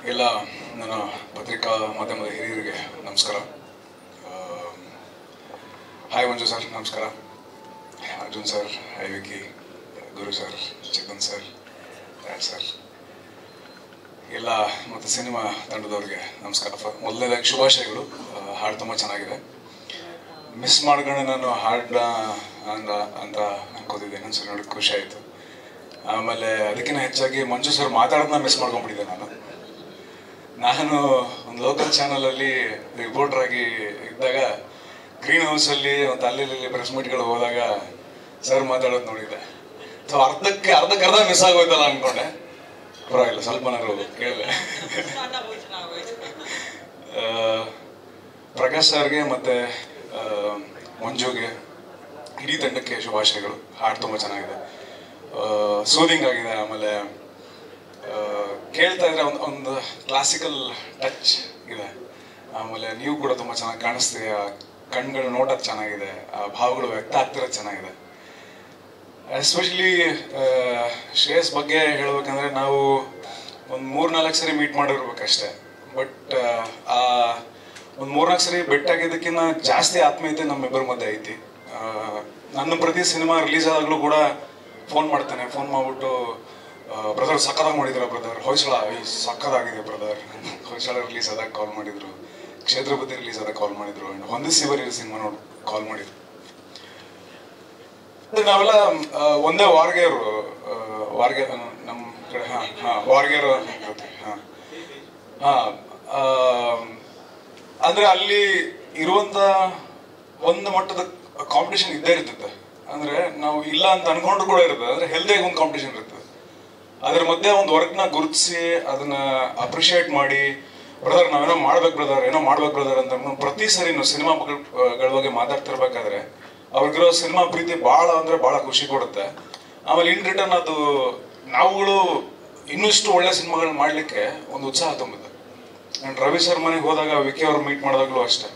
ಎಲ್ಲ ನನ್ನ ಪತ್ರಿಕಾ ಮಾಧ್ಯಮದ ಹಿರಿಯರಿಗೆ ನಮಸ್ಕಾರ ಹಾಯ್ ಮಂಜು ಸರ್ ನಮಸ್ಕಾರ Arjun sir hi Vicky Guru sir Chethan sir Raj sir ಎಲ್ಲ ಮತ್ತು ಸಿನಿಮಾ ತಂಡದವ್ರಿಗೆ ನಮಸ್ಕಾರ ಫ- ಮೊದಲನೇದಾಗಿ ಶುಭಾಶಯಗಳು ಆ, ಹಾಡು ತುಂಬ ಚೆನ್ನಾಗಿದೆ ಮಿಸ್ ಮಾಡ್ಕೊಂಡು ನಾನು ಹಾಡನ್ನ ಅಂತ ಅಂತ ಅನ್ಕೋತಿದ್ದೆ ನನ್ನ ಸರ್ ನೋಡಿ ಖುಷಿ ಆಯಿತು ಆಮೇಲೆ ಅದಕ್ಕಿಂತ ಹೆಚ್ಚಾಗಿ ಮಂಜು ಸರ್ ಮಾತಾಡೋದನ್ನ ಮಿಸ್ ಮಾಡ್ಕೊಂಡ್ಬಿಟ್ಟಿದ್ದೆ ನಾನು ನಾನು ಒಂದು ಲೋಕಲ್ ಚಾನಲಲ್ಲಿ ರಿಪೋರ್ಟರ್ ಆಗಿ ಇದ್ದಾಗ ಗ್ರೀನ್ ಹೌಸಲ್ಲಿ ಒಂದು ಅಲ್ಲಿ ಇಲ್ಲಿ ಪ್ರೆಸ್ ಮೀಟ್ಗಳು ಹೋದಾಗ ಸರ್ ಮಾತಾಡೋದು ನೋಡಿದ್ದೆ ಸೊ ಅರ್ಧಕ್ಕೆ ಅರ್ಧಕ್ಕೆ ಅರ್ಧ ಮಿಸ್ ಆಗೋಯ್ತಲ್ಲ ಅನ್ಕೊಂಡೆ ಪರವಾಗಿಲ್ಲ ಸ್ವಲ್ಪನಾದ್ರು ಕೇಳಿದೆ ಆ, ಪ್ರಕಾಶ್ ಸರ್ಗೆ ಮತ್ತೆ ಆ, ಮಂಜುಗೆ ಇಡೀ ತಂಡಕ್ಕೆ ಶುಭಾಶಯಗಳು ಹಾಡು ತುಂಬ ಚೆನ್ನಾಗಿದೆ ಸೂದಿಂಗ್ ಆಗಿದೆ ಆಮೇಲೆ ಆ, ಕೇಳ್ತಾ ಇದ್ರೆ ಒಂದು ಒಂದು ಕ್ಲಾಸಿಕಲ್ ಟಚ್ ಇದೆ ಆಮೇಲೆ ನೀವು ಕೂಡ ತುಂಬ ಚೆನ್ನಾಗಿ ಕಾಣಿಸ್ತೀವಿ ಆ ಕಣ್ಗಳು ನೋಟೋದು ಚೆನ್ನಾಗಿದೆ ಆ ಭಾವಗಳು ವ್ಯಕ್ತ ಆಗ್ತಿರೋದು ಚೆನ್ನಾಗಿದೆ ಎಸ್ಪೆಷಲಿ ಶ್ರೇಯಸ್ ಬಗ್ಗೆ ಹೇಳ್ಬೇಕಂದ್ರೆ ನಾವು ಒಂದು ಮೂರ್ನಾಲ್ಕು ಸರಿ ಮೀಟ್ ಮಾಡಿರ್ಬೇಕಷ್ಟೇ ಬಟ್ ಆ ಒಂದು ಮೂರ್ನಾಲ್ಕು ಸರಿ ಭೇಟಿಯಾಗಿದ್ದಕ್ಕಿಂತ ಜಾಸ್ತಿ ಆತ್ಮೀಯತೆ ನಮ್ಮಿಬ್ಬರ ಮಧ್ಯೆ ಐತಿ ಆ, ನನ್ನ ಪ್ರತಿ ಸಿನಿಮಾ ರಿಲೀಸ್ ಆದಾಗಲೂ ಕೂಡ ಫೋನ್ ಮಾಡ್ತಾನೆ ಫೋನ್ ಮಾಡ್ಬಿಟ್ಟು ಬ್ರದರ್ ಸಕ್ಕದಾಗಿ ಮಾಡಿದ್ರ ಬ್ರದರ್ ಹೊಯ್ಸಳ ಈ ಸಕ್ಕದಾಗಿದೆ ಬ್ರದರ್ ಹೊಯ್ಸಳ ರಿಲೀಸ್ ಆದಾಗ ಕಾಲ್ ಮಾಡಿದ್ರು ಕ್ಷೇತ್ರಪತಿ ರಿಲೀಸ್ ಆದಾಗ ಕಾಲ್ ಮಾಡಿದ್ರು and ಹೊಂದಿಸಿ ಬರೀ ಸಿನಿಮಾ ನೋಡಿ ಕಾಲ್ ಮಾಡಿದ್ರು ಅಂದ್ರೆ ನಾವೆಲ್ಲ ಆ, ಒಂದೇ ವಾರ್ಗೇರು ವಾರ್ಗೆ ನಮ್ಮ ಕಡೆ ಹಾ ಹಾ ವಾರ್ಗೇರು ಜೊತೆ ಹಾ ಹಾ ಆ, ಅಂದ್ರೆ ಅಲ್ಲಿ ಇರುವಂತ ಒಂದು ಮಟ್ಟದ ಕಾಂಪಿಟೇಷನ್ ಇದ್ದೇ ಇರ್ತದೆ ಅಂದ್ರೆ ನಾವು ಇಲ್ಲ ಅಂತ ಅನ್ಕೊಂಡ್ರು ಕೂಡ ಇರ್ತದೆ ಅಂದ್ರೆ ಹೆಲ್ದಿಯಾಗಿ ಒಂದು ಕಾಂಪಿಟೇಷನ್ ಇರ್ತದೆ ಅದ್ರ ಮಧ್ಯೆ ಒಂದು ವರ್ಕ್ನ ಗುರುತಿಸಿ ಅದನ್ನ ಅಪ್ರಿಶಿಯೇಟ್ ಮಾಡಿ ಬ್ರದರ್ ನಾವೇನೋ ಮಾಡ್ಬೇಕು ಬ್ರದರ್ ಏನೋ ಮಾಡ್ಬೇಕು ಬ್ರದರ್ ಅಂತ ಅನ್ಕೊಂಡು ಪ್ರತಿ ಸರಿ ಸಿನಿಮಾ ಗಳ ಬಗ್ಗೆ ಮಾತಾಡ್ತಿರ್ಬೇಕಾದ್ರೆ ಅವ್ರಿಗಿರೋ ಸಿನಿಮಾ ಪ್ರೀತಿ ಬಹಳ ಅಂದ್ರೆ ಬಹಳ ಖುಷಿ ಕೊಡುತ್ತೆ ಆಮೇಲೆ ಇನ್ ರಿಟರ್ನ್ ಅದು ನಾವುಗಳು ಇನ್ನಷ್ಟು ಒಳ್ಳೆ ಸಿನಿಮಾಗಳನ್ನ ಮಾಡ್ಲಿಕ್ಕೆ ಒಂದು ಉತ್ಸಾಹ ತುಂಬುತ್ತೆ ಅಂಡ್ ರವಿ ಸರ್ ಮನೆಗೆ ಹೋದಾಗ ವಿಕಿ ಅವ್ರು ಮೀಟ್ ಮಾಡಿದಾಗಲೂ ಅಷ್ಟೇ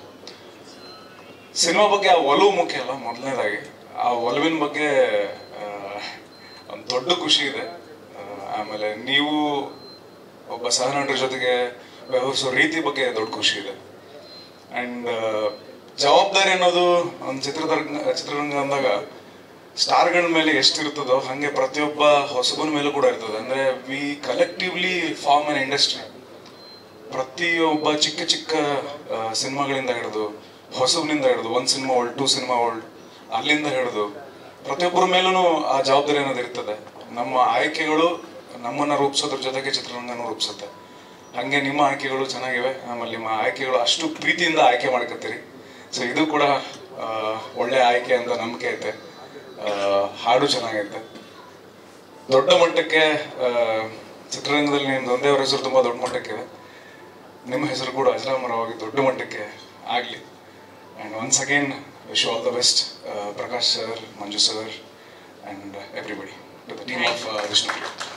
ಸಿನಿಮಾ ಬಗ್ಗೆ ಆ ಒಲವು ಮುಖ್ಯ ಅಲ್ಲ ಮೊದಲನೇದಾಗಿ ಆ ಒಲವಿನ ಬಗ್ಗೆ ಆ, ಒಂದು ದೊಡ್ಡ ಖುಷಿ ಇದೆ ಆ, ಆಮೇಲೆ ನೀವು ಒಬ್ಬ ಸಹನಟರ ಜೊತೆಗೆ ವ್ಯವಹರಿಸೋ ರೀತಿ ಬಗ್ಗೆ ದೊಡ್ಡ ಖುಷಿ ಇದೆ ಅಂಡ್ ಜವಾಬ್ದಾರಿ ಅನ್ನೋದು ಒಂದು ಚಿತ್ರರಂಗ ಚಿತ್ರರಂಗ ಅಂದಾಗ ಸ್ಟಾರ್ಗಳ ಮೇಲೆ ಎಷ್ಟಿರ್ತದೋ ಹಾಗೆ ಪ್ರತಿಯೊಬ್ಬ ಹೊಸಬನ ಮೇಲೂ ಕೂಡ ಇರ್ತದೆ ಅಂದ್ರೆ we collectively form an industry ಪ್ರತಿಯೊಬ್ಬ ಚಿಕ್ಕ ಚಿಕ್ಕ ಆ, ಸಿನಿಮಾಗಳಿಂದ ಹಿಡಿದು ಹೊಸಬನಿಂದ ಹಿಡಿದು ಒಂದ್ cinema old too cinema old ಅಲ್ಲಿಂದ ಹಿಡಿದು ಪ್ರತಿಯೊಬ್ಬರ ಮೇಲೂ ಆ ಜವಾಬ್ದಾರಿ ಅನ್ನೋದು ಇರ್ತದೆ ನಮ್ಮ ಆಯ್ಕೆಗಳು ನಮ್ಮನ್ನ ರೂಪಿಸೋದ್ರ ಜೊತೆಗೆ ಚಿತ್ರರಂಗನೂ ರೂಪಿಸುತ್ತೆ ಹಂಗೆ ನಿಮ್ಮ ಆಯ್ಕೆಗಳು ಚೆನ್ನಾಗಿವೆ ಆಮೇಲೆ ನಿಮ್ಮ ಆಯ್ಕೆಗಳು ಅಷ್ಟು ಪ್ರೀತಿಯಿಂದ ಆಯ್ಕೆ ಮಾಡ್ಕೊತೀರಿ ಸೊ ಇದು ಕೂಡ ಆ, ಒಳ್ಳೆ ಆಯ್ಕೆ ಅಂತ ನಂಬಿಕೆ ಐತೆ ಆ, ಹಾಡು ಚೆನ್ನಾಗೈತೆ ದೊಡ್ಡ ಮಟ್ಟಕ್ಕೆ ಆ, ಚಿತ್ರರಂಗದಲ್ಲಿ ನಿಮ್ದು ಒಂದೇ ಅವ್ರ ಹೆಸರು ತುಂಬಾ ದೊಡ್ಡ ಮಟ್ಟಕ್ಕಿದೆ ನಿಮ್ಮ ಹೆಸರು ಕೂಡ ಅಜರಾಮರವಾಗಿ ದೊಡ್ಡ ಮಟ್ಟಕ್ಕೆ ಆಗಲಿ and once again wish all the best Prakash sir Manju sir and everybody to the team of Vishnu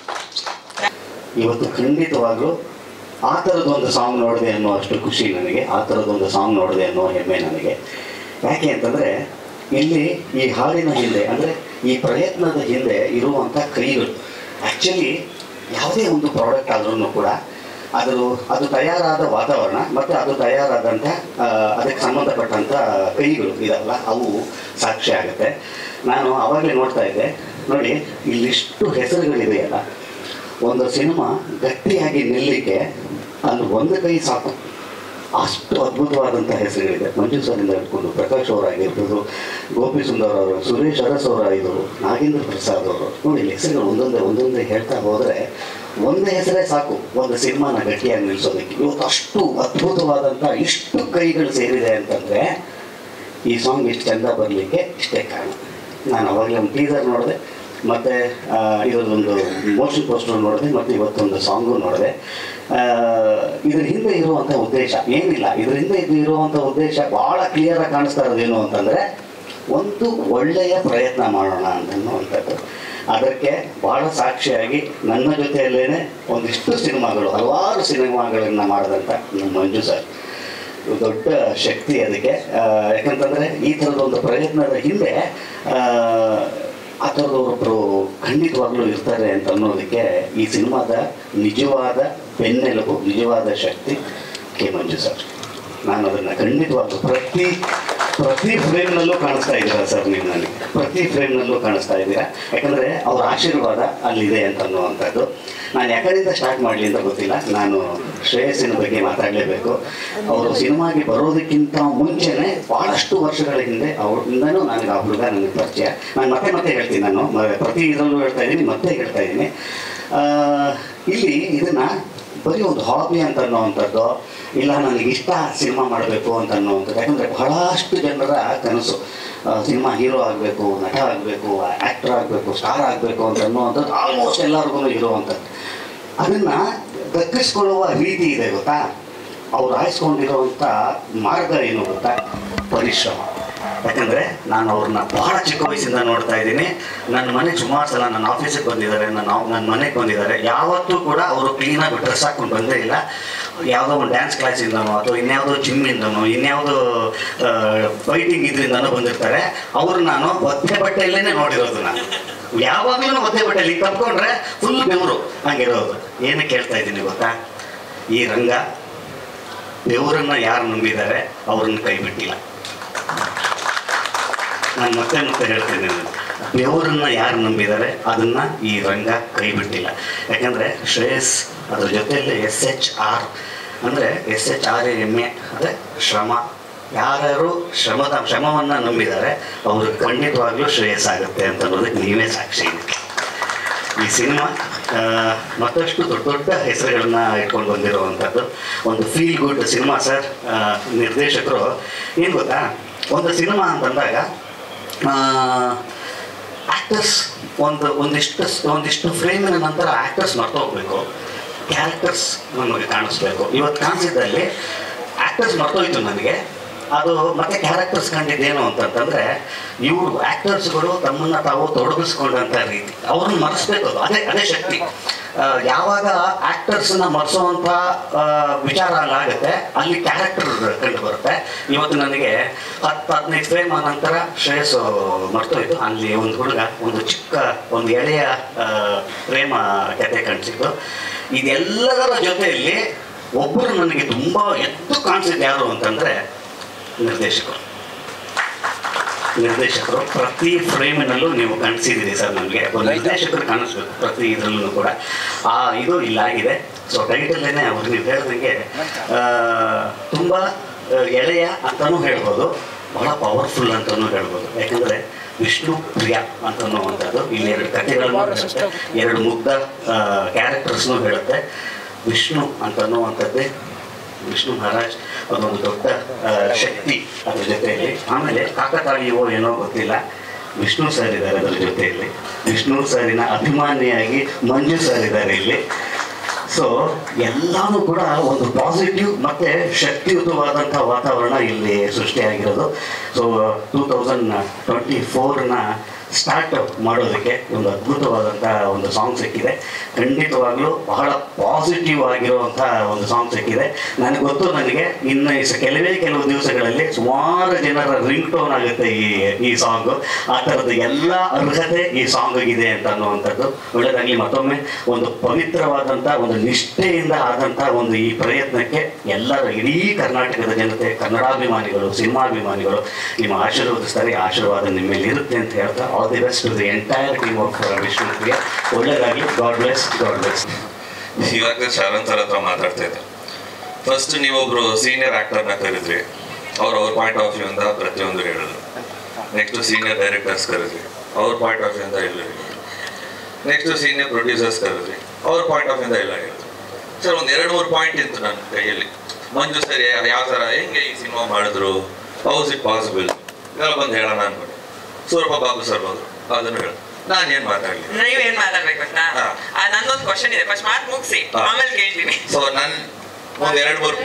ಇವತ್ತು ಖಂಡಿತವಾಗ್ಲೂ ಆ ಥರದೊಂದು ಸಾಂಗ್ ನೋಡಿದೆ ಅನ್ನೋ ಅಷ್ಟು ಖುಷಿ ನನಗೆ ಆ ಥರದೊಂದು ಸಾಂಗ್ ನೋಡಿದೆ ಅನ್ನೋ ಹೆಮ್ಮೆ ನನಗೆ ಯಾಕೆ ಅಂತಂದರೆ ಇಲ್ಲಿ ಈ ಹಾಡಿನ ಹಿಂದೆ ಅಂದರೆ ಈ ಪ್ರಯತ್ನದ ಹಿಂದೆ ಇರುವಂಥ ಕೈಗಳು ಆ್ಯಕ್ಚುಲಿ ಯಾವುದೇ ಒಂದು ಪ್ರಾಡಕ್ಟ್ ಆದ್ರೂ ಕೂಡ ಅದು ಅದು ತಯಾರಾದ ವಾತಾವರಣ ಮತ್ತು ಅದು ತಯಾರಾದಂಥ ಆ, ಅದಕ್ಕೆ ಸಂಬಂಧಪಟ್ಟಂಥ ಕೈಗಳು ಇದಲ್ಲ ಅವು ಸಾಕ್ಷಿ ಆಗುತ್ತೆ ನಾನು ಆವಾಗಲೇ ನೋಡ್ತಾ ಇದ್ದೆ ನೋಡಿ ಇಲ್ಲಿಷ್ಟು ಹೆಸರುಗಳಿದೆಯಲ್ಲ ಒಂದು ಸಿನಿಮಾ ಗಟ್ಟಿಯಾಗಿ ನಿಲ್ಲಲಿಕ್ಕೆ ಅಲ್ಲಿ ಒಂದು ಕೈ ಸಾಕು ಅಷ್ಟು ಅದ್ಭುತವಾದಂಥ ಹೆಸರುಗಳಿದೆ ಮಂಜು ಸರಿಂದ ಹಿಡ್ಕೊಂಡು ಪ್ರಕಾಶ್ ಅವರಾಗಿರ್ಬೋದು ಗೋಪಿ ಸುಂದರ್ ಅವರು ಸುರೇಶ್ ಅರಸ್ ಅವರಾಗಿದ್ದರು ನಾಗೇಂದ್ರ ಪ್ರಸಾದ್ ಅವರು ನೋಡಿ ಇಲ್ಲಿ ಹೆಸರುಗಳು ಒಂದೊಂದೇ ಒಂದೊಂದೇ ಹೇಳ್ತಾ ಹೋದರೆ ಒಂದೇ ಹೆಸರೇ ಸಾಕು ಒಂದು ಸಿನಿಮಾನ ಗಟ್ಟಿಯಾಗಿ ನಿಲ್ಲಿಸೋದಕ್ಕೆ ಇವತ್ತು ಅಷ್ಟು ಅದ್ಭುತವಾದಂಥ ಇಷ್ಟು ಕೈಗಳು ಸೇರಿದೆ ಅಂತಂದರೆ ಈ ಸಾಂಗ್ ಇಷ್ಟು ಚಂದ ಬರಲಿಕ್ಕೆ ಇಷ್ಟೇ ಕಾರಣ ನಾನು ಅವಾಗಲೇ ಒಂದು ಟೀಸರ್ ನೋಡಿದೆ ಮತ್ತು ಇದರದೊಂದು ಮೋಷನ್ ಪೋಸ್ಟರ್ ನೋಡಿದೆ ಮತ್ತು ಇವತ್ತೊಂದು ಸಾಂಗು ನೋಡಿದೆ ಆ, ಇದ್ರ ಹಿಂದೆ ಇರುವಂಥ ಉದ್ದೇಶ ಏನಿಲ್ಲ ಇದ್ರ ಹಿಂದೆ ಇದು ಇರುವಂಥ ಉದ್ದೇಶ ಭಾಳ ಕ್ಲಿಯರಾಗಿ ಕಾಣಿಸ್ತಾ ಇರೋದೇನು ಅಂತಂದರೆ ಒಂದು ಒಳ್ಳೆಯ ಪ್ರಯತ್ನ ಮಾಡೋಣ ಅಂತನ್ನುವಂಥದ್ದು ಅದಕ್ಕೆ ಭಾಳ ಸಾಕ್ಷಿಯಾಗಿ ನನ್ನ ಜೊತೆಯಲ್ಲೇ ಒಂದಿಷ್ಟು ಸಿನಿಮಾಗಳು ಹಲವಾರು ಸಿನಿಮಾಗಳನ್ನು ಮಾಡಿದಂಥ ನಮ್ಮ ಮಂಜು ಸರ್ ಇದು ದೊಡ್ಡ ಶಕ್ತಿ ಅದಕ್ಕೆ ಆ, ಯಾಕಂತಂದ್ರೆ ಈ ಥರದ ಒಂದು ಪ್ರಯತ್ನದ ಹಿಂದೆ ಆ, ಆ ಥರದವರೊಬ್ಬರು ಖಂಡಿತವಾಗ್ಲೂ ಇರ್ತಾರೆ ಅಂತ ಅನ್ನೋದಕ್ಕೆ ಈ ಸಿನಿಮಾದ ನಿಜವಾದ ಬೆನ್ನೆಲುಬು ನಿಜವಾದ ಶಕ್ತಿ ಕೆ ಮಂಜು ಸರ್ ನಾನು ಅದನ್ನು ಖಂಡಿತವಾಗ್ಲೂ ಪ್ರತಿ ಪ್ರತಿ ಫ್ರೇಮ್ನಲ್ಲೂ ಕಾಣಿಸ್ತಾ ಇದ್ದೀರಾ ಸರ್ ನೀವು ನನಗೆ ಪ್ರತಿ ಫ್ರೇಮ್ನಲ್ಲೂ ಕಾಣಿಸ್ತಾ ಇದ್ದೀರಾ ಯಾಕಂದರೆ ಅವ್ರ ಆಶೀರ್ವಾದ ಅಲ್ಲಿದೆ ಅಂತ ಅನ್ನುವಂಥದ್ದು ನಾನು ಯಾಕರಿಂದ ಸ್ಟಾರ್ಟ್ ಮಾಡಲಿ ಅಂತ ಗೊತ್ತಿಲ್ಲ ನಾನು ಶ್ರೇಯಸ್ಸಿನ ಬಗ್ಗೆ ಮಾತಾಡಲೇಬೇಕು ಅವರು ಸಿನಿಮಾಗೆ ಬರೋದಕ್ಕಿಂತ ಮುಂಚೆನೆ ಭಾಳಷ್ಟು ವರ್ಷಗಳ ಹಿಂದೆ ಅವರಿಂದನೂ ನನಗೆ ಆ ಹುಡುಗ ನನಗೆ ಪರಿಚಯ ನಾನು ಮತ್ತೆ ಮತ್ತೆ ಹೇಳ್ತೀನಿ ನಾನು ಮ- ಪ್ರತಿ ಇದರಲ್ಲೂ ಹೇಳ್ತಾ ಇದ್ದೀನಿ ಮತ್ತೆ ಹೇಳ್ತಾ ಇದ್ದೀನಿ ಆ, ಇಲ್ಲಿ ಇದನ್ನ ಬರೀ ಒಂದು ಹಾಬಿ ಅಂತ ಅನ್ನೋವಂಥದ್ದು ಇಲ್ಲ ನನಗೆ ಇಷ್ಟ ಸಿನಿಮಾ ಮಾಡಬೇಕು ಅಂತ ಅನ್ನೋವಂಥದ್ದು ಯಾಕಂದರೆ ಬಹಳಷ್ಟು ಜನರ ಕನಸು ಸಿನಿಮಾ ಹೀರೋ ಆಗಬೇಕು ನಟ ಆಗಬೇಕು ಆ್ಯಕ್ಟರ್ ಆಗಬೇಕು ಸ್ಟಾರ್ ಆಗಬೇಕು ಅಂತ ಅನ್ನುವಂಥದ್ದು ಆಲ್ಮೋಸ್ಟ್ ಎಲ್ಲರಿಗೂ ಇರುವಂಥದ್ದು ಅದನ್ನು ದಕ್ಕಿಸ್ಕೊಳ್ಳುವ ರೀತಿ ಇದೆ ಗೊತ್ತಾ ಅವ್ರು ಆಯ್ಸ್ಕೊಂಡಿರುವಂಥ ಮಾರ್ಗ ಏನು ಗೊತ್ತಾ ಪರಿಶ್ರಮ ಯಾಕಂದರೆ ನಾನು ಅವ್ರನ್ನ ಬಹಳ ಚಿಕ್ಕ ವಯಸ್ಸಿಂದ ನೋಡ್ತಾ ಇದ್ದೀನಿ ನನ್ನ ಮನೆಗೆ ಸುಮಾರು ಸಲ ನನ್ನ ಆಫೀಸಿಗೆ ಬಂದಿದ್ದಾರೆ ನನ್ನ ನನ್ನ ಮನೆಗೆ ಬಂದಿದ್ದಾರೆ ಯಾವತ್ತೂ ಕೂಡ ಅವರು ಕ್ಲೀನಾಗಿ ಡ್ರೆಸ್ ಹಾಕೊಂಡು ಬಂದೇ ಇಲ್ಲ ಯಾವುದೋ ಒಂದು ಡ್ಯಾನ್ಸ್ ಕ್ಲಾಸಿಂದನೋ ಅಥವಾ ಇನ್ಯಾವುದೋ ಜಿಮ್ಮಿಂದನೋ ಇನ್ಯಾವುದೋ ಫೈಟಿಂಗ್ ಇದರಿಂದನೋ ಬಂದಿರ್ತಾರೆ ಅವ್ರು ನಾನು ಒದ್ದೆ ಬಟ್ಟೆಯಲ್ಲೇ ನೋಡಿರೋದು ನಾನು ಯಾವಾಗಲೂ ಒದ್ದೆ ಬಟ್ಟೆಯಲ್ಲಿ ಕಪ್ಕೊಂಡ್ರೆ ಫುಲ್ ಬೆವರು ಹಂಗಿರೋದು ಏನಕ್ಕೆ ಕೇಳ್ತಾ ಇದ್ದೀನಿ ಗೊತ್ತಾ ಈ ರಂಗ ಬೆವರನ್ನ ಯಾರು ನಂಬಿದ್ದಾರೆ ಅವ್ರನ್ನ ಕೈ ಬಿಟ್ಟಿಲ್ಲ ನಾನು ಮತ್ತೆ ಮತ್ತೆ ಹೇಳ್ತೇನೆ ನಾನು. ಬೆವರನ್ನ ಯಾರು ನಂಬಿದ್ದಾರೆ ಅದನ್ನ ಈ ರಂಗ ಕೈ ಬಿಟ್ಟಿಲ್ಲ ಯಾಕಂದ್ರೆ ಶ್ರೇಯಸ್ ಅದ್ರ ಜೊತೆಯಲ್ಲಿ ಎಸ್ ಎಚ್ ಆರ್ ಅಂದ್ರೆ S H R M A ಅಂದ್ರೆ ಶ್ರಮ ಯಾರ್ಯಾರು ಶ್ರಮದ ಶ್ರಮವನ್ನ ನಂಬಿದ್ದಾರೆ ಅವ್ರಿಗೆ ಖಂಡಿತವಾಗ್ಲೂ ಶ್ರೇಯಸ್ ಆಗುತ್ತೆ ಅಂತ ಅನ್ನೋದಕ್ಕೆ ನೀವೇ ಸಾಕ್ಷಿ ಈ ಸಿನಿಮಾ ಆ, ಮತ್ತಷ್ಟು ದೊಡ್ಡ ದೊಡ್ಡ ಹೆಸರುಗಳನ್ನ ಇಟ್ಕೊಂಡು ಬಂದಿರುವಂಥದ್ದು ಒಂದು ಫೀಲ್ ಗುಡ್ ಸಿನಿಮಾ ಸರ್ ಆ, ನಿರ್ದೇಶಕರು ಏನು ಗೊತ್ತಾ ಒಂದು ಸಿನಿಮಾ ಅಂತಂದಾಗ ಆ್ಯಕ್ಟರ್ಸ್ ಒಂದು ಒಂದಿಷ್ಟು ಒಂದಿಷ್ಟು ಫ್ರೇಮಿನ ನಂತರ ಆ್ಯಕ್ಟರ್ಸ್ ಮರ್ತೋಗ್ಬೇಕು ಕ್ಯಾರೆಕ್ಟರ್ಸ್ ನಮಗೆ ಕಾಣಿಸ್ಬೇಕು ಇವತ್ತು ಕಾಣಿಸಿದ್ದಲ್ಲಿ ಆ್ಯಕ್ಟರ್ಸ್ ಮರ್ತೋಯ್ತು ನನಗೆ ಅದು ಮತ್ತೆ ಕ್ಯಾರೆಕ್ಟರ್ಸ್ ಕಂಡಿದ್ದೇನು ಅಂತಂತಂದ್ರೆ ಇವರು ಆಕ್ಟರ್ಸ್ಗಳು ತಮ್ಮನ್ನ ತಾವು ತೊಡಗಿಸ್ಕೊಂಡಂತ ರೀತಿ ಅವ್ರನ್ನ ಮರೆಸ್ಬೇಕು ಅದು ಅದೇ ಅದೇ ಶಕ್ತಿ ಆ, ಯಾವಾಗ ಆಕ್ಟರ್ಸ್ನ ಮರೆಸುವಂತ ವಿಚಾರ ಅಲ್ಲಾಗುತ್ತೆ ಅಲ್ಲಿ ಕ್ಯಾರೆಕ್ಟರ್ ಕಂಡು ಬರುತ್ತೆ ಇವತ್ತು ನನಗೆ ಹತ್ತು ಹದಿನೈದು ಫ್ರೇಮ್ ನಂತರ ಶ್ರೇಯಸ್ ಮರ್ತೋಯ್ತು ಅಲ್ಲಿ ಒಂದು ಹುಡುಗ ಒಂದು ಚಿಕ್ಕ ಒಂದು ಎಳೆಯ ಆ, ಪ್ರೇಮ ಕತೆ ಕಾಣಿಸಿತ್ತು ಇದೆಲ್ಲದರ ಜೊತೆಯಲ್ಲಿ ಒಬ್ಬರು ನನಗೆ ತುಂಬಾ ಎದ್ದು ಕಾಣಿಸಿದ್ದು ಯಾರು ಅಂತಂದ್ರೆ ನಿರ್ದೇಶಕರು ನಿರ್ದೇಶಕರು ಪ್ರತಿ ಫ್ರೇಮಿನಲ್ಲೂ ನೀವು ಕಾಣಿಸಿದ್ದೀರಿ ಸರ್ ನಮಗೆ ಒಂದು ನಿರ್ದೇಶಕರು ಕಾಣಿಸ್ಬೇಕು ಪ್ರತಿ ಇದರಲ್ಲೂ ಕೂಡ ಆ ಇದು ಇಲ್ಲ ಆಗಿದೆ ಸೊ ಟೈಟಲ್ಲೇನೆ ಅವ್ರು ನೀವು ಹೇಳ್ದಂಗೆ ಆ, ತುಂಬ ಆ, ಎಳೆಯ ಅಂತಲೂ ಹೇಳ್ಬೋದು ಬಹಳ ಪವರ್ಫುಲ್ ಅಂತಲೂ ಹೇಳ್ಬೋದು ಯಾಕಂದರೆ ವಿಷ್ಣು ಪ್ರಿಯ ಅಂತನ್ನುವಂಥದ್ದು ಇಲ್ಲಿ ಎರಡು ಕಥೆಗಳನ್ನು ಹೇಳುತ್ತೆ ಎರಡು ಮುಗ್ಧ ಕ್ಯಾರೆಕ್ಟರ್ಸ್ನು ಹೇಳುತ್ತೆ ವಿಷ್ಣು ಅಂತನ್ನುವಂಥದ್ದೇ ವಿಷ್ಣು ಮಹಾರಾಜ್ ಅದೊಂದು ದೊಡ್ಡ ಆ, ಶಕ್ತಿ ಅದ್ರ ಜೊತೆಯಲ್ಲಿ ಆಮೇಲೆ ಕಾಕತಾಳೀಯವೋ ಏನೋ ಗೊತ್ತಿಲ್ಲ ವಿಷ್ಣು ಸರ್ ಇದ್ದಾರೆ ಅದರ ಜೊತೆಯಲ್ಲಿ ವಿಷ್ಣು ಸರಿನ ಅಭಿಮಾನಿಯಾಗಿ ಮಂಜು ಸರ್ ಇದ್ದಾರೆ ಇಲ್ಲಿ ಸೊ ಎಲ್ಲಾನು ಕೂಡ ಒಂದು ಪಾಸಿಟಿವ್ ಮತ್ತೆ ಶಕ್ತಿಯುತವಾದಂಥ ವಾತಾವರಣ ಇಲ್ಲಿ ಸೃಷ್ಟಿಯಾಗಿರೋದು ಸೊ ಟೂ ತೌಸಂಡ್ ಟ್ವೆಂಟಿ ಫೋರ್ನ ಸ್ಟಾರ್ಟ್ ಮಾಡೋದಕ್ಕೆ ಒಂದು ಅದ್ಭುತವಾದಂಥ ಒಂದು ಸಾಂಗ್ ಸಿಕ್ಕಿದೆ ಖಂಡಿತವಾಗ್ಲೂ ಬಹಳ ಪಾಸಿಟಿವ್ ಆಗಿರುವಂಥ ಒಂದು ಸಾಂಗ್ ಸಿಕ್ಕಿದೆ ನನಗೆ ಗೊತ್ತು ನನಗೆ ಇನ್ನು ಈ ಸ- ಕೆಲವೇ ಕೆಲವು ದಿವಸಗಳಲ್ಲಿ ಸುಮಾರು ಜನರ ರಿಂಗ್ ಟೋನ್ ಆಗುತ್ತೆ ಈ ಈ ಸಾಂಗು ಆ ಥರದ ಎಲ್ಲ ಅರ್ಹತೆ ಈ ಸಾಂಗಿಗಿದೆ ಅಂತ ಅನ್ನುವಂಥದ್ದು ಒಳ್ಳೆಯದಾಗಲಿ ಮತ್ತೊಮ್ಮೆ ಒಂದು ಪವಿತ್ರವಾದಂಥ ಒಂದು ನಿಷ್ಠೆಯಿಂದ ಆದಂಥ ಒಂದು ಈ ಪ್ರಯತ್ನಕ್ಕೆ ಎಲ್ಲರ ಇಡೀ ಕರ್ನಾಟಕದ ಜನತೆ ಕನ್ನಡಾಭಿಮಾನಿಗಳು ಸಿನಿಮಾಭಿಮಾನಿಗಳು ನಿಮ್ಮ ಆಶೀರ್ವದಿಸ್ತಾರೆ ಈ ಆಶೀರ್ವಾದ ನಿಮ್ಮ ಮೇಲೆ ಇರುತ್ತೆ ಅಂತ ಹೇಳ್ತಾ all the best to the entire team of Vishnupriya ಒಳ್ಳೆಯದಾಗಲಿ ಗಾಡ್ ಬ್ಲೆಸ್ ಗಾಡ್ ಬ್ಲೆಸ್ ಇವಾಗ ಶರಣ್ ಸರ್ ಹತ್ರ ಮಾತಾಡ್ತಾ ಇದ್ದೆ ಫಸ್ಟ್ ನೀವೊಬ್ರು ಸೀನಿಯರ್ ಆಕ್ಟರ್ನ ಕರೆದ್ರಿ ಅವ್ರು ಅವ್ರ ಪಾಯಿಂಟ್ ಆಫ್ ವ್ಯೂ ಇಂದ ಪ್ರತಿಯೊಂದು ಹೇಳಿದ್ರು ನೆಕ್ಸ್ಟ್ ಸೀನಿಯರ್ ಡೈರೆಕ್ಟರ್ಸ್ ಕರೆದ್ರಿ ಅವ್ರ ಪಾಯಿಂಟ್ ಆಫ್ ವ್ಯೂ ಇಂದ ಇಲ್ಲ ಹೇಳಿದ್ರು ನೆಕ್ಸ್ಟ್ ಸೀನಿಯರ್ ಪ್ರೊಡ್ಯೂಸರ್ಸ್ ಕರೆದ್ರಿ ಅವ್ರ ಪಾಯಿಂಟ್ ಆಫ್ ಇಂದ ಇಲ್ಲ ಹೇಳಿದ್ರು ಸರ್ ಒಂದ್ ಎರಡು ಮೂರು ಪಾಯಿಂಟ್ ಇತ್ತು ನನ್ನ ಕೈಯಲ್ಲಿ ಮಂಜು ಸರ್ ಯಾವ ಥರ ಹೆಂಗೆ ಈ ಸಿನಿಮಾ ಮಾಡಿದ್ರು ಹೌಸ್ ಇಟ್ ಪಾಸಿಬಲ್ ಎಲ್ಲ ಬಂದು ಹೇಳೋಣ ಅನ್ಕೊಂಡು ಸೂರಪ್ಪ ಬಾಬು ಸರ್ ಬಂದ್ರು ಅದನ್ನು ಹೇಳ ನಾನು ಏನು ಮಾತಾಡಲಿ ನೀವೇನ್ ಮಾತಾಡ್ಬೇಕು ಗೊತ್ತಾ ಹಾ. ಆ, ನಂದೊಂದು ಕ್ವಶನ್ ಇದೆ ಫಸ್ಟ್ ಮಾತು ಮುಗಿಸಿ ಹಾ. ಆಮೇಲೆ ಕೇಳ್ತೀನಿ ಸೊ ನನ್ ಒಂದ್ ಎರಡು ಮೂರು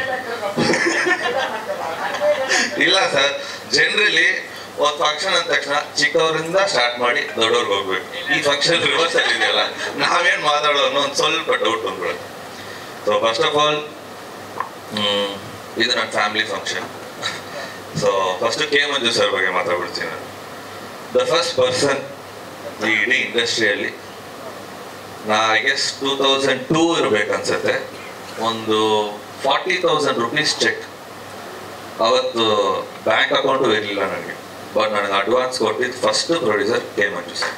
ಇಲ್ಲ ಸರ್ ಜನರಲಿ ಒಂದ್ ಫಂಕ್ಷನ್ ಅಂದ ತಕ್ಷಣ ಚಿಕ್ಕವರಿಂದ ಸ್ಟಾರ್ಟ್ ಮಾಡಿ ದೊಡ್ಡವ್ರಿಗೆ ಹೋಗ್ಬೇಕು ಈ ಫಂಕ್ಷನ್ ರಿವರ್ಸ್ ಅಲ್ಲಿ ಇದೆಯಲ್ಲ ನಾವೇನ್ ಮಾತಾಡೋದು ಅನ್ನೋ ಒಂದ್ ಸ್ವಲ್ಪ ಡೌಟ್ ಬಂದ್ಬಿಡುತ್ತೆ ಸೊ ಫಸ್ಟ್ ಆಫ್ ಆಲ್ ಇದು ನನ್ನ family function so first K Manju sir ಬಗ್ಗೆ ಮಾತಾಡ್ಬಿಡ್ತೀನಿ ನಾನು ದ ಫಸ್ಟ್ ಪರ್ಸನ್ ಈ ಇಡೀ ಇಂಡಸ್ಟ್ರಿಯಲ್ಲಿ ನಾ I guess two thousand two ಇರ್ಬೇಕನ್ಸುತ್ತೆ ಒಂದು ಫಾರ್ಟಿ ತೌಸಂಡ್ ರುಪೀಸ್ ಚೆಕ್ ಅವತ್ತು ಬ್ಯಾಂಕ್ ಅಕೌಂಟು ಇರಲಿಲ್ಲ ನನಗೆ ಬಟ್ ನನಗೆ ಅಡ್ವಾನ್ಸ್ ಕೊಟ್ಟಿದ್ದು first producer K Manju sir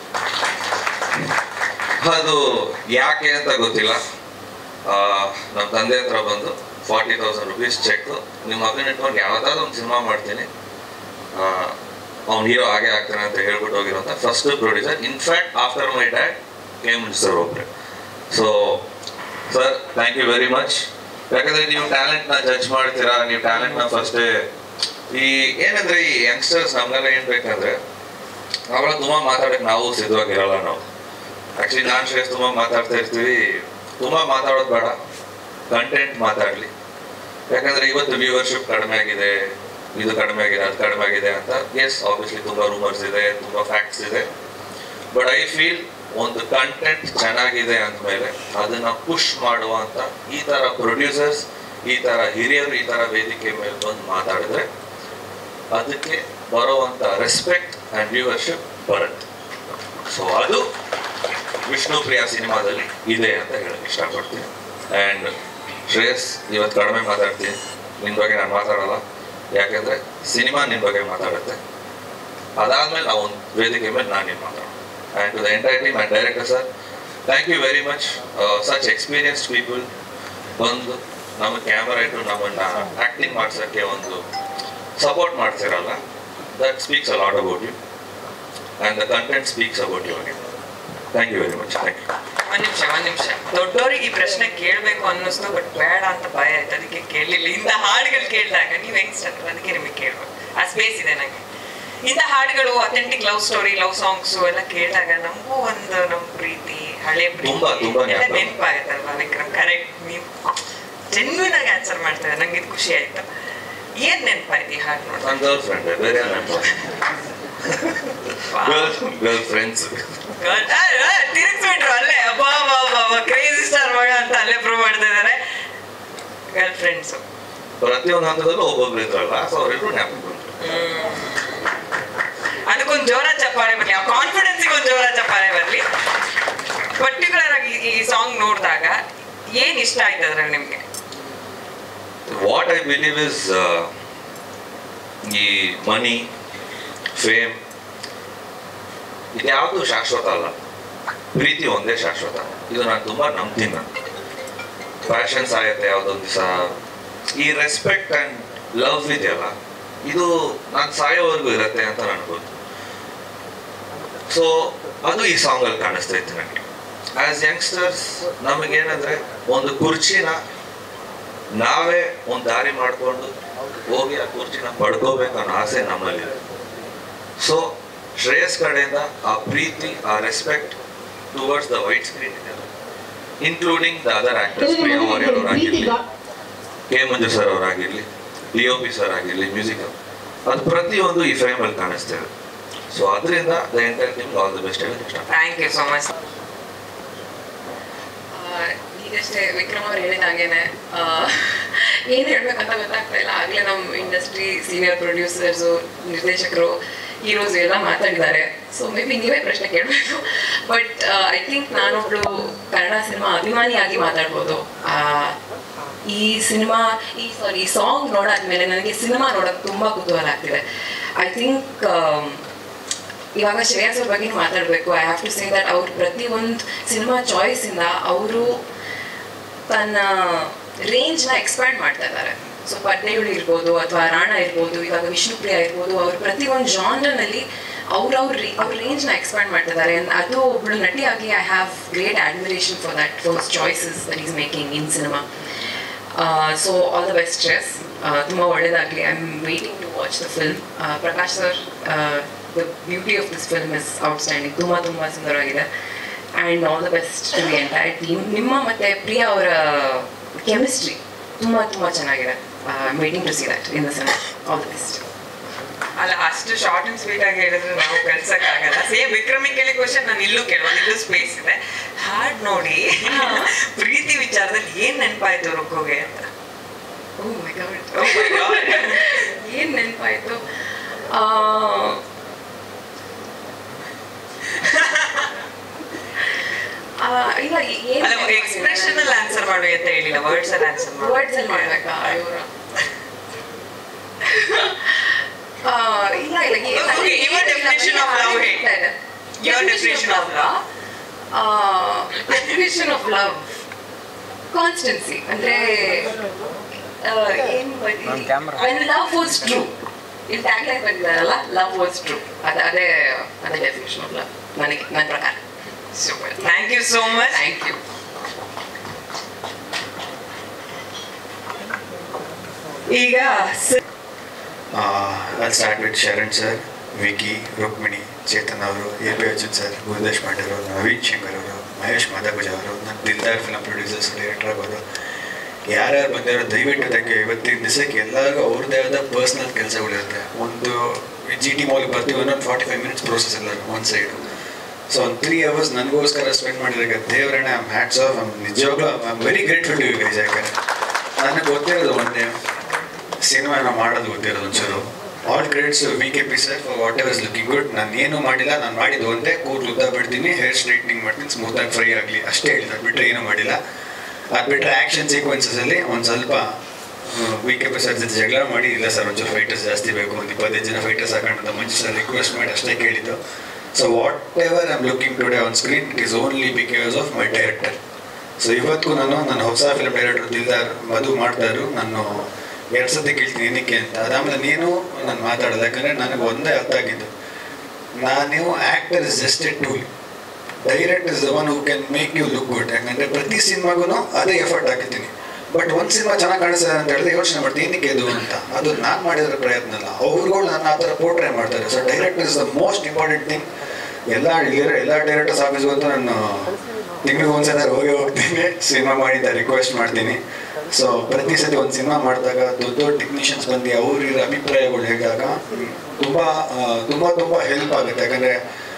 ಅದು ಯಾಕೆ ಅಂತ ಗೊತ್ತಿಲ್ಲ ಆ, ನಮ್ಮ ತಂದೆ ಹತ್ರ ಬಂದು ಫಾರ್ಟಿ ತೌಸಂಡ್ ರುಪೀಸ್ ಚೆಕ್ ನಿಮ್ಮ ಮಗನ ಇಟ್ಕೊಂಡು ಯಾವ್ದಾದ್ರು ಒಂದು ಸಿನಿಮಾ ಮಾಡ್ತೀನಿ ಅವ್ನು ಹೀರೋ ಹಾಗೆ ಆಗ್ತಾನೆ ಅಂತ ಹೇಳ್ಬಿಟ್ಟು ಹೋಗಿರೋಂಥ first producer in fact after my dad K Manju sir ಒಬ್ರೆ so sir thank you very much ಯಾಕಂದ್ರೆ ನೀವು ಟ್ಯಾಲೆಂಟ್ ನ ಜಡ್ಜ್ ಮಾಡ್ತೀರಾ ನೀವು ಟ್ಯಾಲೆಂಟ್ ನ ಫಸ್ಟ್ ಈ ಏನಂದ್ರೆ ಈ ಯಂಗ್ಸ್ಟರ್ಸ್ ನಮ್ಗೆಲ್ಲ ಏನ್ ಬೇಕಂದ್ರೆ ಅವಾಗ ತುಂಬಾ ಮಾತಾಡಕ್ ನಾವು ಸಿದ್ಧವಾಗಿರಲ್ಲ ನಾವು ಆಕ್ಚುಲಿ ನಾನ್ ಶ್ರೇಯಸ್ ತುಂಬಾ ಮಾತಾಡ್ತಾ ಇರ್ತೀವಿ ತುಂಬಾ ಮಾತಾಡೋದು ಬೇಡ ಕಂಟೆಂಟ್ ಮಾತಾಡ್ಲಿ ಯಾಕಂದ್ರೆ ಇವತ್ತು ವ್ಯೂವರ್ಶಿಪ್ ಕಡಿಮೆ ಆಗಿದೆ ಇದು ಕಡಿಮೆ ಆಗಿದೆ ಅದು ಕಡಿಮೆ ಆಗಿದೆ ಅಂತ ಎಸ್ ಆಬ್ವಿಯಸ್ಲಿ ತುಂಬಾ ರೂಮರ್ಸ್ ಇದೆ ತುಂಬಾ ಫ್ಯಾಕ್ಟ್ಸ್ ಇದೆ ಬಟ್ ಐ ಫೀಲ್ ಒಂದು ಕಂಟೆಂಟ್ ಚೆನ್ನಾಗಿದೆ ಅಂದಮೇಲೆ ಅದನ್ನ ಪುಷ್ ಮಾಡುವಂತ ಈ ತರ ಪ್ರೊಡ್ಯೂಸರ್ಸ್ ಈ ತರ ಹಿರಿಯರು ಈ ತರ ವೇದಿಕೆ ಮೇಲೆ ಬಂದು ಮಾತಾಡಿದ್ರೆ ಅದಕ್ಕೆ ಬರುವಂತ ರೆಸ್ಪೆಕ್ಟ್ ಅಂಡ್ ವ್ಯೂವರ್ಶಿಪ್ ಬರುತ್ತೆ ಸೊ ಅದು ವಿಷ್ಣು ಪ್ರಿಯ ಸಿನಿಮಾದಲ್ಲಿ ಇದೆ ಅಂತ ಹೇಳಕ್ ಇಷ್ಟಪಡ್ತೀನಿ ಆ್ಯಂಡ್ ಶ್ರೇಯಸ್ ಇವತ್ತು ಕಡಿಮೆ ಮಾತಾಡ್ತೀನಿ ನಿನ್ನ ಬಗ್ಗೆ ನಾನು ಮಾತಾಡಲ್ಲ ಯಾಕೆಂದ್ರೆ ಸಿನಿಮಾ ನಿನ್ನ ಬಗ್ಗೆ ಮಾತಾಡುತ್ತೆ ಅದಾದ್ಮೇಲೆ ನಾವು ಒಂದು ವೇದಿಕೆ ಮೇಲೆ ನಾನು ನಿನ್ನ ಮಾತಾಡೋಣ and to the entire team and director sir thank you very much such experienced people ಬಂದು ನಮ್ಮ ಕ್ಯಾಮರಾ ಇಟ್ಟು ನಮ್ಮನ್ನ ಆಕ್ಟಿಂಗ್ ಮಾಡ್ಸೋಕ್ಕೆ ಒಂದು ಸಪೋರ್ಟ್ ಮಾಡ್ತಿರಲ್ಲ that speaks a lot about you and the content speaks about you again thank you very much thank you ಒಂದ್ ನಿಮಿಷ ಒಂದ್ ನಿಮಿಷ ದೊಡ್ಡವರಿಗೆ ಈ ಪ್ರಶ್ನೆ ಕೇಳ್ಬೇಕು ಅನ್ನಿಸ್ತು ಬಟ್ ಬೇಡ ಅಂತ ಭಯ ಆಯ್ತು ಅದಕ್ಕೆ ಕೇಳಲಿಲ್ಲ ಇಂಥ ಹಾಡುಗಳು ಕೇಳಿದಾಗ ನೀವು ಯಂಗ್ಸ್ಟರ್ ಅದಕ್ಕೆ ನಿಮಗೆ ಕೇಳ್ಬೇಕು ಆ ಸ್ಪೇಸ್ ಇದೆ ನಂಗೆ ಇಂಥ ಹಾಡುಗಳು authentic love story love songs ಎಲ್ಲ ಕೇಳಿದಾಗ ನಮಗೂ ಒಂದು ನಮ್ಮ ಪ್ರೀತಿ ಹಳೆ ಪ್ರೀತಿ ತುಂಬಾ, ತುಂಬಾ ಎಲ್ಲ ಜ್ಞಾಪಕ. ನೆನಪಾಗತ್ತಲ್ವಾ ವಿಕ್ರಮ್ ಕರೆಕ್ಟ್ ನೀವು ಜೆನ್ಯೂನ್ ಆಗಿ ಆನ್ಸರ್ ಮಾಡ್ತಾರೆ ನಂಗೆ ಇದು ಖುಷಿ ಆಯ್ತು ಏನ್ ನೆನಪಾಯ್ತು ಈ ಹಾಡು ನೋಡಿ ನನ್ನ ಗರ್ಲ್ ಫ್ರೆಂಡ್ ಬೇರೆ ಗರ್ಲ್ ಗರ್ಲ್ ಫ್ರೆಂಡ್ಸ್ ತಿರುಗಿಸ್ಬಿಟ್ರು ಅಲ್ಲೇ ಅಬ್ಬಾ ಅಬ್ಬಾ ಕ್ರೇಜಿ ಸ್ಟಾರ್ ಮಗ ಅಂತ ಅಲ್ಲೇ ಪ್ರೂವ್ ಮಾಡ್ತಾ ಇದಾರೆ ಗರ್ಲ್ ಫ್ರೆಂಡ್ಸ್ ಪ್ರತಿಯೊಂದು ಹಂತದಲ್ಲೂ ಒಬ್ಬೊಬ್ರು ಇದ್ರಲ್ಲ ಸೊ ಅವರಿಬ್ರು ಜ್ಞಾಪಕ ಬಂದ್ರು ಅದಕ್ಕೊಂದು ಜೋರ ಚಪ್ಪಾಳೆ ಬರ್ಲಿ ಆ ಕಾನ್ಫಿಡೆನ್ಸ್ ಒಂದು ಜೋರ ಚಪ್ಪಾಳೆ ಬರ್ಲಿ ಪರ್ಟಿಕ್ಯುಲರ್ ಆಗಿ ಈ ಸಾಂಗ್ ನೋಡಿದಾಗ ಏನ್ ಇಷ್ಟ ಆಯ್ತು ಅದ್ರಲ್ಲಿ ನಿಮ್ಗೆ ವಾಟ್ ಐ ಬಿಲೀವ್ ಇಸ್ ಈ ಮನಿ ಫೇಮ್ ಇದ್ಯಾವುದು ಶಾಶ್ವತ ಅಲ್ಲ ಪ್ರೀತಿ ಒಂದೇ ಶಾಶ್ವತ ಇದು ನಾನು ತುಂಬಾ ನಂಬ್ತೀನಿ ನಾನು ಫ್ಯಾಷನ್ ಸಾಯತ್ತೆ ಯಾವುದೊಂದು ದಿವಸ ಈ ರೆಸ್ಪೆಕ್ಟ್ ಅಂಡ್ ಲವ್ ಇದೆಯಲ್ಲ ಇದು ನಾನು ಸಾಯೋವರೆಗೂ ಇರತ್ತೆ ಅಂತ ನನಗೆ ಗೊತ್ತು ಸೊ ಅದು ಈ ಸಾಂಗ್ ಅಲ್ಲಿ ಕಾಣಿಸ್ತಾ ಇತ್ತು ನನಗೆ ಆಸ್ ಯಂಗ್ಸ್ಟರ್ಸ್ ನಮಗೇನಂದ್ರೆ ಒಂದು ಕುರ್ಚಿನ ನಾವೇ ಒಂದು ದಾರಿ ಮಾಡಿಕೊಂಡು ಹೋಗಿ ಆ ಕುರ್ಚಿನ ಪಡ್ಕೋಬೇಕು ಅನ್ನೋ ಆಸೆ ನಮ್ಮಲ್ಲಿದೆ ಸೊ ಶ್ರೇಯಸ್ ಕಡೆಯಿಂದ ಆ ಪ್ರೀತಿ ಆ respect towards the white screen ಇದೆ including the other actors Priya Warrier ಅವರಾಗಿರ್ಲಿ ಕೆ ಮಂಜು ಸರ್ ಅವರಾಗಿರ್ಲಿ ಡಿ ಒ ಪಿ ಸರ್ ಆಗಿರ್ಲಿ ಮ್ಯೂಸಿಕ್ ಅದು ಪ್ರತಿಯೊಂದು ಈ ಫ್ರೇಮ್ ಅಲ್ಲಿ ಕಾಣಿಸ್ತಾ ಇದೆ ಸೊ ಅದರಿಂದ the entire team all the best ಹೇಳಕ್ಕೆ ಇಷ್ಟ ಥ್ಯಾಂಕ್ ಯು ಸೋ ಮಚ್ ಈಗಷ್ಟೇ ವಿಕ್ರಮ್ ಅವ್ರು ಹೇಳಿದಾಗೇನೆ ಏನು ಹೇಳ್ಬೇಕಂತ ಗೊತ್ತಾಗ್ತಾ ಇಲ್ಲ ಆಗಲೇ ನಮ್ಮ ಇಂಡಸ್ಟ್ರಿ ಸೀನಿಯರ್ ಪ್ರೊಡ್ಯೂಸರ್ಸು ನಿರ್ದೇಶಕರು ಹೀರೋಸ್ ಎಲ್ಲ ಮಾತಾಡಿದ್ದಾರೆ ಸೊ ಮೇ ಬಿ ನೀವೇ ಪ್ರಶ್ನೆ ಕೇಳಬೇಕು ಬಟ್ ಐ ಥಿಂಕ್ ನಾನೊಬ್ಳು ಕನ್ನಡ ಸಿನಿಮಾ ಅಭಿಮಾನಿಯಾಗಿ ಮಾತಾಡ್ಬೋದು ಆ, ಈ ಸಿನಿಮಾ ಈ ಸಾರಿ ಈ ಸಾಂಗ್ ನೋಡಾದ್ಮೇಲೆ ನನಗೆ ಸಿನಿಮಾ ನೋಡೋಕೆ ತುಂಬ ಕುತೂಹಲ ಆಗ್ತಿದೆ ಐ ಥಿಂಕ್ ಇವಾಗ ಶ್ರೇಯಸ್ ಅವ್ರ ಬಗ್ಗೆ ಮಾತಾಡಬೇಕು I have to say that ಅವ್ರ ಪ್ರತಿಯೊಂದು ಸಿನಿಮಾ ಚಾಯ್ಸಿಂದ ಅವರು ತನ್ನ ರೇಂಜ್ನ ಎಕ್ಸ್ಪ್ಯಾಂಡ್ ಮಾಡ್ತಾ ಇದ್ದಾರೆ ಸೊ ಪದ್ನೆಗಳು ಇರ್ಬೋದು ಅಥವಾ ರಾಣ ಇರ್ಬೋದು ಇವಾಗ ವಿಷ್ಣುಪ್ರಿಯ ಇರ್ಬೋದು ಅವ್ರ ಪ್ರತಿಯೊಂದು ಜಾನ್ರಲ್ಲಿ ಅವ್ರವ್ರ ಅವ್ರ ರೇಂಜ್ನ ಎಕ್ಸ್ಪ್ಯಾಂಡ್ ಮಾಡ್ತಾ ಇದ್ದಾರೆ And ಅದು ಒಬ್ಳು ನಟಿಯಾಗಿ I have great admiration for that force choices that is making in cinema so all the best stress ತುಂಬ ಒಳ್ಳೇದಾಗಲಿ I am waiting to watch the film Prakash sir the beauty of this film is outstanding ತುಂಬ ತುಂಬ ಸುಂದರವಾಗಿದೆ and all the best to the entire team ನಿಮ್ಮ ಮತ್ತು ಪ್ರಿಯಾ ಅವರ chemistry ತುಂಬ ತುಂಬ ಚೆನ್ನಾಗಿದೆ waiting to see that in the cinema all the best ಅಲ್ಲ ಅಷ್ಟು ಶಾರ್ಟ್ ಅಂಡ್ ಸ್ವೀಟ್ ಆಗಿ ಹೇಳಿದ್ರೆ ನಾವು ಕಳ್ಸಕ್ ಆಗಲ್ಲ ಸೇಮ್ ವಿಕ್ರಮಿಗೆ ಕೇಳಿ ಕ್ವಶನ್ ನಾನು ಇಲ್ಲೂ ಕೇಳುವ ಇಲ್ಲೂ ಸ್ಪೇಸ್ ಇದೆ ಹಾಡ್ ನೋಡಿ ಪ್ರೀತಿ ವಿಚಾರದಲ್ಲಿ ಏನ್ ನೆನಪಾಯ್ತು ರುಕ್ಕೋಗೆ ಅಂತ oh my God Oh my God. ಏನು ನೆನಪಾಯಿತು ಆ ಇಲ್ಲ ಏನ್ ಅಲ್ಲ ಎಕ್ಸ್ಪ್ರೆಷನ್ ಅಲ್ಲಿ ಆನ್ಸರ್ ಮಾಡಿ ಅಂತ ಹೇಳಿಲ್ಲ ವರ್ಡ್ಸ್ ಅಲ್ಲಿ ಆನ್ಸರ್ ಮಾಡಿ ವರ್ಡ್ಸ್ ಅಲ್ಲಿ ಮಾಡ್ಬೇಕಾ ಇವ್ರ ಆ, ಇಲ್ಲ ಇಲ್ಲ ಏನ್- Okay, your definition of love ಹೇಳಿ. ಹೇಳ್ತಾ ಇದೆ. Your Definition definition of of love. ಆ, definition of love ಕಾನ್ಸ್ಟೆನ್ಸಿ ಅಂದ್ರೆ ಆ, ಏನ್ when love was true ಇಲ್ಲಿ ಟ್ಯಾಗ್ಲೈನ್ ಬಂದಿದ್ದಾರಲ್ಲ ಲವ್ ವಾಸ್ ಟ್ರೂ ಅದ ಅದೇ ಅದೇ ಡೆಫಿನೇಷನ್ ಆಫ್ ಲವ್ ನನಗೆ ನನ್ನ ಪ್ರಕಾರ super thank you so much thank you ಈಗ ಸ- ಅಲ್ಲಿ start with Sharan sir Vicky Rukmini Chethan ಅವರು A P Arjun sir Gurudesh Pande ಅವರು ನವೀನ್ ಶಂಕರ್ ಅವರು ಮಹೇಶ್ ಮಾಧವಜ ಅವರು ನನ್ನ ದಿಲ್ದಾರ್ ಫಿಲಮ್ ಪ್ರೊಡ್ಯೂಸರ್ಸ್ ಡೈರೆಕ್ಟರ್ ಆಗೋದು ಯಾರ್ಯಾರು ಬಂದಿರೋ ದಯವಿಟ್ಟು ತಂಗೆ ಇವತ್ತಿನ ದಿವಸಕ್ಕೆ ಎಲ್ಲರಿಗೂ ಅವ್ರದ್ದೇ ಆದ ಪರ್ಸ್ನಲ್ ಕೆಲಸಗಳಿರುತ್ತೆ ಒಂದು ಜಿ ಟಿ ಮಾಲ್ಗೆ ಬರ್ತೀವಿ ಒಂದೊಂದು ಫಾರ್ಟಿ ಫೈವ್ ಮಿನಿಟ್ಸ್ ಪ್ರೋಸೆಸ್ ಎಲ್ಲರೂ ಒಂದು ಸೈಡು ಸೊ ಒಂದು ತ್ರೀ ಅವರ್ಸ್ ನನಗೋಸ್ಕರ ಸ್ಪೆಂಡ್ ಮಾಡಿದಾಗ ದೇವರಣ್ಣ ಐಮ್ ಹ್ಯಾಟ್ಸ್ ಆಫ್ ಐಮ್ ನಿಜವಾಗ್ಲೂ I am very grateful to you guys ಯಾಕಂದ್ರೆ ನನಗೆ ಗೊತ್ತಿರೋದು ಒಂದೇ ಸಿನಿಮಾನ ಮಾಡೋದು ಗೊತ್ತಿರೋದು ಒಂಚೂರು all credits V K P sir for whatever is looking good ನಾನು ಏನು ಮಾಡಿಲ್ಲ ನಾನು ಮಾಡಿದ್ದು ಒಂದೇ ಕೂದಲು ಉದ್ದ ಬಿಡ್ತೀನಿ ಹೇರ್ ಸ್ಟ್ರೈಟ್ನಿಂಗ್ ಮಾಡ್ತೀನಿ ಸ್ಮೂತಾಗಿ ಫ್ರೈ ಆಗಲಿ ಅಷ್ಟೇ ಹೇಳಿದ ಬಿಟ್ಟರೆ ಏನೂ ಮಾಡಿಲ್ಲ ಅದು ಬಿಟ್ಟರೆ ಆ್ಯಕ್ಷನ್ ಸೀಕ್ವೆನ್ಸಸಲ್ಲಿ ಒಂದು ಸ್ವಲ್ಪ ವಿ ಕೆ ಪಿ ಸರ್ ಜೊತೆ ಜಗಳ ಮಾಡಿ ಇಲ್ಲ ಸರ್ ಒಂಚೂರು ಫೈಟರ್ಸ್ ಜಾಸ್ತಿ ಬೇಕು ಒಂದು ಇಪ್ಪತ್ತೈದು ಜನ ಫೈಟರ್ಸ್ ಹಾಕೊಂಡು ಮಂಜು ಸರ್ ರಿಕ್ವೆಸ್ಟ್ ಮಾಡಿ ಅಷ್ಟೇ ಕೇಳಿದ್ದು so whatever I'm looking today on screen it is only because of my director so ಇವತ್ತು ನಾನು ನನ್ನ ಹೊಸ ಫಿಲ್ಮ್ ಡೈರೆಕ್ಟರ್ ದಿಲ್ದಾರ್ ಮಧು ಮಾಡ್ತಾರು ನಾನು ಎರಡು ಸತಿ ಕೇಳ್ತೀನಿ ಏನಕ್ಕೆ ಅಂತ ಅದಾದ್ಮೇಲೆ ನೀನು ನಾನು ಮಾತಾಡೋದು ಯಾಕಂದರೆ ನನಗೆ ಒಂದೇ ಅರ್ಥ ಆಗಿದ್ದು ನಾನು actor is just a tool direct is the one who can make you look good ಯಾಕಂದರೆ ಪ್ರತಿ ಸಿನಿಮಾಗೂ ಅದೇ ಎಫರ್ಟ್ ಹಾಕಿದ್ದೀನಿ ಬಟ್ ಒಂದು ಸಿನಿಮಾ ಚೆನ್ನಾಗಿ ಕಾಣಿಸ್ತದೆ ಅಂತ ಹೇಳಿದ್ರೆ ಯೋಚನೆ ಮಾಡ್ತೀನಿ ಏನಕ್ಕೆ ಇದು ಅಂತ ಅದು ನಾನು ಮಾಡಿದ್ರೆ ಪ್ರಯತ್ನ ಅಲ್ಲ ಅವ್ರುಗಳು ನನ್ನ ಆ ಥರ ಪೋರ್ಟ್ರೇ ಮಾಡ್ತಾರೆ so direct is the most important thing ಎಲ್ಲ ಇಲ್ಲಿರೋ ಎಲ್ಲ ಡೈರೆಕ್ಟರ್ಸ್ ಆಫೀಸ್ಗೂ ಅಂತ ನಾನು ತಿಂಗಳಿಗೆ ಒಂದ್ಸಲ ಹೋಗಿ ಹೋಗ್ತೀನಿ ಸಿನಿಮಾ ಮಾಡಿದ್ದ ರಿಕ್ವೆಸ್ಟ್ ಮಾಡ್ತೀನಿ ಸೊ ಪ್ರತಿ ಸತಿ ಒಂದು ಸಿನಿಮಾ ಮಾಡಿದಾಗ ದೊಡ್ಡ ದೊಡ್ಡ ಟೆಕ್ನಿಷಿಯನ್ಸ್ ಬಂದು ಅವ್ರ ಅಭಿಪ್ರಾಯಗಳು ಹೇಳಿದಾಗ ತುಂಬ ತುಂಬ ತುಂಬ ಹೆಲ್ಪ್ ಆಗುತ್ತೆ ಯಾಕಂದರೆ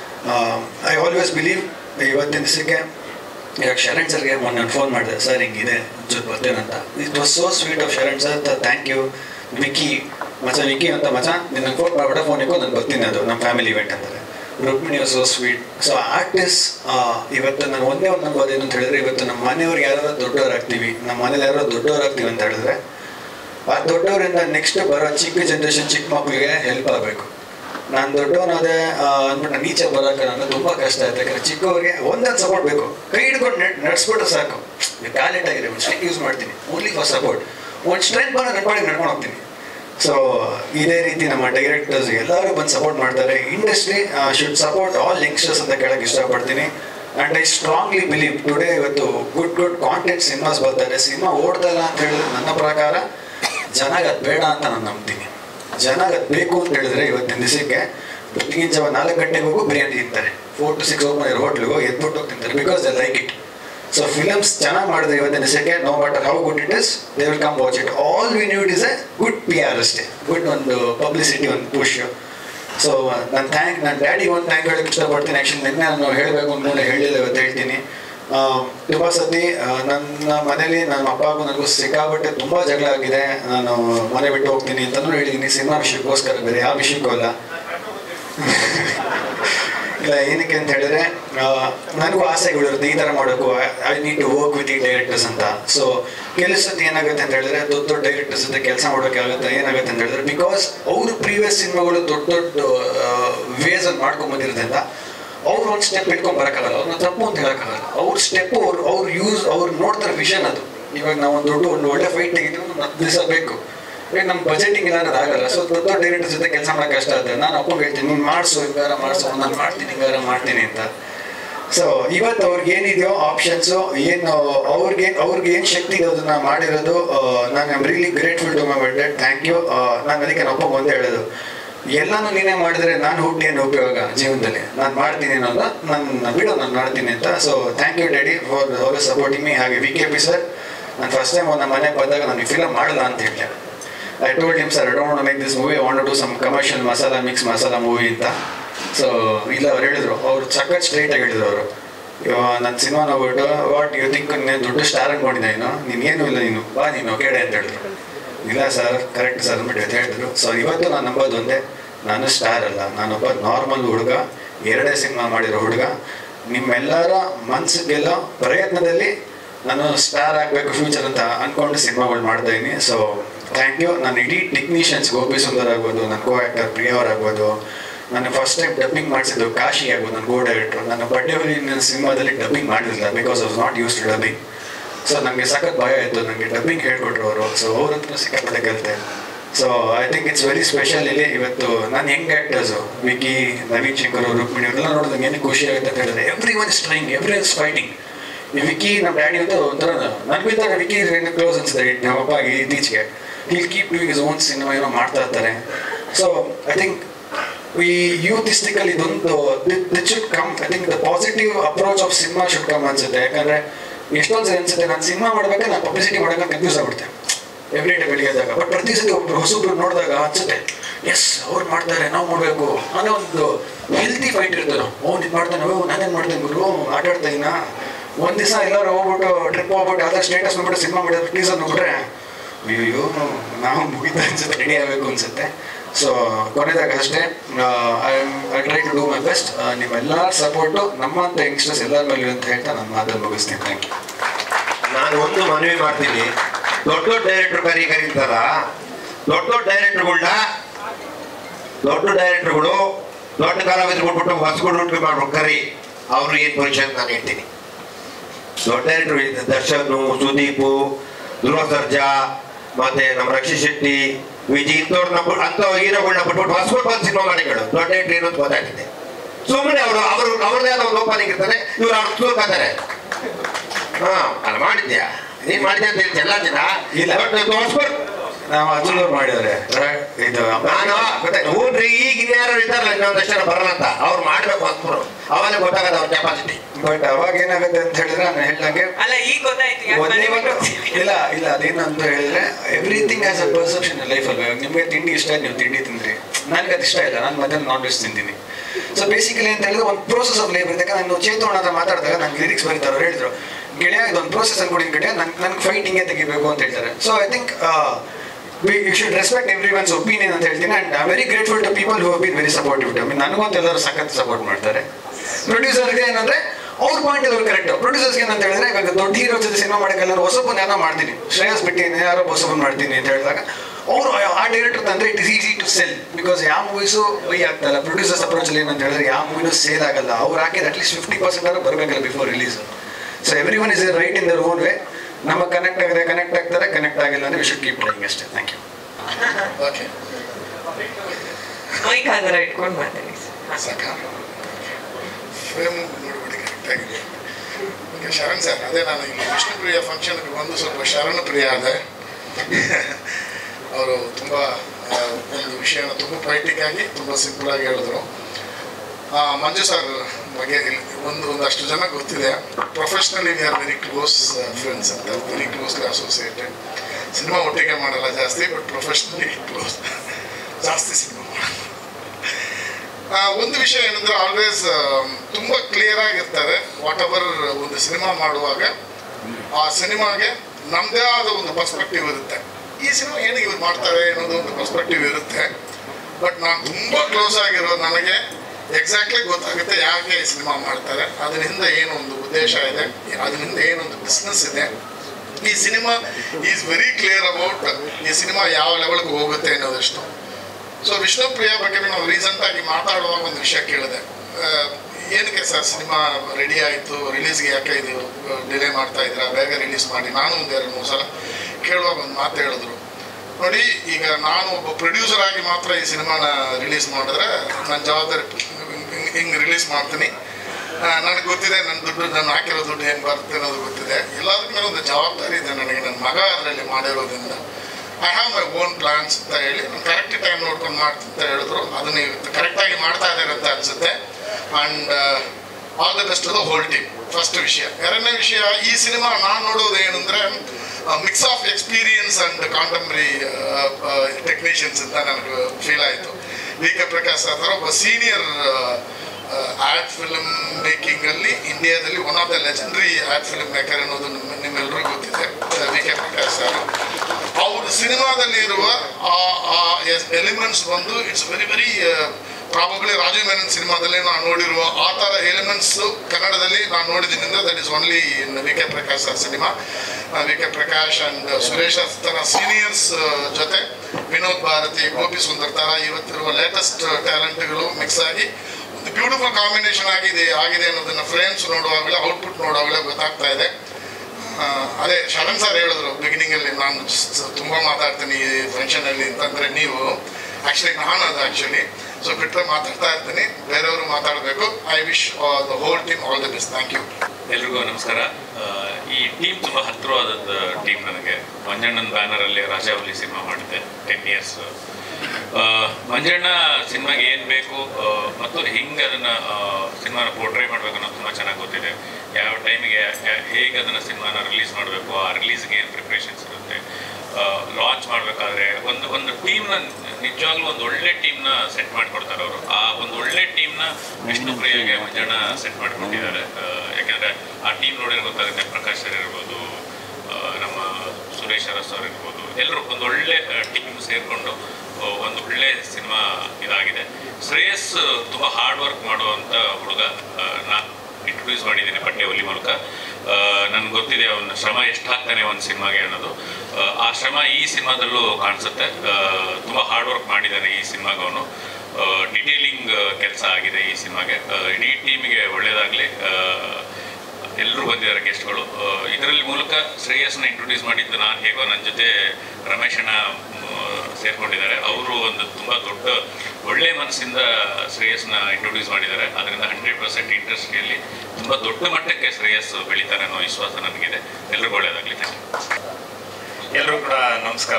ಐ ಆಲ್ವೇಸ್ ಬಿಲೀವ್ ಇವತ್ತಿನ ದಿವಸಕ್ಕೆ ಇವಾಗ ಶರಣ್ ಸರ್ಗೆ ಮೊನ್ನೆ ಫೋನ್ ಮಾಡಿದೆ ಸರ್ ಹಿಂಗಿದೆ ಜೊತೆ ಬರ್ತೇನಂತ it was so sweet of Sharan sir thank you Vicky ಮಚ ವಿಕಿ ಅಂತ ಮಚ ನಿನ್ನ ಫೋನ್ ಮಾಡ್ಬಿಡ ಫೋನ್ ಇಕ್ಕೋ ನಾನು ಬರ್ತೀನಿ ಅದು ನಮ್ಮ ಫ್ಯಾಮಿಲಿ ಇವೆಂಟ್ ಅಂತಾರೆ Rukmini so sweet so artist ಇವತ್ತು ನಾನು ಒಂದೇ ಒಂದು ನಂಬೋದು ಏನು ಅಂತ ಹೇಳಿದ್ರೆ ಇವತ್ತು ನಮ್ಮ ಮನೆಯವ್ರಿಗೆ ಯಾರು ದೊಡ್ಡವರಾಗ್ತೀವಿ ನಮ್ಮ ಮನೇಲಿ ಯಾರೋ ದೊಡ್ಡವರಾಗ್ತೀವಿ ಅಂತ ಹೇಳಿದ್ರೆ ಆ ದೊಡ್ಡವರಿಂದ ನೆಕ್ಸ್ಟ್ ಬರೋ ಚಿಕ್ಕ ಜನ್ರೇಷನ್ ಚಿಕ್ಕ ಮಕ್ಕಳಿಗೆ ಹೆಲ್ಪ್ ಆಗಬೇಕು ನಾನು ದೊಡ್ಡವನಾದೆ ಅಂದ್ಬಿಟ್ಟು ನಾನು ಈಚೆ ಬರೋಕೆ ನನಗೆ ತುಂಬ ಕಷ್ಟ ಆಯ್ತು ಯಾಕಂದ್ರೆ ಚಿಕ್ಕವರಿಗೆ ಒಂದೊಂದು ಸಪೋರ್ಟ್ ಬೇಕು ಕೈ ಹಿಡ್ಕೊಂಡು ನೆಟ್ ನಡ್ಸ್ಬಿಟ್ರೆ ಸಾಕು ಟ್ಯಾಲೆಂಟ್ ಆಗಿದೆ ಒಂದು ಸ್ಟಿಕ್ ಯೂಸ್ ಮಾಡ್ತೀನಿ ಓನ್ಲಿ ಫಾರ್ ಸಪೋರ್ಟ್ ಒಂದು ಸ್ಟ್ರೆಂತ್ ಬಂದು ನನ್ನ ಪಾಡಿಗೆ ನಡ್ಕೊಂಡು ಹೋಗ್ತೀನಿ ಸೊ ಇದೇ ರೀತಿ ನಮ್ಮ ಡೈರೆಕ್ಟರ್ಸ್ ಎಲ್ಲರೂ ಬಂದು ಸಪೋರ್ಟ್ ಮಾಡ್ತಾರೆ industry should support all youngsters ಅಂತ ಕೇಳಕ್ಕೆ ಇಷ್ಟಪಡ್ತೀನಿ and I strongly believe today ಇವತ್ತು ಗುಡ್ ಗುಡ್ ಕಾಂಟೆಂಟ್ ಸಿನಿಮಾಸ್ ಬರ್ತಾರೆ ಸಿನಿಮಾ ಓಡ್ತಾ ಇಲ್ಲ ಅಂತ ಹೇಳಿದ್ರೆ ನನ್ನ ಪ್ರಕಾರ ಜನಾಗ ಅದು ಬೇಡ ಅಂತ ನಾನು ನಂಬ್ತೀನಿ ಜನಾಗ ಅದು ಬೇಕು ಅಂತ ಹೇಳಿದ್ರೆ ಇವತ್ತಿನ ದಿವಸಕ್ಕೆ ಬೆಳಗಿನ ಜಾವ ನಾಲ್ಕು ಗಂಟೆಗೆ ಹೋಗು ಬಿರಿಯಾನಿ ತಿಂತಾರೆ ಫೋರ್ ಟು ಸಿಕ್ಸ್ ಓಪನ್ ಹೋಟ್ಲಿಗೆ ಎದ್ಬಿಟ್ಟು ತಿಂತಾರೆ because they like it so films ಚೆನ್ನಾಗಿ ಮಾಡಿದ್ರೆ ಇವತ್ತಿನ ದಿವಸಕ್ಕೆ no matter how good it is they will come watch it all we need is a good P R ಅಷ್ಟೇ ಗುಡ್ ಒಂದು ಪಬ್ಲಿಸಿಟಿ ಒಂದು ಪುಷ್ ಸೊ ನಾನು ಥ್ಯಾಂಕ್ ನನ್ನ ಡ್ಯಾಡಿ ಒಂದು ಥ್ಯಾಂಕ್ ಹೇಳಕ್ಕೆ ಇಷ್ಟಪಡ್ತೀನಿ ಆ್ಯಕ್ಚುಲಿ ನಿನ್ನೆ ನಾನು ಹೇಳಬೇಕು ಅಂದ್ಮೇಲೆ ಹೇಳಿಲ್ಲ ಇವತ್ತು ಹೇಳ್ತೀನಿ ತುಂಬ ಸತಿ ಆ, ನನ್ನ ಮನೇಲಿ ನಮ್ಮ ಅಪ್ಪಗೂ ನನಗೂ ಸಿಕ್ಕಾಬಟ್ಟೆ ತುಂಬ ಜಗಳ ಆಗಿದೆ ನಾನು ಮನೆ ಬಿಟ್ಟು ಹೋಗ್ತೀನಿ ಅಂತಲೂ ಹೇಳಿದ್ದೀನಿ ಸಿನಿಮಾ ವಿಷಯಕ್ಕೋಸ್ಕರ ಬೇರೆ ಯಾವ ವಿಷಯಕ್ಕೂ ಅಲ್ಲ ಇಲ್ಲ ಏನಕ್ಕೆ ಅಂತ ಹೇಳಿದ್ರೆ ಆ, ನನಗೂ ಆಸೆಗಳಿರುತ್ತೆ ಈ ಥರ ಮಾಡೋಕ್ಕೂ I need to work with ಈ ಡೈರೆಕ್ಟರ್ಸ್ ಅಂತ ಸೊ ಕೆಲಸ ಸತಿ ಏನಾಗುತ್ತೆ ಅಂತ ಹೇಳಿದ್ರೆ ದೊಡ್ಡ ದೊಡ್ಡ ಡೈರೆಕ್ಟರ್ಸ್ ಜೊತೆ ಕೆಲಸ ಮಾಡೋಕ್ಕಾಗುತ್ತೆ ಏನಾಗುತ್ತೆ ಅಂತ ಹೇಳಿದ್ರೆ ಬಿಕಾಸ್ ಅವರು ಪ್ರೀವಿಯಸ್ ಸಿನಿಮಾಗಳು ದೊಡ್ಡ ದೊಡ್ಡ ವೇಸ್ ಅಲ್ಲಿ ಮಾಡ್ಕೊಂಡ್ ಬಂದಿರೋದ್ರಿಂದ ಅವ್ರು ಒಂದು ಸ್ಟೆಪ್ ಇಟ್ಕೊಂಡ್ ಬರೋಕ್ಕಾಗಲ್ಲ ಅವ್ರನ್ನ ತಪ್ಪು ಅಂತ ಹೇಳಕ್ಕಾಗಲ್ಲ ಅವ್ರ ಸ್ಟೆಪ್ ಅವ್ರು ಅವ್ರು ಯೂಸ್ ಅವ್ರು ನೋಡ್ತಾರೆ ವಿಷನ್ ಅದು ಇವಾಗ ನಾವು ಒಂದು ದೊಡ್ಡ ಒಂದು ಒಳ್ಳೆ ಫೈಟ್ ತೆಗಿತೀವಿ ಒಂದು ಹತ್ತು ದಿವಸ ಬೇಕು ಇವಾಗ ನಮ್ಮ ಬಜೆಟಿಂಗ್ ಇಲ್ಲ ಅನ್ನೋದು ಆಗಲ್ಲ ಸೊ ದೊಡ್ಡ ದೊಡ್ಡ ಡೈರೆಕ್ಟರ್ ಜೊತೆ ಕೆಲಸ ಮಾಡಕ್ಕೆ ಕಷ್ಟ ಆಗುತ್ತೆ ನಾನು ಅಪ್ಪ ಹೇಳ್ತೀನಿ ನೀನು ಮಾಡಿಸು ಹಿಂಗಾರ ಮಾಡಿಸು ನಾನು ಮಾಡ್ತೀನಿ ಹಿಂಗಾರ ಮಾಡ್ತೀನಿ ಅಂತ ಸೊ ಇವತ್ತು ಅವ್ರಿಗೆ ಏನಿದೆಯೋ ಆಪ್ಷನ್ಸು ಏನು ಅವ್ರಿಗೆ ಅವ್ರಿಗೆ ಏನು ಶಕ್ತಿ ಇದೆ ಅದನ್ನ ಮಾಡಿರೋದು ನಾನು I'm really grateful to my but thank you ನಾನು ಅದಕ್ಕೆ ನಮ್ಮ ಅಪ್ಪ ಒಂದೇ ಹೇಳೋದು ಎಲ್ಲಾನು ನೀನೇ ಮಾಡಿದ್ರೆ ನಾನು ಹುಟ್ಟಿ ಏನು ಉಪಯೋಗ ಜೀವನದಲ್ಲಿ ನಾನು ಮಾಡ್ತೀನಿ ಅನ್ನೋದು ನನ್ನ ಬಿಡು ನಾನು ಮಾಡ್ತೀನಿ ಅಂತ so thank you daddy for our supporting me ಹಾಗೆ ವಿ ಕೆ ಪಿ ಸರ್ ನಾನು ಫಸ್ಟ್ ಟೈಮ್ ನಮ್ಮ ಮನೆಗೆ ಬಂದಾಗ ನಾನು ಫಿಲಮ್ ಮಾಡಲ್ಲ ಅಂತ ಹೇಳಿದೆ I told him sir I don't make this movie want to some commercial masala mix masala movie ಅಂತ ಸೊ ಇಲ್ಲ ಅವ್ರು ಹೇಳಿದ್ರು ಅವ್ರು ಸಖತ್ ಸ್ಟ್ರೈಟ್ ಆಗಿ ಹೇಳಿದ್ರು ಅವರು ನನ್ನ ಸಿನಿಮಾ ನೋಡ್ಬಿಟ್ಟು ವಾಟ್ ಯು ಥಿಂಕ್ ನೀನು ದೊಡ್ಡ ಸ್ಟಾರ್ ಅನ್ಕೊಂಡಿದ್ದೆ ನೀನು ನೀನು ಏನೂ ಇಲ್ಲ ನೀನು ಬಾ ನೀನು ಕೇಳೆ ಅಂತ ಹೇಳಿದ್ರು ಇಲ್ಲ ಸರ್ ಕರೆಕ್ಟ್ ಸರ್ ಅಂದ್ಬಿಟ್ಟು ಅಂತ ಹೇಳಿದ್ರು ಸೊ ಇವತ್ತು ನಾನು ನಂಬೋದು ಒಂದೇ ನಾನು ಸ್ಟಾರ್ ಅಲ್ಲ ನಾನೊಬ್ಬ ನಾರ್ಮಲ್ ಹುಡುಗ ಎರಡೇ ಸಿನಿಮಾ ಮಾಡಿರೋ ಹುಡುಗ ನಿಮ್ಮೆಲ್ಲರ ಮನಸ್ಸಿಗೆಲ್ಲ ಪ್ರಯತ್ನದಲ್ಲಿ ನಾನು ಸ್ಟಾರ್ ಆಗಬೇಕು ಫ್ಯೂಚರ್ ಅಂತ ಅನ್ಕೊಂಡು ಸಿನಿಮಾಗಳು ಮಾಡ್ತಾ ಇದ್ದೀನಿ ಸೊ ಥ್ಯಾಂಕ್ ಯು ನಾನು ಇಡೀ ಟೆಕ್ನಿಷಿಯನ್ಸ್ ಗೋಪಿ ಸುಂದರ್ ಆಗ್ಬೋದು ನನ್ನ ಕೋ ಆ್ಯಕ್ಟರ್ ಪ್ರಿಯವ್ರು ಆಗ್ಬೋದು ನಾನು ಫಸ್ಟ್ ಟೈಮ್ ಡಬ್ಬಿಂಗ್ ಮಾಡಿಸಿದ್ದು ಕಾಶಿ ಆಗ್ಬೋದು ನನ್ನ ಕೋ ಡೈರೆಕ್ಟರ್ ನಾನು ಬಡ್ಡೆ ನನ್ನ ಸಿನಿಮಾದಲ್ಲಿ ಡಬ್ಬಿಂಗ್ ಮಾಡಿರಲಿಲ್ಲ because of not use to dubbing so ನನಗೆ ಸಖತ್ ಭಯ ಇತ್ತು ನನಗೆ ಡಬ್ಬಿಂಗ್ ಹೇಳ್ಕೊಟ್ರು ಅವರು ಸೊ ಅವ್ರಂತೂ ಸಿಕ್ಕಾಪಟ್ಟೆ ಕಲಿತೆ so I think it's very special ಇಲ್ಲಿ ಇವತ್ತು ನಾನು ಹೆಂಗ್ ಆ್ಯಕ್ಟರ್ಸು ವಿಕಿ ನವೀನ್ ಶಂಕರ್ ರುಕ್ಮಿಣಿ ಅವರೆಲ್ಲ ನೋಡಿದಾಗ ಏನು ಖುಷಿ ಆಗುತ್ತೆ ಅಂತ ಹೇಳಿದ್ರೆ everyone is trying everyone is fighting ಈ ವಿಕಿ ನಮ್ಮ ಡ್ಯಾಡಿ ಅಂತ ಒಂಥರ ನನಗಿಂತ ವಿಕಿ ಕ್ಲೋಸ್ ಅನ್ಸುತ್ತೆ ನಮ್ಮಪ್ಪ ಇತ್ತೀಚೆಗೆ will keep doing his own cinema ಏನೋ ಮಾಡ್ತಾ ಇರ್ತಾರೆ ಸೊ ಐ ಥಿಂಕ್ ಈ ಯೂತಿಸ್ಟಿಕಲ್ ಇದೊಂದು that should come I think the positive approach of cinema should come ಅನ್ಸುತ್ತೆ ಯಾಕಂದ್ರೆ ಎಷ್ಟೊಂದು ಸರಿ ಅನ್ಸುತ್ತೆ ನಾನು ಸಿನಿಮಾ ಮಾಡ್ಬೇಕಾದ್ರೆ ನಾನು ಪಬ್ಲಿಸಿಟಿ ಮಾಡೋಕೆ ಕನ್ಫ್ಯೂಸ್ ಆಗ್ಬಿಡ್ತೆ ಎವ್ರಿ ಡೇ ಬೆಳಿಗ್ಗೆ ಎದ್ದಾಗ ಬಟ್ ಪ್ರತಿ ಸತಿ ಒಬ್ರು ಹೊಸಬ್ರು ನೋಡಿದಾಗ ಅನ್ಸುತ್ತೆ ಎಸ್ ಅವ್ರು ಮಾಡ್ತಾರೆ ನಾವು ಮಾಡಬೇಕು ಅನ್ನೋ ಒಂದು ಹೆಲ್ತಿ ಫೈಟ್ ಇರ್ತದೆ ನಾವು ಅವ್ನು ಇದು ಮಾಡ್ತಾನೆ ಓ ನಾನೇನು ಮಾಡ್ತೇನೆ ಗುರು ಆಟ ಆಡ್ತಾ ಇದ್ದೀನ ಒಂದು ದಿವಸ ಎಲ್ಲರೂ ಹೋಗ್ಬಿಟ್ಟು ಟ್ರಿಪ್ ಹೋಗ್ಬಿಟ್ಟು ಯಾವ್ದಾದ್ರು ಸ್ಟೇಟಸ್ ನೋಡ್ಬಿಟ್ಟು ಸಿನಿಮಾ ಮಾಡಿದ್ರೆ ಟೀಸರ್ ನೋಡ್ಬಿಟ್ರೆ ಅಯ್ಯೋ ನಾವು ಮುಗಿತಾ ಅನ್ಸುತ್ತೆ ರೆಡಿ ಆಗಬೇಕು ಅನ್ಸುತ್ತೆ ಸೊ ಕೊನೆದಾಗ ಅಷ್ಟೇ I try to do my best ನಿಮ್ಮೆಲ್ಲರ ಸಪೋರ್ಟು ನಮ್ಮಂತ ಯಂಗ್ಸ್ಟರ್ಸ್ ಎಲ್ಲರ ಮೇಲೆ ಅಂತ ಹೇಳ್ತಾ ನಾನು ಮಾತನ್ನು ಮುಗಿಸ್ತೀನಿ ಥ್ಯಾಂಕ್ ಯು ನಾನು ಒಂದು ಮನವಿ ಮಾಡ್ತೀನಿ ದೊಡ್ಡ ದೊಡ್ಡ ಡೈರೆಕ್ಟರ್ ಕರಿ ಕರೀತಾರ ದೊಡ್ಡ ದೊಡ್ಡ ಡೈರೆಕ್ಟರ್ಗಳನ್ನ ದೊಡ್ಡ ಡೈರೆಕ್ಟರ್ಗಳು ದೊಡ್ಡ ಕಲಾವಿದ್ರು ಕೊಟ್ಬಿಟ್ಟು ಹೊಸಗಳು ಹುಡುಕಿ ಮಾಡ್ಬೇಕು ಕರಿ ಅವ್ರು ಏನ್ ಪೊಸಿಷನ್ ನಾನು ಹೇಳ್ತೀನಿ ದೊಡ್ಡ ಡೈರೆಕ್ಟರ್ ದರ್ಶನ್ ಸುದೀಪು ಧ್ರುವ ಸರ್ಜಾ ಮತ್ತೆ ನಮ್ಮ ರಕ್ಷಿ ಶೆಟ್ಟಿ ವಿಜಯ್ ಇಂಥವ್ರು ನಮ್ಮ ಅಂತ ಹೀರೋಗಳನ್ನ ಬಿಟ್ಬಿಟ್ಟು ಹೊಸಗಳು ಬಂದು ಸಿನಿಮಾ ಮಾಡಿಗಳು ದೊಡ್ಡ ಡೈರೆಕ್ಟರ್ ಏನು ಅಂತ ಗೊತ್ತಾಗ್ತಿದೆ ಸುಮ್ಮನೆ ಅವರು ಅವರು ಅವ್ರದೇ ಆದ ಒಂದು ಓಪನಿಂಗ್ ಇರ್ತಾರೆ ಇವ್ರು ಅವ್ರು ತೂರ್ಕೊತಾರೆ ಹಾ ಅಲ್ಲ ಮಾಡಿದ್ಯಾ ನೀನ್ ಮಾಡಿದ್ಯಾ ಅಂತ ಹೇಳ್ತಿ ಎಲ್ಲ ಜನ ಇಲ್ಲ. ಬಟ್ ತೋರ್ಸ್ಕೊಡ್ ನಾವು ಅರ್ಜುನ್ ಅವ್ರು ಮಾಡಿದ್ದಾರೆ ಇದು ನಾನು ಗೊತ್ತಾಯ್ತು ಹೂನ್ರಿ ಈಗ ಇನ್ಯಾರು ಇದ್ದಾರಲ್ಲ ಇನ್ನೊಂದಷ್ಟು ಜನ ಬರಲ್ಲ ಅಂತ ಅವ್ರು ಮಾಡ್ಬೇಕು ಅಂದ್ರು ಅವಾಗ ಗೊತ್ತಾಗದ ಅವ್ರ ಕೆಪಾಸಿಟಿ ಬಟ್ ಅವಾಗ ಏನಾಗುತ್ತೆ ಅಂತ ಹೇಳಿದ್ರೆ ನಾನು ಹೇಳ್ದಂಗೆ ಅಲ್ಲ ಈಗ ಗೊತ್ತಾಯ್ತು ಯಾಕೆ ಒಂದೇ ಮನೆ ಒಂದು ಬಿಟ್ಟು ಇಲ್ಲ ಇಲ್ಲ ಅದೇನು ಅಂತ ಹೇಳಿದ್ರೆ everything as a perception life ಅಲ್ವಾ ಇವಾಗ ನಿಮಗೆ ತಿಂಡಿ ಇಷ್ಟ ನೀವು ತಿಂಡಿ ತಿಂದ್ರಿ ನನಗೆ ಅದು ಇಷ್ಟ ಇಲ್ಲ ನಾನು ಮಧ್ಯಾಹ್ನ ನಾನ್ ವೆಜ್ ತಿಂತೀನಿ ಸೊ ಬೇಸಿಕಲಿ ಅಂತ ಹೇಳಿದ್ರೆ ಒಂದು ಪ್ರೋಸೆಸ್ ಆಫ್ ಲೇಬರ್ ಯಾಕಂದ್ರೆ ನಾನು ಚೇತೋಣ ಹತ್ರ ಮಾತಾಡಿದಾಗ ನಂಗೆ ಲಿರಿಕ್ಸ್ ಬರೀತಾರೆ ಅವ್ರು ಹೇಳಿದ್ರು ಗೆಳೆಯ ಇದೊಂದು ಪ್ರೋಸೆಸ್ ಅನ್ಕೊಂಡಿನ ಗೆಳೆಯ ನನ್ಗೆ ನನ್ಗೆ ಫೈಟಿಂಗೇ ತೆಗಿಬೇಕು ಅಂತ ಹೇಳ್ತಾರೆ so I think you should respect everyone's opinion ಅಂತ ಹೇಳ್ತೀನಿ and I very grateful to people who been very supportive to mean ನನಗಂತೂ ಎಲ್ಲರೂ ಸಖತ್ ಸಪೋರ್ಟ್ ಮಾಡ್ತಾರೆ ಪ್ರೊಡ್ಯೂಸರ್ಗೆ ಏನಂದ್ರೆ ಅವ್ರ ಪಾಯಿಂಟ್ ಅವ್ರು ಕರೆಕ್ಟ್ ಪ್ರೊಡ್ಯೂಸರ್ಸ್ ಏನಂತ ಹೇಳಿದ್ರೆ ಇವಾಗ ದೊಡ್ಡ ಹೀರೋ ಜೊತೆ ಸಿನಿಮಾ ಮಾಡಕ್ಕೆ ಎಲ್ಲರೂ ಹೊಸಬನ್ ಏನೋ ಮಾಡ್ತೀನಿ ಶ್ರೇಯಸ್ ಬಿಟ್ಟು ಯಾರೋ ಹೊಸಬನ್ ಮಾಡ್ತೀನಿ ಅಂತ ಹೇಳಿದಾಗ ಅವರು ಆ ಡೈರೆಕ್ಟರ್ ತಂದ್ರೆ it is easy to sell because ಯಾವ ಮೂವೀಸು ಬೈ ಆಗ್ತಲ್ಲ ಪ್ರೊಡ್ಯೂಸರ್ಸ್ ಅಪ್ರೋಚ್ ಅಲ್ಲಿ ಏನಂತ ಹೇಳಿದ್ರೆ ಯಾವ ಮೂವಿನೂ ಸೇಲ್ ಆಗಲ್ಲ ಅವ್ರು ಹಾಕಿದ್ರೆ ಅಟ್ಲೀಸ್ಟ್ ಫಿಫ್ಟಿ ಪರ್ಸೆಂಟ್ ಆದ್ರೂ ಬರಬೇಕಲ್ಲ before release so everyone is right in their own way ನಮಗೆ ಕನೆಕ್ಟ್ ಆಗಿದೆ ಕನೆಕ್ಟ್ ಆಗ್ತಾರೆ ಕನೆಕ್ಟ್ ಆಗಿಲ್ಲ ಅಂದ್ರೆ ವಿ ಶುಡ್ ಕೀಪ್ ಟ್ರೈಂಗ್ ಅಷ್ಟೇ ಥ್ಯಾಂಕ್ ಯು ಓಕೆ ಮೈಕ್ ಆ ಥರ ಇಟ್ಕೊಂಡು ಮಾತಾಡಿ ಹಾ. ಸಾಕ ಫ್ರೇಮ್ ನೋಡ್ಬಿಡಿ ಕರೆಕ್ಟಾಗಿದೆ ಓಕೆ ಶರಣ್ ಸರ್ ಅದೇ ನಾನು ಇಲ್ಲಿ ವಿಷ್ಣುಪ್ರಿಯ ಫಂಕ್ಷನ್ಗೆ ಬಂದು ಸ್ವಲ್ಪ ಶರಣ ಪ್ರಿಯ ಆದೆ ಅವರು ತುಂಬ ಆ, ಒಂದು ವಿಷಯನ ತುಂಬ ಪೊಯಿಟಿಕ್ ಆಗಿ ತುಂಬ ಸಿಂಪಲ್ ಆಗಿ ಹೇಳಿದ್ರು ಆ, ಮಂಜು ಸರ್ ಬಗ್ಗೆ ಇಲ್ಲಿ ಒಂದು ಒಂದಷ್ಟು ಜನ ಗೊತ್ತಿದೆ professionally we are very close friends ಅಂತ ವೆರಿ ಕ್ಲೋಸ್ಲಿ ಅಸೋಸಿಯೇಟೆಡ್ ಸಿನಿಮಾ ಒಟ್ಟಿಗೆ ಮಾಡಲ್ಲ ಜಾಸ್ತಿ ಬಟ್ ಪ್ರೊಫೆಷ್ನಲಿ ಕ್ಲೋಸ್ ಜಾಸ್ತಿ ಸಿನಿಮಾ ಮಾಡಲ್ಲ ಆ, ಒಂದು ವಿಷಯ ಏನಂದ್ರೆ ಆಲ್ವೇಸ್ ತುಂಬಾ ಕ್ಲಿಯರ್ ಆಗಿರ್ತಾರೆ ವಾಟ್ ಎವರ್ ಒಂದು ಸಿನಿಮಾ ಮಾಡುವಾಗ ಆ ಸಿನಿಮಾಗೆ ನಮ್ಮದೇ ಆದ ಒಂದು ಪರ್ಸ್ಪೆಕ್ಟಿವ್ ಇರುತ್ತೆ ಈ ಸಿನಿಮಾ ಏನಕ್ಕೆ ಇವ್ರು ಮಾಡ್ತಾರೆ ಅನ್ನೋದು ಒಂದು ಪರ್ಸ್ಪೆಕ್ಟಿವ್ ಇರುತ್ತೆ ಬಟ್ ನಾನು ತುಂಬಾ ಕ್ಲೋಸ್ ಆಗಿರೋ ನನಗೆ ಎಕ್ಸಾಕ್ಟ್ಲಿ ಗೊತ್ತಾಗುತ್ತೆ ಯಾಕೆ ಈ ಸಿನಿಮಾ ಮಾಡ್ತಾರೆ ಅದರಿಂದ ಏನೊಂದು ಉದ್ದೇಶ ಇದೆ ಅದರಿಂದ ಏನೊಂದು ಬಿಸ್ನೆಸ್ ಇದೆ ಈ cinema is very clear about ಈ ಸಿನಿಮಾ ಯಾವ ಲೆವೆಲ್ಗೆ ಹೋಗುತ್ತೆ ಅನ್ನೋದಷ್ಟು ಸೊ ವಿಷ್ಣುಪ್ರಿಯ ಬಗ್ಗೆ ನಾವು ರೀಸೆಂಟ್ ಆಗಿ ಮಾತಾಡುವಾಗ ಒಂದು ವಿಷಯ ಕೇಳಿದೆ ಆ, ಏನಕ್ಕೆ ಸರ್ ಸಿನಿಮಾ ರೆಡಿ ಆಯಿತು ರಿಲೀಸ್ಗೆ ಯಾಕೆ ಇದು ಡಿಲೇ ಮಾಡ್ತಾ ಇದ್ದೀರಾ ಬೇಗ ರಿಲೀಸ್ ಮಾಡಿ ನಾನು ಒಂದು ಎರಡು ಮೂರು ಸಲ ಕೇಳುವಾಗ ಒಂದು ಮಾತು ಹೇಳಿದ್ರು ನೋಡಿ ಈಗ ನಾನು ಒಬ್ಬ ಪ್ರೊಡ್ಯೂಸರ್ ಆಗಿ ಮಾತ್ರ ಈ ಸಿನಿಮಾನ ರಿಲೀಸ್ ಮಾಡಿದ್ರೆ ನನ್ನ ಜವಾಬ್ದಾರಿ ಹಿಂಗೆ ರಿಲೀಸ್ ಮಾಡ್ತೀನಿ ನನಗೆ ಗೊತ್ತಿದೆ ನನ್ನ ದುಡ್ಡು ನಾನು ಹಾಕಿರೋ ದುಡ್ಡು ಹೆಂಗೆ ಬರುತ್ತೆ ಅನ್ನೋದು ಗೊತ್ತಿದೆ ಎಲ್ಲದಕ್ಕೂ ಮೇಲೆ ಒಂದು ಜವಾಬ್ದಾರಿ ಇದೆ ನನಗೆ ನನ್ನ ಮಗ ಅದರಲ್ಲಿ ಮಾಡಿರೋದ್ರಿಂದ I have my own plans ಅಂತ ಹೇಳಿ ಕರೆಕ್ಟ್ ಟೈಮ್ ನೋಡ್ಕೊಂಡು ಮಾಡ್ತೀನಿ ಅಂತ ಹೇಳಿದ್ರು ಅದನ್ನ ಕರೆಕ್ಟಾಗಿ ಮಾಡ್ತಾ ಇದ್ದಾರೆ ಅಂತ ಅನ್ಸುತ್ತೆ and all the best the whole team first ವಿಷಯ ಎರಡನೇ ವಿಷಯ ಈ ಸಿನಿಮಾ ನಾನು ನೋಡೋದು ಏನಂದ್ರೆ mix of experience and contemporary technicians ಅಂತ ನನಗೆ ಫೀಲ್ ಆಯಿತು ವಿ ಕೆ ಪ್ರಕಾಶ್ ಸರ್ ಒಬ್ಬ ಸೀನಿಯರ್ ಆರ್ಟ್ ಫಿಲ್ಮ್ ಮೇಕಿಂಗ್ ಅಲ್ಲಿ ಇಂಡಿಯಾದಲ್ಲಿ one of the legendary art film maker ಅನ್ನೋದು ನಿಮ್ಮ ನಿಮ್ಮೆಲ್ಲರಿಗೂ ಗೊತ್ತಿದೆ ವಿ ಕೆ ಪ್ರಕಾಶ್ ಸರ್ ಅವ್ರ ಸಿನಿಮಾದಲ್ಲಿ ಇರುವ ಆ ಎಲಿಮೆಂಟ್ಸ್ ಬಂದು it's very very probably Rajeev Menon ಸಿನಿಮಾದಲ್ಲಿ ನಾನು ನೋಡಿರುವ ಆ ಥರ ಎಲಿಮೆಂಟ್ಸ್ ಕನ್ನಡದಲ್ಲಿ ನಾನು ನೋಡಿದ್ದೀನಿ ಅಂದರೆ that is only in V K Prakash sir cinema V K Prakash and Suresh ತನ್ನ ಸೀನಿಯರ್ಸ್ ಜೊತೆ ವಿನೋದ್ ಭಾರತಿ ಗೋಪಿ ಸುಂದರ್ ಥರ ಇವತ್ತಿರುವ ಲೇಟೆಸ್ಟ್ ಟ್ಯಾಲೆಂಟ್ಗಳು ಮಿಕ್ಸ್ ಆಗಿ ಒಂದು ಬ್ಯೂಟಿಫುಲ್ ಕಾಂಬಿನೇಷನ್ ಆಗಿದೆ ಆಗಿದೆ ಅನ್ನೋದನ್ನ ಫ್ರೇಮ್ಸ್ ನೋಡುವಾಗಲೇ ಔಟ್ಪುಟ್ ನೋಡುವಾಗಲೇ ಗೊತ್ತಾಗ್ತಾ ಇದೆ ಆ, ಅದೇ ಶರಣ್ ಸರ್ ಹೇಳಿದ್ರು ಬಿಗಿನಿಂಗ್ ಅಲ್ಲಿ ನಾನು ಸ್- ತುಂಬಾ ಮಾತಾಡ್ತೀನಿ ಈ ಫಂಕ್ಷನ್ ಅಲ್ಲಿ ಅಂತಂದ್ರೆ ನೀವು ಆಕ್ಚುಲಿ ನಾನು ಅದು ಆಕ್ಚುಲಿ ಸೊ ಬಿಟ್ಟರೆ ಮಾತಾಡ್ತಾ ಇರ್ತೀನಿ ಬೇರೆಯವರು ಮಾತಾಡಬೇಕು I wish the whole team all the best thank you ಎಲ್ರಿಗೂ ನಮಸ್ಕಾರ ಆ, ಈ ಟೀಮ್ ತುಂಬ ಹತ್ತಿರವಾದದ್ದು ಟೀಮ್ ನನಗೆ ಮಂಜಣ್ಣನ ಬ್ಯಾನರಲ್ಲಿ ರಾಜಾವಲಿ ಸಿನಿಮಾ ಮಾಡಿದ್ದೆ ಟೆನ್ ಇಯರ್ಸ್ ಮಂಜಣ್ಣ ಸಿನಿಮಾಗೆ ಏನು ಬೇಕು ಆ, ಮತ್ತು ಹಿಂಗೆ ಅದನ್ನು ಸಿನಿಮಾನ ಪೋರ್ಟ್ರೇ ಮಾಡಬೇಕು ಅನ್ನೋದು ತುಂಬ ಚೆನ್ನಾಗಿ ಗೊತ್ತಿದೆ ಯಾವ ಟೈಮಿಗೆ ಹೇಗೆ ಅದನ್ನು ಸಿನಿಮಾನ ರಿಲೀಸ್ ಮಾಡಬೇಕು ಆ ರಿಲೀಸ್ಗೆ ಏನು ಪ್ರಿಪ್ರೇಷನ್ಸ್ ಇರುತ್ತೆ ಲಾಂಚ್ ಮಾಡಬೇಕಾದ್ರೆ ಒಂದು ಒಂದು ಟೀಮ್ನ ನಿಜವಾಗ್ಲೂ ಒಂದು ಒಳ್ಳೆ ಟೀಮ್ನ ಸೆಟ್ ಮಾಡಿಕೊಡ್ತಾರೆ ಅವರು ಆ ಒಂದು ಒಳ್ಳೆ ಟೀಮ್ನ ವಿಷ್ಣು ಪ್ರಿಯಾಗೆ ಮಂಜಣ್ಣ ಸೆಟ್ ಮಾಡ್ಕೊಂಡಿದ್ದಾರೆ ಆ, ಯಾಕಂದ್ರೆ ಆ ಟೀಮ್ ನೋಡಿದ್ರೆ ಗೊತ್ತಾಗುತ್ತೆ ಪ್ರಕಾಶ್ ಸರ್ ಇರ್ಬೋದು ಆ, ನಮ್ಮ ಸುರೇಶ್ ಅರಸ್ ಅವ್ರು ಇರ್ಬೋದು ಎಲ್ಲರೂ ಒಂದು ಒಳ್ಳೆ ಟೀಮ್ ಸೇರಿಕೊಂಡು ಒಂದು ಒಳ್ಳೆ ಸಿನಿಮಾ ಇದಾಗಿದೆ ಶ್ರೇಯಸ್ ತುಂಬ ಹಾರ್ಡ್ ವರ್ಕ್ ಮಾಡುವಂಥ ಹುಡುಗ ಆ, ನಾನು ಇಂಟ್ರೊಡ್ಯೂಸ್ ಮಾಡಿದ್ದೀನಿ ಪಟ್ಟೆ ಒಲಿ ಮೂಲಕ ನನಗೆ ಗೊತ್ತಿದೆ ಅವನ ಶ್ರಮ ಎಷ್ಟು ಹಾಕ್ತಾನೆ ಒಂದು ಸಿನಿಮಾಗೆ ಅನ್ನೋದು ಆ, ಆ ಶ್ರಮ ಈ ಸಿನಿಮಾದಲ್ಲೂ ಕಾಣಿಸುತ್ತೆ ತುಂಬ ಹಾರ್ಡ್ ವರ್ಕ್ ಮಾಡಿದ್ದಾನೆ ಈ ಸಿನಿಮಾಗೆ ಅವನು ಡಿಟೇಲಿಂಗ್ ಕೆಲಸ ಆಗಿದೆ ಈ ಸಿನಿಮಾಗೆ ಆ, ಇಡೀ ಟೀಮಿಗೆ ಒಳ್ಳೆಯದಾಗಲಿ ಎಲ್ಲರೂ ಬಂದಿದ್ದಾರೆ ಗೆಸ್ಟ್ಗಳು ಇದರಲ್ಲಿ ಮೂಲಕ ಶ್ರೇಯಸ್ನ ಇಂಟ್ರೊಡ್ಯೂಸ್ ಮಾಡಿದ್ದು ನಾನು ಹೇಗೋ ನನ್ನ ಜೊತೆ ರಮೇಶಣ್ಣ ಮ್, ಸೇರ್ಕೊಂಡಿದ್ದಾರೆ ಅವರು ಒಂದು ತುಂಬ ದೊಡ್ಡ ಒಳ್ಳೆ ಮನಸ್ಸಿಂದ ಶ್ರೇಯಸ್ನ ಇಂಟ್ರೊಡ್ಯೂಸ್ ಮಾಡಿದ್ದಾರೆ ಅದರಿಂದ ಹಂಡ್ರೆಡ್ ಪರ್ಸೆಂಟ್ ಇಂಡಸ್ಟ್ರಿಯಲ್ಲಿ ತುಂಬ ದೊಡ್ಡ ಮಟ್ಟಕ್ಕೆ ಶ್ರೇಯಸ್ ಬೆಳೀತಾರೆ ಅನ್ನೋ ವಿಶ್ವಾಸ ನನಗಿದೆ ಎಲ್ರಿಗೂ ಒಳ್ಳೆಯದಾಗಲಿ ಥ್ಯಾಂಕ್ ಯು ಎಲ್ಲರೂ ಕೂಡ ನಮಸ್ಕಾರ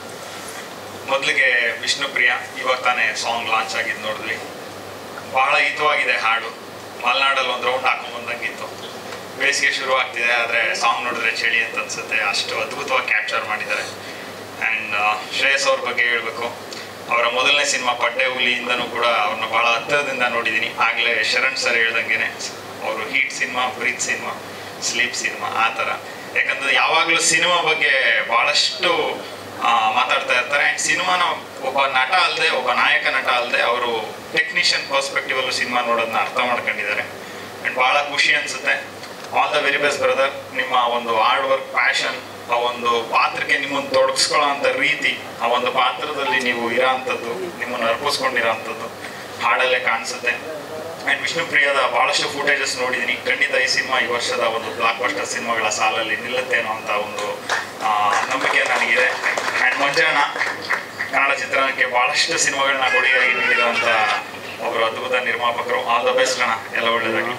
ಮೊದಲಿಗೆ ವಿಷ್ಣುಪ್ರಿಯ ಇವಾಗ ತಾನೇ ಸಾಂಗ್ ಲಾಂಚ್ ಆಗಿದ್ದು ನೋಡಿದ್ವಿ ಬಹಳ ಹಿತವಾಗಿದೆ ಹಾಡು ಮಲೆನಾಡಲ್ಲಿ ಒಂದು ರೌಂಡ್ ಹಾಕೊಂಡ್ ಬಂದಂಗಿತ್ತು ಬೇಸಿಗೆ ಶುರು ಆಗ್ತಿದೆ ಆದರೆ ಸಾಂಗ್ ನೋಡಿದ್ರೆ ಚಳಿ ಅಂತ ಅನ್ಸುತ್ತೆ ಅಷ್ಟು ಅದ್ಭುತವಾಗಿ ಕ್ಯಾಪ್ಚರ್ ಮಾಡಿದ್ದಾರೆ ಆ್ಯಂಡ್ ಶ್ರೇಯಸ್ ಅವ್ರ ಬಗ್ಗೆ ಹೇಳಬೇಕು ಅವರ ಮೊದಲನೇ ಸಿನಿಮಾ ಪಡ್ಡೆ ಹುಲಿಯಿಂದನೂ ಕೂಡ ಅವ್ರನ್ನ ಬಹಳ ಹತ್ತಿರದಿಂದ ನೋಡಿದ್ದೀನಿ ಆಗಲೇ ಶರಣ್ ಸರ್ ಹೇಳ್ದಂಗೆನೆ ಅವರು heat cinema Preeth cinema sleep cinema ಆ ಥರ ಯಾಕಂದ್ರೆ ಯಾವಾಗಲೂ ಸಿನಿಮಾ ಬಗ್ಗೆ ಭಾಳಷ್ಟು ಆ, ಮಾತಾಡ್ತಾ ಇರ್ತಾರೆ ಆ್ಯಂಡ್ ಸಿನಿಮಾನ ಒಬ್ಬ ನಟ ಅಲ್ಲದೆ ಒಬ್ಬ ನಾಯಕ ನಟ ಅಲ್ಲದೆ ಅವರು ಟೆಕ್ನಿಷಿಯನ್ ಪರ್ಸ್ಪೆಕ್ಟಿವ್ ಅಲ್ಲೂ ಸಿನಿಮಾ ನೋಡೋದನ್ನ ಅರ್ಥ ಮಾಡ್ಕೊಂಡಿದ್ದಾರೆ ಆ್ಯಂಡ್ ಭಾಳ ಖುಷಿ ಅನ್ಸುತ್ತೆ all the very best brother ನಿಮ್ಮ ಒಂದು ಹಾರ್ಡ್ ವರ್ಕ್ ಪ್ಯಾಷನ್ ಆ ಒಂದು ಪಾತ್ರಕ್ಕೆ ನಿಮ್ಮನ್ನು ತೊಡಗಿಸ್ಕೊಳ್ಳೋ ಅಂಥ ರೀತಿ ಆ ಒಂದು ಪಾತ್ರದಲ್ಲಿ ನೀವು ಇರೋ ಅಂಥದ್ದು ನಿಮ್ಮನ್ನು ಅರ್ಪಿಸ್ಕೊಂಡಿರೋ ಅಂಥದ್ದು ಹಾಡಲ್ಲೇ ಕಾಣಿಸುತ್ತೆ ಆ್ಯಂಡ್ ವಿಷ್ಣುಪ್ರಿಯದ ಭಾಳಷ್ಟು ಫುಟೇಜಸ್ ನೋಡಿದ್ದೀನಿ ಖಂಡಿತ ಈ ಸಿನಿಮಾ ಈ ವರ್ಷದ ಒಂದು ಬ್ಲಾಕ್ ಬಸ್ಟರ್ ಸಿನಿಮಾಗಳ ಸಾಲಲ್ಲಿ ನಿಲ್ಲುತ್ತೇನೋ ಅಂತ ಒಂದು ಆ, ನಂಬಿಕೆ ನನಗಿದೆ ಆ್ಯಂಡ್ ಮಂಜಣ್ಣ ಕನ್ನಡ ಚಿತ್ರರಂಗಕ್ಕೆ ಭಾಳಷ್ಟು ಸಿನಿಮಾಗಳನ್ನ ಕೊಡುಗೆಯಾಗಿ ನೀಡಿರುವಂಥ ಒಬ್ಬರು ಅದ್ಭುತ ನಿರ್ಮಾಪಕರು ಆಲ್ ದ ಬೆಸ್ಟ್ ಅಣ್ಣ ಎಲ್ಲ ಒಳ್ಳೆಯದಾಗಿ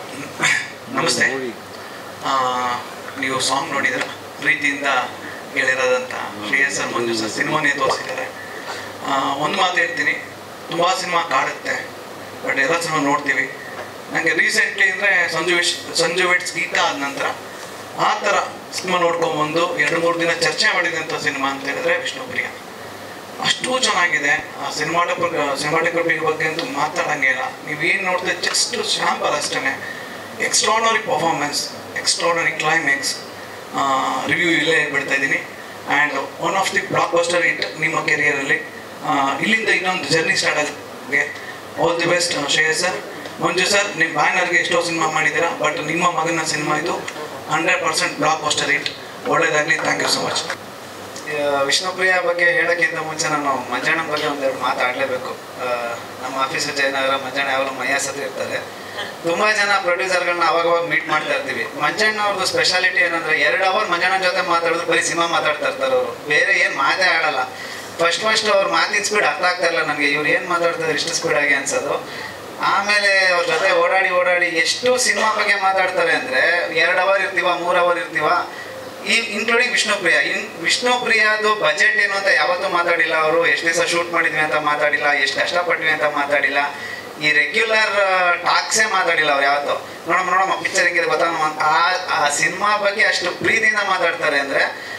ನಮಸ್ತೆ ಆ, ನೀವು ಸಾಂಗ್ ನೋಡಿದ್ರ ಪ್ರೀತಿಯಿಂದ ಗೆಳೆಯರಾದಂಥ ಶ್ರೇಯಸ್ ಸರ್ ಮಂಜು ಸರ್ ಸಿನಿಮಾನೇ ತೋರಿಸಿದ್ದಾರೆ ಒಂದು ಮಾತು ಹೇಳ್ತೀನಿ ತುಂಬ ಸಿನಿಮಾ ಕಾಡುತ್ತೆ ಬಟ್ ಎಲ್ಲ ಸಿನಿಮಾ ನೋಡ್ತೀವಿ ನನಗೆ ರೀಸೆಂಟ್ಲಿ ಅಂದರೆ ಸಂಜು ವಿಶ್ ಸಂಜು ವಿಟ್ಸ್ ಗೀತಾ ಆದ ನಂತರ ಆ ಥರ ಸಿನಿಮಾ ನೋಡ್ಕೊಂಬಂದು ಎರಡು ಮೂರು ದಿನ ಚರ್ಚೆ ಮಾಡಿದಂಥ ಸಿನಿಮಾ ಅಂತ ಹೇಳಿದ್ರೆ ವಿಷ್ಣುಪ್ರಿಯ ಅಷ್ಟು ಚೆನ್ನಾಗಿದೆ ಆ ಸಿನಿಮಾಟೋಗ್ರ ಸಿನಿಮಾಟೋಗ್ರಫಿ ಬಗ್ಗೆ ಅಂತೂ ಮಾತಾಡಂಗೆ ಇಲ್ಲ ನೀವೇನು ನೋಡಿದ್ರೆ ಜಸ್ಟ್ ಶಾಂಪಲ್ ಅಷ್ಟೇ extraordinary performance extraordinary climax review ಇಲ್ಲೇ ಬಿಡ್ತಾ ಇದ್ದೀನಿ and one of the blockbuster it ನಿಮ್ಮ ಕೆರಿಯರಲ್ಲಿ ಇಲ್ಲಿಂದ ಇನ್ನೊಂದು ಜರ್ನಿ ಸ್ಟಾರ್ಟ್ ಆಗಿದೆ all the best Shreyas sir Manju sir ನಿಮ್ಮ ಬ್ಯಾನರ್ಗೆ ಎಷ್ಟೋ ಸಿನಿಮಾ ಮಾಡಿದ್ದೀರಾ ಬಟ್ ನಿಮ್ಮ ಮಗನ ಸಿನಿಮಾ ಇದು hundred percent blockbuster it ಒಳ್ಳೇದಾಗಲಿ thank you so much Vishnupriya ಬಗ್ಗೆ ಹೇಳೋಕ್ಕಿಂತ ಮುಂಚೆ ನಾನು ಮಂಜಣ್ಣ ಬಗ್ಗೆ ಒಂದೆರಡು ಮಾತಾಡಲೇಬೇಕು ನಮ್ಮ ಆಫೀಸರ್ ಜಯನಗರ ಮಂಜಣ್ಣ ಯಾವಾಗಲೂ ಮೈಯಾಸ್ ಹತ್ರ ಇರ್ತಾರೆ ತುಂಬಾ ಜನ ಪ್ರೊಡ್ಯೂಸರ್ಗಳನ್ನ ಅವಾಗ ಅವಾಗ ಮೀಟ್ ಮಾಡ್ತಾ ಇರ್ತೀವಿ ಮಂಜಣ್ಣ ಅವ್ರದ್ದು ಸ್ಪೆಷಾಲಿಟಿ ಏನಂದ್ರೆ ಎರಡು ಅವರ್ ಮಂಜಣ್ಣ ಜೊತೆ ಮಾತಾಡಿದ್ರು ಬರೀ ಸಿನಿಮಾ ಮಾತಾಡ್ತಾ ಇರ್ತಾರೆ ಅವರು ಬೇರೆ ಏನು ಮಾತೇ ಆಡಲ್ಲ ಫಸ್ಟ್ ಫಸ್ಟ್ ಅವ್ರ ಮಾತಿನ ಸ್ಪೀಡ್ ಅರ್ಥ ಆಗ್ತಾ ಇಲ್ಲ ನನಗೆ ಇವ್ರು ಏನು ಮಾತಾಡ್ತಾರೆ ಇಷ್ಟು ಸ್ಪೀಡ್ ಆಗಿ ಅನ್ಸೋದು ಆಮೇಲೆ ಅವ್ರ ಜೊತೆ ಓಡಾಡಿ ಓಡಾಡಿ ಎಷ್ಟು ಸಿನಿಮಾ ಬಗ್ಗೆ ಮಾತಾಡ್ತಾರೆ ಅಂದ್ರೆ ಎರಡು ಅವರ್ ಇರ್ತೀವ ಮೂರ್ ಅವರ್ ಇರ್ತೀವ ಈ ಇನ್ಕ್ಲೂಡಿಂಗ್ ವಿಷ್ಣುಪ್ರಿಯ ಇನ್ ವಿಷ್ಣುಪ್ರಿಯದು ಬಜೆಟ್ ಏನು ಅಂತ ಯಾವತ್ತೂ ಮಾತಾಡಿಲ್ಲ ಅವರು ಎಷ್ಟು ದಿವಸ ಶೂಟ್ ಮಾಡಿದ್ವಿ ಅಂತ ಮಾತಾಡಿಲ್ಲ ಎಷ್ಟು ಕಷ್ಟಪಟ್ವಿ ಅಂತ ಮಾತಾಡಿಲ್ಲ ಈ ರೆಗ್ಯುಲರ್ ಟಾಕ್ಸೇ ಮಾತಾಡಿಲ್ಲ ಅವ್ರು ಯಾವತ್ತು ನೋಡಮ್ಮ ನೋಡಮ್ಮ ಪಿಕ್ಚರ್ ಹೆಂಗಿದೆ ಗೊತ್ತಾ ಆ ಆ ಸಿನಿಮಾ ಬಗ್ಗೆ ಅಷ್ಟು ಪ್ರೀತಿಯಿಂದ ಮಾತಾಡ್ತಾರೆ ಅಂದ್ರೆ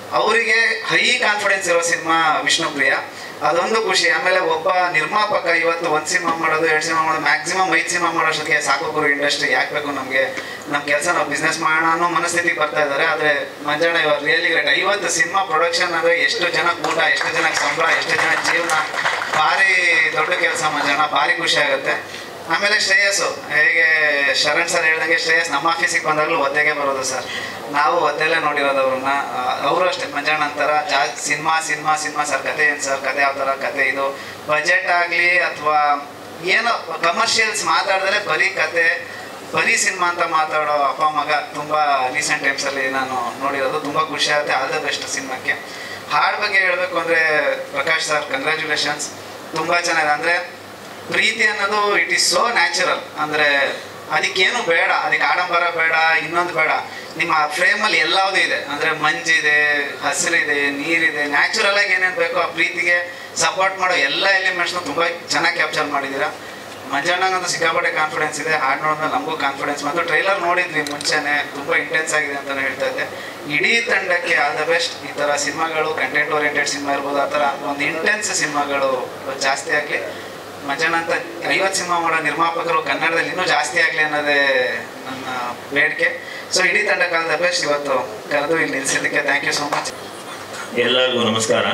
ಅವರಿಗೆ ಹೈ ಕಾನ್ಫಿಡೆನ್ಸ್ ಇರೋ ಸಿನಿಮಾ ವಿಷ್ಣುಪ್ರಿಯ ಅದೊಂದು ಖುಷಿ ಆಮೇಲೆ ಒಬ್ಬ ನಿರ್ಮಾಪಕ ಇವತ್ತು ಒಂದು ಸಿನಿಮಾ ಮಾಡೋದು ಎರಡು ಸಿನಿಮಾ ಮಾಡೋದು ಮ್ಯಾಕ್ಸಿಮಮ್ ಐದು ಸಿನಿಮಾ ಮಾಡೋಷ್ಟೊತ್ತಿಗೆ ಸಾಕು ಗುರು ಇಂಡಸ್ಟ್ರಿ ಯಾಕೆ ಬೇಕು ನಮಗೆ ನಮ್ಮ ಕೆಲಸ ನಾವು ಬಿಸ್ನೆಸ್ ಮಾಡೋಣ ಅನ್ನೋ ಮನಸ್ಥಿತಿಗೆ ಬರ್ತಾ ಇದ್ದಾರೆ ಆದರೆ ಮಂಜಣ್ಣ ಇವಾಗ ರಿಯಲಿ ಗ್ರೇಟ್ ಐವತ್ತು ಸಿನಿಮಾ ಪ್ರೊಡಕ್ಷನ್ ಅಂದರೆ ಎಷ್ಟು ಜನ ಊಟ ಎಷ್ಟು ಜನಕ್ಕೆ ಸಂಬಳ ಎಷ್ಟು ಜನ ಜೀವನ ಭಾರಿ ದೊಡ್ಡ ಕೆಲಸ ಮಂಜಣ್ಣ ಭಾರಿ ಖುಷಿ ಆಗುತ್ತೆ ಆಮೇಲೆ ಶ್ರೇಯಸ್ಸು ಹೇಗೆ ಶರಣ್ ಸರ್ ಹೇಳ್ದಂಗೆ ಶ್ರೇಯಸ್ ನಮ್ಮ ಆಫೀಸಿಗೆ ಬಂದಾಗಲೂ ಒದ್ದೆಗೆ ಬರೋದು ಸರ್ ನಾವು ಒದ್ದೆಲ್ಲೇ ನೋಡಿರೋದು ಅವ್ರನ್ನ ಅವರು ಅಷ್ಟೇ ಮಂಜಣ್ಣ ಅಂತಾರ ಜಾ ಸಿನಿಮಾ ಸಿನಿಮಾ ಸಿನಿಮಾ ಸರ್ ಕತೆ ಏನು ಸರ್ ಕತೆ ಯಾವ ಥರ ಕತೆ ಇದು ಬಜೆಟ್ ಆಗಲಿ ಅಥವಾ ಏನೋ ಕಮರ್ಷಿಯಲ್ಸ್ ಮಾತಾಡಿದ್ರೆ ಬರೀ ಕತೆ ಬರೀ ಸಿನಿಮಾ ಅಂತ ಮಾತಾಡೋ ಅಪ್ಪ ಮಗ ತುಂಬ ರೀಸೆಂಟ್ ಟೈಮ್ಸಲ್ಲಿ ನಾನು ನೋಡಿರೋದು ತುಂಬ ಖುಷಿ ಆಗುತ್ತೆ ಆಲ್ ದ ಬೆಸ್ಟ್ ಸಿನಿಮಾಕ್ಕೆ ಹಾಡ್ ಬಗ್ಗೆ ಹೇಳಬೇಕು ಅಂದರೆ ಪ್ರಕಾಶ್ ಸರ್ ಕಂಗ್ರ್ಯಾಚುಲೇಷನ್ಸ್ ತುಂಬ ಚೆನ್ನಾಗಿದೆ ಅಂದರೆ ಪ್ರೀತಿ ಅನ್ನೋದು ಇಟ್ ಈಸ್ ಸೋ ನ್ಯಾಚುರಲ್ ಅಂದರೆ ಅದಕ್ಕೇನು ಬೇಡ ಅದಕ್ಕೆ ಆಡಂಬರ ಬೇಡ ಇನ್ನೊಂದು ಬೇಡ ನಿಮ್ಮ ಫ್ರೇಮಲ್ಲಿ ಎಲ್ಲವೂ ಇದೆ ಅಂದರೆ ಮಂಜಿದೆ ಹಸಿರಿದೆ ನೀರಿದೆ ನ್ಯಾಚುರಲ್ ಆಗಿ ಏನೇನು ಬೇಕೋ ಆ ಪ್ರೀತಿಗೆ ಸಪೋರ್ಟ್ ಮಾಡೋ ಎಲ್ಲ ಎಲಿಮೆಂಟ್ಸ್ನು ತುಂಬ ಚೆನ್ನಾಗಿ ಕ್ಯಾಪ್ಚರ್ ಮಾಡಿದ್ದೀರಾ ಮಂಜಣ್ಣಂಗಂತೂ ಸಿಕ್ಕಾಪಟ್ಟೆ ಕಾನ್ಫಿಡೆನ್ಸ್ ಇದೆ ಹಾಡು ನೋಡಿದ್ರೆ ನಮಗೂ ಕಾನ್ಫಿಡೆನ್ಸ್ ಮತ್ತು ಟ್ರೈಲರ್ ನೋಡಿದ್ವಿ ಮುಂಚೆನೆ ತುಂಬ ಇಂಟೆನ್ಸ್ ಆಗಿದೆ ಅಂತಲೇ ಹೇಳ್ತಾ ಇದ್ದೆ ಇಡೀ ತಂಡಕ್ಕೆ ಆಲ್ ದ ಬೆಸ್ಟ್ ಈ ಥರ ಸಿನಿಮಾಗಳು ಕಂಟೆಂಟ್ ಓರಿಯೆಂಟೆಡ್ ಸಿನಿಮಾ ಇರ್ಬೋದು ಆ ಥರ ಒಂದು ಇಂಟೆನ್ಸ್ ಸಿನಿಮಾಗಳು ಜಾಸ್ತಿ ಆಗಲಿ ಮಂಜಣ್ಣ ಅಂತ ಐವತ್ತು ಸಿನಿಮಾ ಮಾಡೋ ನಿರ್ಮಾಪಕರು ಕನ್ನಡದಲ್ಲಿ ಇನ್ನೂ ಜಾಸ್ತಿ ಆಗಲಿ ಅನ್ನೋದೇ ನನ್ನ ಬೇಡಿಕೆ ಸೊ ಇಡೀ ತಂಡಕ್ಕೆ ಆಲ್ ದ ಬೆಸ್ಟ್ ಇವತ್ತು ಕರೆದು ಇಲ್ಲಿ ನಿಲ್ಲಿಸಿದ್ದಕ್ಕೆ ಥ್ಯಾಂಕ್ ಯು ಸೋ ಮಚ್ ಎಲ್ಲರಿಗೂ ನಮಸ್ಕಾರ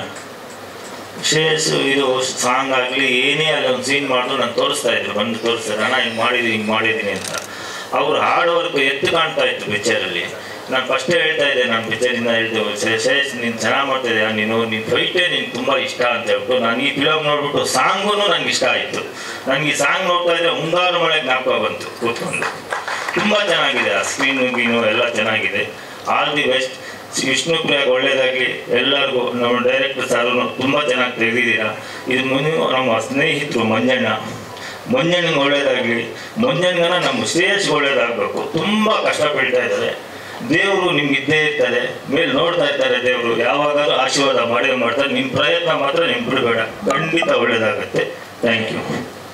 ಶ್ರೇಯಸ್ ಇದು ಸಾಂಗ್ ಆಗಲಿ ಏನೇ ಆಗಲಿ ಒಂದು ಸೀನ್ ಮಾಡಿದ್ರು ನಾನು ತೋರಿಸ್ತಾ ಇದ್ರು ಬಂದು ತೋರಿಸ್ತಾರೆ ಅಣ್ಣ ಹಿಂಗೆ ಮಾಡಿದ್ದೀನಿ ಹಿಂಗೆ ಮಾಡಿದ್ದೀನಿ ಅಂತ ಅವ್ರು ಹಾಡೋ ವರ್ಕ್ ಎತ್ತು ಕಾಣ್ತಾ ಇತ್ತು ಪಿಕ್ಚರಲ್ಲಿ ನಾನು ಫಸ್ಟೇ ಹೇಳ್ತಾ ಇದ್ದೆ ನಾನು ಪಿಕ್ಚರಿಂದ ಹೇಳ್ತೇವೆ ಶ್ರೇಯಸ್ ನೀನು ಚೆನ್ನಾಗಿ ಮಾಡ್ತಿದ್ದೆ ನೀನು ನಿನ್ನ ಫೈಟೇ ನಿನ್ಗೆ ತುಂಬ ಇಷ್ಟ ಅಂತ ಹೇಳ್ಬಿಟ್ಟು ನಾನು ಈ ಫಿಲಮ್ ನೋಡ್ಬಿಟ್ಟು ಸಾಂಗೂ ನಂಗೆ ಇಷ್ಟ ಆಯಿತು ನನಗೆ ಈ ಸಾಂಗ್ ನೋಡ್ತಾ ಇದ್ದರೆ ಮುಂಗಾರು ಮಳೆ ಜ್ಞಾಪಕ ಬಂತು ಕೂತ್ಕೊಂಡು ತುಂಬ ಚೆನ್ನಾಗಿದೆ ಆ ಸ್ಕ್ರೀನು ಗೀನು ಎಲ್ಲ ಚೆನ್ನಾಗಿದೆ ಆಲ್ ದಿ ಬೆಸ್ಟ್ ವಿಷ್ಣುಪ್ರಿಯಾಗ ಒಳ್ಳೇದಾಗಲಿ ಎಲ್ಲರಿಗೂ ನಮ್ಮ ಡೈರೆಕ್ಟರ್ ಸರ್ ತುಂಬ ಚೆನ್ನಾಗಿ ತೆಗೆದಿದ್ದೀರಾ ಇದು ಮುಂದೆ ನಮ್ಮ ಸ್ನೇಹಿತರು ಮಂಜಣ್ಣ ಮಂಜಣ್ಣಂಗೆ ಒಳ್ಳೇದಾಗಲಿ ಮಂಜಣ್ಣನ ನಮ್ಮ ಶ್ರೇಯಸ್ ಒಳ್ಳೇದಾಗಬೇಕು ತುಂಬ ಕಷ್ಟಪಡ್ತಾ ಇದ್ದಾರೆ ದೇವರು ನಿಮ್ಗೆ ಇದ್ದೇ ಇರ್ತಾರೆ ಮೇಲೆ ನೋಡ್ತಾ ಇರ್ತಾರೆ ದೇವರು ಯಾವಾಗಾದ್ರೂ ಆಶೀರ್ವಾದ ಮಾಡೇ ಮಾಡ್ತಾರೆ ನಿಮ್ಮ ಪ್ರಯತ್ನ ಮಾತ್ರ ನಿಮ್ಗೆ ಬಿಡಬೇಡ ಖಂಡಿತ ಒಳ್ಳೇದಾಗುತ್ತೆ ಥ್ಯಾಂಕ್ ಯು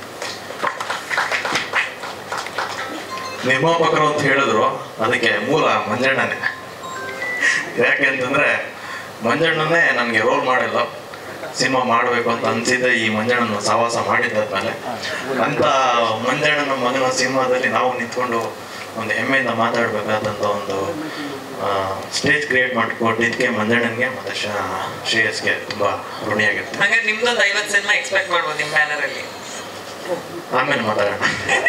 ನಿರ್ಮಾಪಕರು ಅಂತ ಹೇಳಿದ್ರು ಅದಕ್ಕೆ ಮೂಲ ಮಂಜಣ್ಣನೇ ಯಾಕೆ ಅಂತಂದ್ರೆ ಮಂಜಣ್ಣನೇ ನನಗೆ ರೋಲ್ ಮಾಡಿಲ್ಲ ಸಿನಿಮಾ ಮಾಡಬೇಕು ಅಂತ ಅನ್ಸಿದ್ದೆ ಈ ಮಂಜಣ್ಣನ ಸಹವಾಸ ಮಾಡಿದ್ದಾದ್ಮೇಲೆ ಅಂತ ಮಂಜಣ್ಣನ ಮಗನ ಸಿನಿಮಾದಲ್ಲಿ ನಾವು ನಿಂತ್ಕೊಂಡು ಒಂದು ಹೆಮ್ಮೆಯಿಂದ ಮಾತಾಡಬೇಕಾದಂಥ ಒಂದು ಸ್ಟೇಜ್ ಕ್ರಿಯೇಟ್ ಮಾಡಿಕೊಟ್ಟಿದ್ದಕ್ಕೆ ಮಂಜಣ್ಣನಿಗೆ ಮತ್ತು ಶ್ರೇಯಸ್ಗೆ ತುಂಬ ಋಣಿಯಾಗಿರ್ತೀನಿ ಹಂಗಾರೆ ನಿಮ್ದೊಂದು ಐವತ್ತು ಸಿನಿಮಾ ಎಕ್ಸ್ಪೆಕ್ಟ್ ಮಾಡ್ಬೋದು ನಿಮ್ಮ ಬ್ಯಾನರ್ ಅಲ್ಲಿ ಆಮೇಲೆ ಮಾತಾಡೋಣ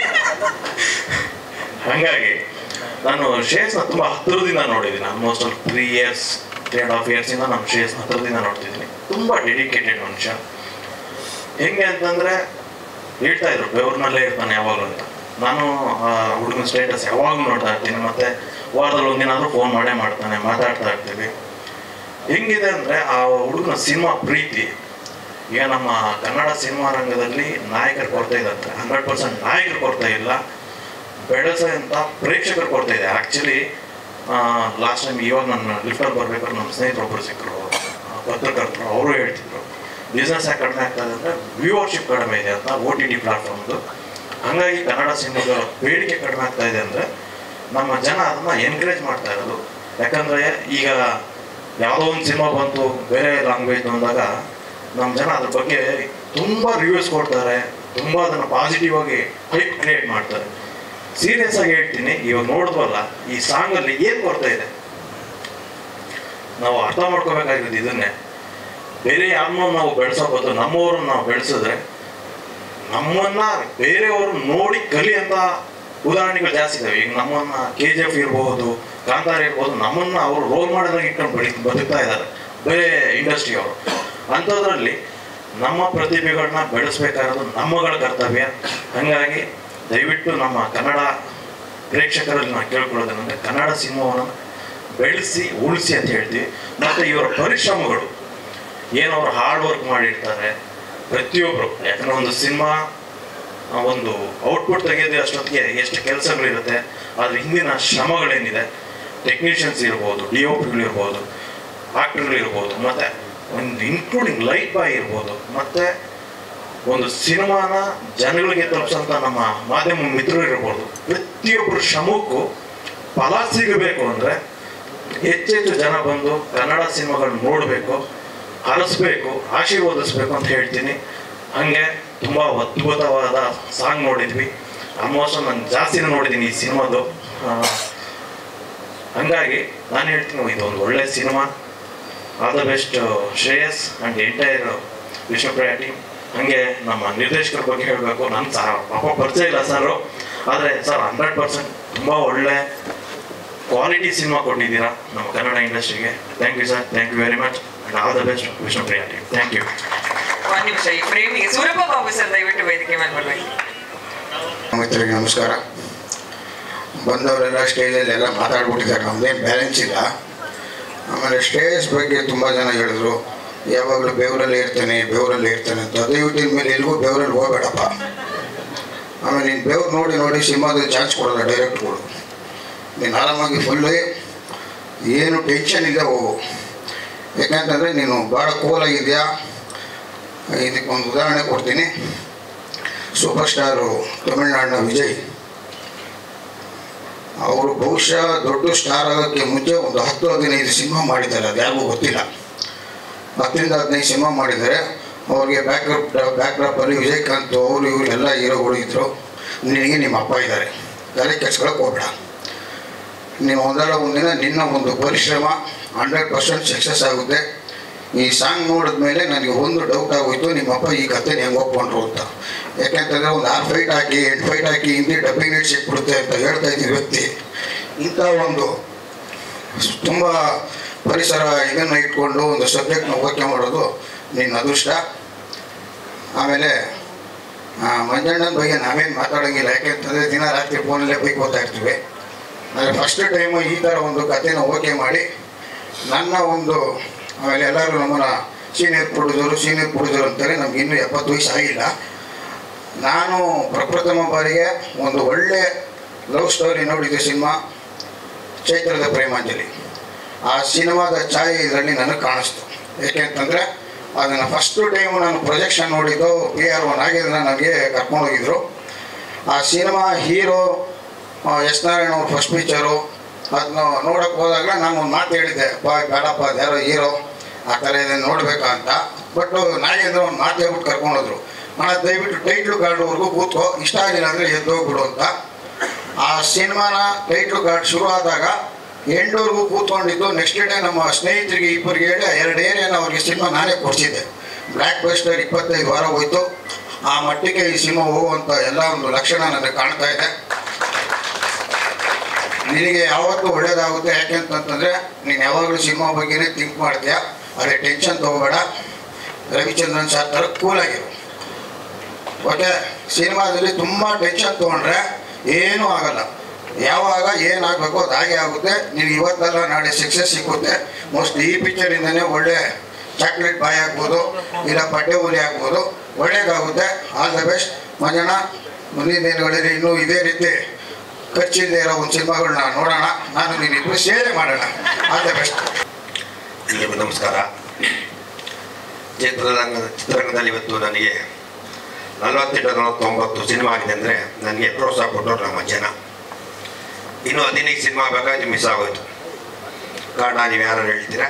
ಹಾಗಾಗಿ ನಾನು ಶ್ರೇಯಸ್ನ ತುಂಬ ಹತ್ತಿರದಿಂದ ನೋಡಿದ್ದೀನಿ ಆಲ್ಮೋಸ್ಟ್ ಅಲ್ಲಿ three years three and half ಇಯರ್ಸಿಂದ ನಾನು ಶ್ರೇಯಸ್ನ ಹತ್ತಿರದಿಂದ ನೋಡ್ತಿದ್ದೀನಿ ತುಂಬ ಡೆಡಿಕೇಟೆಡ್ ಮನುಷ್ಯ ಹೆಂಗೆ ಅಂತಂದರೆ ಹೇಳ್ತಾ ಇದ್ರು ಬೆವ್ರನಲ್ಲೇ ಇರ್ತಾನೆ ಯಾವಾಗಲೂ ಅಂತ ನಾನು ಆ ಹುಡುಗನ ಸ್ಟೇಟಸ್ ಯಾವಾಗಲೂ ನೋಡ್ತಾ ಇರ್ತೀನಿ ಮತ್ತೆ ವಾರದಲ್ಲಿ ಒಂದಿನಾದ್ರೂ ಫೋನ್ ಮಾಡೇ ಮಾಡ್ತಾನೆ ಮಾತಾಡ್ತಾ ಇರ್ತೀವಿ ಹೆಂಗಿದೆ ಅಂದರೆ ಆ ಹುಡುಗನ ಸಿನಿಮಾ ಪ್ರೀತಿ ಈಗ ನಮ್ಮ ಕನ್ನಡ ಸಿನಿಮಾ ರಂಗದಲ್ಲಿ ನಾಯಕರ ಕೊರತೆ ಇದೆ ಅಂತ ಹಂಡ್ರೆಡ್ ಪರ್ಸೆಂಟ್ ನಾಯಕರು ಕೊರತೆ ಇಲ್ಲ ಬೆಳೆಸೋಂಥ ಪ್ರೇಕ್ಷಕರ ಕೊರತೆ ಇದೆ ಆ್ಯಕ್ಚುಲಿ ಲಾಸ್ಟ್ ಟೈಮ್ ಇವಾಗ ನನ್ನ ಲಿಫ್ಟಲ್ಲಿ ಬರ್ಬೇಕಾದ್ರೆ ನಮ್ಮ ಸ್ನೇಹಿತರೊಬ್ಬರು ಸಿಕ್ಕರು ಆ, ಪತ್ರಕರ್ತರು ಅವರು ಹೇಳ್ತಿದ್ರು ಬಿಸ್ನೆಸ್ ಯಾಕೆ ಕಡಿಮೆ ಆಗ್ತಾ ಇದೆ ಅಂದರೆ ವ್ಯೂವರ್ಶಿಪ್ ಕಡಿಮೆ ಇದೆ ಅಂತ ಓ ಟಿ ಟಿ ಪ್ಲಾಟ್ಫಾರ್ಮ್ದು ಹಾಗಾಗಿ ಕನ್ನಡ ಸಿನಿಮಾಗಳ ಬೇಡಿಕೆ ಕಡಿಮೆ ಆಗ್ತಾ ಇದೆ ಅಂದರೆ ನಮ್ಮ ಜನ ಅದನ್ನು ಎನ್ಕರೇಜ್ ಮಾಡ್ತಾ ಇರೋದು ಯಾಕಂದರೆ ಈಗ ಯಾವುದೋ ಒಂದು ಸಿನಿಮಾ ಬಂತು ಬೇರೆ ಲ್ಯಾಂಗ್ವೇಜ್ ಅಂದಾಗ ನಮ್ಮ ಜನ ಅದ್ರ ಬಗ್ಗೆ ತುಂಬ ರಿವ್ಯೂಸ್ ಕೊಡ್ತಾರೆ ತುಂಬ ಅದನ್ನು ಪಾಸಿಟಿವ್ ಆಗಿ ಹೈಪ್ ಕ್ರಿಯೇಟ್ ಮಾಡ್ತಾರೆ ಸೀರಿಯಸ್ ಆಗಿ ಹೇಳ್ತೀನಿ ಇವಾಗ ನೋಡಿದ್ವಲ್ಲ ಈ ಸಾಂಗಲ್ಲಿ ಏನು ಕೊರತೆ ಇದೆ ನಾವು ಅರ್ಥ ಮಾಡ್ಕೋಬೇಕಾಗಿರೋದು ಇದನ್ನೇ ಬೇರೆ ಯಾರನ್ನೋ ನಾವು ಬೆಳೆಸೋಬೋದು ನಮ್ಮವ್ರನ್ನ ನಾವು ಬೆಳೆಸಿದ್ರೆ ನಮ್ಮನ್ನ ಬೇರೆಯವರು ನೋಡಿ ಕಲಿಯಂತ ಉದಾಹರಣೆಗಳು ಜಾಸ್ತಿ ಇದಾವೆ ಈಗ ನಮ್ಮನ್ನ ಕೆ ಜಿ ಎಫ್ ಇರ್ಬೋದು ಕಾಂತಾರ ಇರ್ಬೋದು ನಮ್ಮನ್ನ ಅವರು ರೋಲ್ ಮಾಡೋದಾಗ ಇಟ್ಕೊಂಡು ಬೆಳಿ ಬದುಕ್ತಾ ಇದ್ದಾರೆ ಬೇರೆ ಇಂಡಸ್ಟ್ರಿ ಅವರು ಅಂಥದ್ರಲ್ಲಿ ನಮ್ಮ ಪ್ರತಿಭೆಗಳನ್ನ ಬೆಳೆಸ್ಬೇಕಾಗಿರೋದು ನಮ್ಮಗಳ ಕರ್ತವ್ಯ ಹಾಗಾಗಿ ದಯವಿಟ್ಟು ನಮ್ಮ ಕನ್ನಡ ಪ್ರೇಕ್ಷಕರಲ್ಲಿ ನಾವು ಕೇಳ್ಕೊಳ್ಳೋದೇನೆಂದ್ರೆ ಕನ್ನಡ ಸಿನಿಮಾವನ್ನು ಬೆಳೆಸಿ ಉಳಿಸಿ ಅಂತ ಹೇಳ್ತೀವಿ ಮತ್ತು ಇವರ ಪರಿಶ್ರಮಗಳು ಏನು ಅವ್ರು ಹಾರ್ಡ್ ವರ್ಕ್ ಮಾಡಿರ್ತಾರೆ ಪ್ರತಿಯೊಬ್ಬರು ಯಾಕಂದ್ರೆ ಒಂದು ಸಿನಿಮಾ ಒಂದು ಔಟ್ಪುಟ್ ತೆಗೆಯೋದು ಅಷ್ಟೊತ್ತಿಗೆ ಎಷ್ಟು ಕೆಲಸಗಳಿರುತ್ತೆ ಅದ್ರ ಹಿಂದಿನ ಶ್ರಮಗಳೇನಿದೆ ಟೆಕ್ನಿಷಿಯನ್ಸ್ ಇರ್ಬೋದು ಡಿ ಒ ಪಿಗಳಿರ್ಬೋದು ಆಕ್ಟರ್ಗಳಿರ್ಬೋದು ಮತ್ತು ಒಂದು ಇನ್ಕ್ಲೂಡಿಂಗ್ ಲೈಟ್ ಬಾಯ್ ಇರ್ಬೋದು ಮತ್ತು ಒಂದು ಸಿನಿಮಾನ ಜನಗಳಿಗೆ ತಲುಪಿಸಂತ ನಮ್ಮ ಮಾಧ್ಯಮ ಮಿತ್ರರು ಇರ್ಬೋದು ಪ್ರತಿಯೊಬ್ಬರ ಶ್ರಮಕ್ಕೂ ಫಲ ಸಿಗಬೇಕು ಅಂದರೆ ಹೆಚ್ಚೆಚ್ಚು ಜನ ಬಂದು ಕನ್ನಡ ಸಿನಿಮಾಗಳನ್ನ ನೋಡಬೇಕು ಹರಸ್ಬೇಕು ಆಶೀರ್ವದಿಸ್ಬೇಕು ಅಂತ ಹೇಳ್ತೀನಿ ಹಾಗೆ ತುಂಬ ಅದ್ಭುತವಾದ ಸಾಂಗ್ ನೋಡಿದ್ವಿ ಆಲ್ಮೋಸ್ಟ್ ನಾನು ಜಾಸ್ತಿನೇ ನೋಡಿದ್ದೀನಿ ಈ ಸಿನಿಮಾದು ಹಂಗಾಗಿ ನಾನು ಹೇಳ್ತೀನಿ ಇದು ಒಂದು ಒಳ್ಳೆ cinema all the best Shreyas and entire Vishnupriya team ಹಾಗೆ ನಮ್ಮ ನಿರ್ದೇಶಕರ ಬಗ್ಗೆ ಹೇಳಬೇಕು ನನ್ನ ಸಹ ಪಾಪ ಪರಿಚಯ ಇಲ್ಲ ಸರ್ ಆದರೆ ಸರ್ ಹಂಡ್ರೆಡ್ ಪರ್ಸೆಂಟ್ ತುಂಬ ಒಳ್ಳೆ ಕ್ವಾಲಿಟಿ ಸಿನಿಮಾ ಕೊಟ್ಟಿದ್ದೀರಾ ನಮ್ಮ ಕನ್ನಡ ಇಂಡಸ್ಟ್ರಿಗೆ thank you sir thank you very much and all the best Vishnupriya team thank you ಒಂದ್ ನಿಮಿಷ ಈ ಫ್ರೇಮಿಗೆ ಸೂರಪ್ಪ ಬಾಬು ಸರ್ ದಯವಿಟ್ಟು ವೇದಿಕೆ ಮೇಲೆ ಬರ್ಬೇಕು ಮಿತ್ರರಿಗೆ ನಮಸ್ಕಾರ ಬಂದವರೆಲ್ಲ ಸ್ಟೇಜಲ್ಲಿ ಎಲ್ಲ ಮಾತಾಡ್ಬಿಟ್ಟಿದ್ದಾರೆ ನಮ್ದೇನು ಬ್ಯಾಲೆನ್ಸ್ ಇಲ್ಲ ಆಮೇಲೆ ಸ್ಟೇಜ್ ಬಗ್ಗೆ ತುಂಬ ಜನ ಹೇಳಿದ್ರು ಯಾವಾಗಲೂ ಬೆವರಲ್ಲಿ ಇರ್ತಾನೆ ಬೆವರಲ್ಲಿ ಇರ್ತಾನೆ ಅಂತ ದಯವಿಟ್ಟು ಇನ್ಮೇಲೆ ಎಲ್ಗೂ ಬೆವರಲ್ಲಿ ಹೋಗ್ಬೇಡಪ್ಪ ಆಮೇಲೆ ನೀನು ಬೆವ್ರು ನೋಡಿ ನೋಡಿ ಸಿನಿಮಾದ ಚಾನ್ಸ್ ಕೊಡಲ್ಲ ಡೈರೆಕ್ಟ್ಗಳು ನೀನು ಆರಾಮಾಗಿ ಫುಲ್ಲು ಏನು ಟೆನ್ಷನ್ ಇಲ್ಲ ಹೋಗು ಯಾಕಂತಂದರೆ ನೀನು ಭಾಳ ಕೂಲಾಗಿದೆಯಾ ಇದಕ್ಕೆ ಒಂದು ಉದಾಹರಣೆ ಕೊಡ್ತೀನಿ ಸೂಪರ್ ಸ್ಟಾರು ತಮಿಳ್ನಾಡಿನ ವಿಜಯ್ ಅವರು ಬಹುಶಃ ದೊಡ್ಡ ಸ್ಟಾರ್ ಆಗೋಕ್ಕೆ ಮುಂಚೆ ಒಂದು ಹತ್ತು ಹದಿನೈದು ಸಿನಿಮಾ ಮಾಡಿದ್ದಾರೆ ಅದು ಯಾರಿಗೂ ಗೊತ್ತಿಲ್ಲ ಹತ್ತರಿಂದ ಹದಿನೈದು ಸಿನಿಮಾ ಮಾಡಿದ್ದಾರೆ ಅವ್ರಿಗೆ ಬ್ಯಾಕ್ಅಪ್ ಬ್ಯಾಕ್ಡ್ರಾಪಲ್ಲಿ ವಿಜಯಕಾಂತ್ ಅವರು ಇವರು ಎಲ್ಲ ಹೀರೋಗಳು ಇದ್ದರು ನಿನಗೆ ನಿಮ್ಮ ಅಪ್ಪ ಇದ್ದಾರೆ ಗಾಳಿ ಕೆಡ್ಸ್ಕೊಳಕ್ಕೆ ಹೋಗ್ಬೇಡ ನೀವು ಒಂದಲ್ಲ ಒಂದಿನ ನಿನ್ನ ಒಂದು ಪರಿಶ್ರಮ ಹಂಡ್ರೆಡ್ ಪರ್ಸೆಂಟ್ ಸಕ್ಸಸ್ ಆಗುತ್ತೆ ಈ ಸಾಂಗ್ ನೋಡಿದ್ಮೇಲೆ ನನಗೆ ಒಂದು ಡೌಟ್ ಆಗೋಯ್ತು ನಿಮ್ಮಪ್ಪ ಈ ಕತೆ ಹೆಂಗೆ ಒಪ್ಕೊಂಡ್ರು ಅಂತ ಯಾಕೆಂತಂದರೆ ಒಂದು ಆರು ಫೈಟ್ ಹಾಕಿ ಎಂಟು ಫೈಟ್ ಹಾಕಿ ಹಿಂದಿ ಡಬ್ಬಿಂಗ್ ರೇಟ್ ಸಿಕ್ಬಿಡುತ್ತೆ ಅಂತ ಹೇಳ್ತಾ ಇದ್ದೀವಿ ವ್ಯಕ್ತಿ ಇಂಥ ಒಂದು ತುಂಬ ಪರಿಸರ ಇದನ್ನು ಇಟ್ಕೊಂಡು ಒಂದು ಸಬ್ಜೆಕ್ಟ್ನ ಓಕೆ ಮಾಡೋದು ನಿನ್ನ ಅದೃಷ್ಟ ಆಮೇಲೆ ಆ, ಮಂಜಣ್ಣನ ಬಗ್ಗೆ ನಾವೇನು ಮಾತಾಡೋಂಗಿಲ್ಲ ಯಾಕೆಂತಂದರೆ ದಿನ ರಾತ್ರಿ ಫೋನಲ್ಲೇ ಬೈಕ್ ಓದ್ತಾ ಇರ್ತೀವಿ ಆದರೆ ಫಸ್ಟ್ ಟೈಮು ಈ ಥರ ಒಂದು ಕಥೆನ ಓಕೆ ಮಾಡಿ ನನ್ನ ಒಂದು ಆಮೇಲೆ ಎಲ್ಲರೂ ನಮ್ಮನ್ನ ಸೀನಿಯರ್ ಪ್ರೊಡ್ಯೂಸರು ಸೀನಿಯರ್ ಪ್ರೊಡ್ಯೂಸರ್ ಅಂತಾರೆ ನಮ್ಗೆ ಇನ್ನೂ ಎಪ್ಪತ್ತು ವಯಸ್ಸು ಆಗಿಲ್ಲ ನಾನು ಪ್ರಪ್ರಥಮ ಬಾರಿಗೆ ಒಂದು ಒಳ್ಳೆ ಲವ್ ಸ್ಟೋರಿ ನೋಡಿದ ಸಿನಿಮಾ ಚೈತ್ರದ ಪ್ರೇಮಾಂಜಲಿ ಆ ಸಿನಿಮಾದ ಛಾಯೆ ಇದರಲ್ಲಿ ನನಗೆ ಕಾಣಿಸ್ತು ಏಕೆಂತಂದರೆ ಅದನ್ನು ಫಸ್ಟು ಟೈಮು ನಾನು ಪ್ರೊಜೆಕ್ಷನ್ ನೋಡಿದ್ದು ಪಿ ಆರ್ ಒನ್ ಆಗಿದ್ರೆ ನನಗೆ ಕರ್ಕೊಂಡೋಗಿದ್ರು ಆ ಸಿನಿಮಾ ಹೀರೋ ಎಸ್ ನಾರಾಯಣ ಅವ್ರ ಫಸ್ಟ್ ಪಿಕ್ಚರು ಅದನ್ನ ನೋಡೋಕೆ ಹೋದಾಗ ನಾನು ಒಂದು ಮಾತು ಹೇಳಿದ್ದೆ ಬಾ ಬೇಡಪ್ಪ ಅದು ಯಾರೋ ಹೀರೋ ಆ ಥರ ಇದನ್ನು ನೋಡ್ಬೇಕಾ ಅಂತ ಬಟ್ ನಾಗೇಂದ್ರ ಒಂದು ಮಾತು ಹೇಳ್ಬಿಟ್ಟು ಕರ್ಕೊಂಡೋದ್ರು ಅಣ್ಣ ದಯವಿಟ್ಟು ಟೈಟ್ಲು ಕಾರ್ಡ್ವರೆಗೂ ಕೂತ್ಕೋ ಇಷ್ಟ ಆಗಿಲ್ಲ ಅಂದರೆ ಎದ್ದು ಹೋಗ್ಬಿಡು ಅಂತ ಆ ಸಿನಿಮಾನ ಟೈಟ್ಲು ಕಾರ್ಡ್ ಶುರು ಆದಾಗ ಎಂಟವರೆಗೂ ಕೂತ್ಕೊಂಡಿದ್ದು ನೆಕ್ಸ್ಟ್ ಡೇ ನಮ್ಮ ಸ್ನೇಹಿತರಿಗೆ ಇಬ್ಬರಿಗೆ ಹೇಳಿ ಎರಡು ಏರಿಯಾನ ಅವ್ರಿಗೆ ಸಿನಿಮಾ ನಾನೇ ಕೊಡಿಸಿದ್ದೆ ಬ್ಲ್ಯಾಕ್ ಬಸ್ಟರ್ ಇಪ್ಪತ್ತೈದು ವಾರ ಹೋಯ್ತು ಆ ಮಟ್ಟಿಗೆ ಈ ಸಿನಿಮಾ ಹೋಗುವಂಥ ಎಲ್ಲ ಒಂದು ಲಕ್ಷಣ ನನಗೆ ಕಾಣ್ತಾ ಇದೆ ನಿನಗೆ ಯಾವತ್ತೂ ಒಳ್ಳೇದಾಗುತ್ತೆ ಯಾಕೆ ಅಂತಂತಂದರೆ ನೀನು ಯಾವಾಗಲೂ ಸಿನಿಮಾ ಬಗ್ಗೆನೇ ಥಿಂಕ್ ಮಾಡ್ತೀಯ ಅದೇ ಟೆನ್ಷನ್ ತೊಗೋಬೇಡ ರವಿಚಂದ್ರನ್ ಸರ್ ಥರ ಕೂಲಾಗಿರು ಓಕೆ ಸಿನಿಮಾದಲ್ಲಿ ತುಂಬ ಟೆನ್ಷನ್ ತೊಗೊಂಡ್ರೆ ಏನೂ ಆಗಲ್ಲ ಯಾವಾಗ ಏನಾಗಬೇಕು ಅದು ಹಾಗೆ ಆಗುತ್ತೆ ನೀವು ಇವತ್ತಲ್ಲ ನಾಳೆ ಸಕ್ಸಸ್ ಸಿಗುತ್ತೆ ಮೋಸ್ಟ್ ಈ ಪಿಕ್ಚರಿಂದನೇ ಒಳ್ಳೆ ಚಾಕ್ಲೇಟ್ ಬಾಯ್ ಆಗ್ಬೋದು ಇಲ್ಲ ಬಟ್ಟೆ ಹುಲಿ ಆಗ್ಬೋದು ಒಳ್ಳೇದಾಗುತ್ತೆ ಆಲ್ ದ ಬೆಸ್ಟ್ ಮಂಜಣ್ಣ ಮುಂದಿನ ದಿನಗಳಲ್ಲಿ ಇನ್ನೂ ಇದೇ ರೀತಿ ಖರ್ಚಿಲ್ಲದೆ ಇರೋ ಒಂದು ಸಿನಿಮಾಗಳನ್ನ ನೋಡೋಣ ನಾನು ನೀನಿಬ್ಬರು ಸೇರಿ ಮಾಡೋಣ ಆಲ್ ದ ಬೆಸ್ಟ್ ಎಲ್ರಿಗೂ ನಮಸ್ಕಾರ ಚಿತ್ರರಂಗ ಚಿತ್ರರಂಗದಲ್ಲಿ ಇವತ್ತು ನನಗೆ ನಲವತ್ತೆಂಟು ನಲವತ್ತೊಂಬತ್ತು ಸಿನಿಮಾ ಆಗಿದೆ ಅಂದರೆ ನನಗೆ ಪ್ರೋತ್ಸಾಹ ಕೊಟ್ಟರು ನಮ್ಮ ಜನ ಇನ್ನೂ ಹದಿನೈದು ಸಿನಿಮಾ ಬೇಕಾದ್ರೆ ಮಿಸ್ ಆಗೋಯ್ತು ಕಾರಣ ನೀವು ಯಾರು ಹೇಳ್ತೀರಾ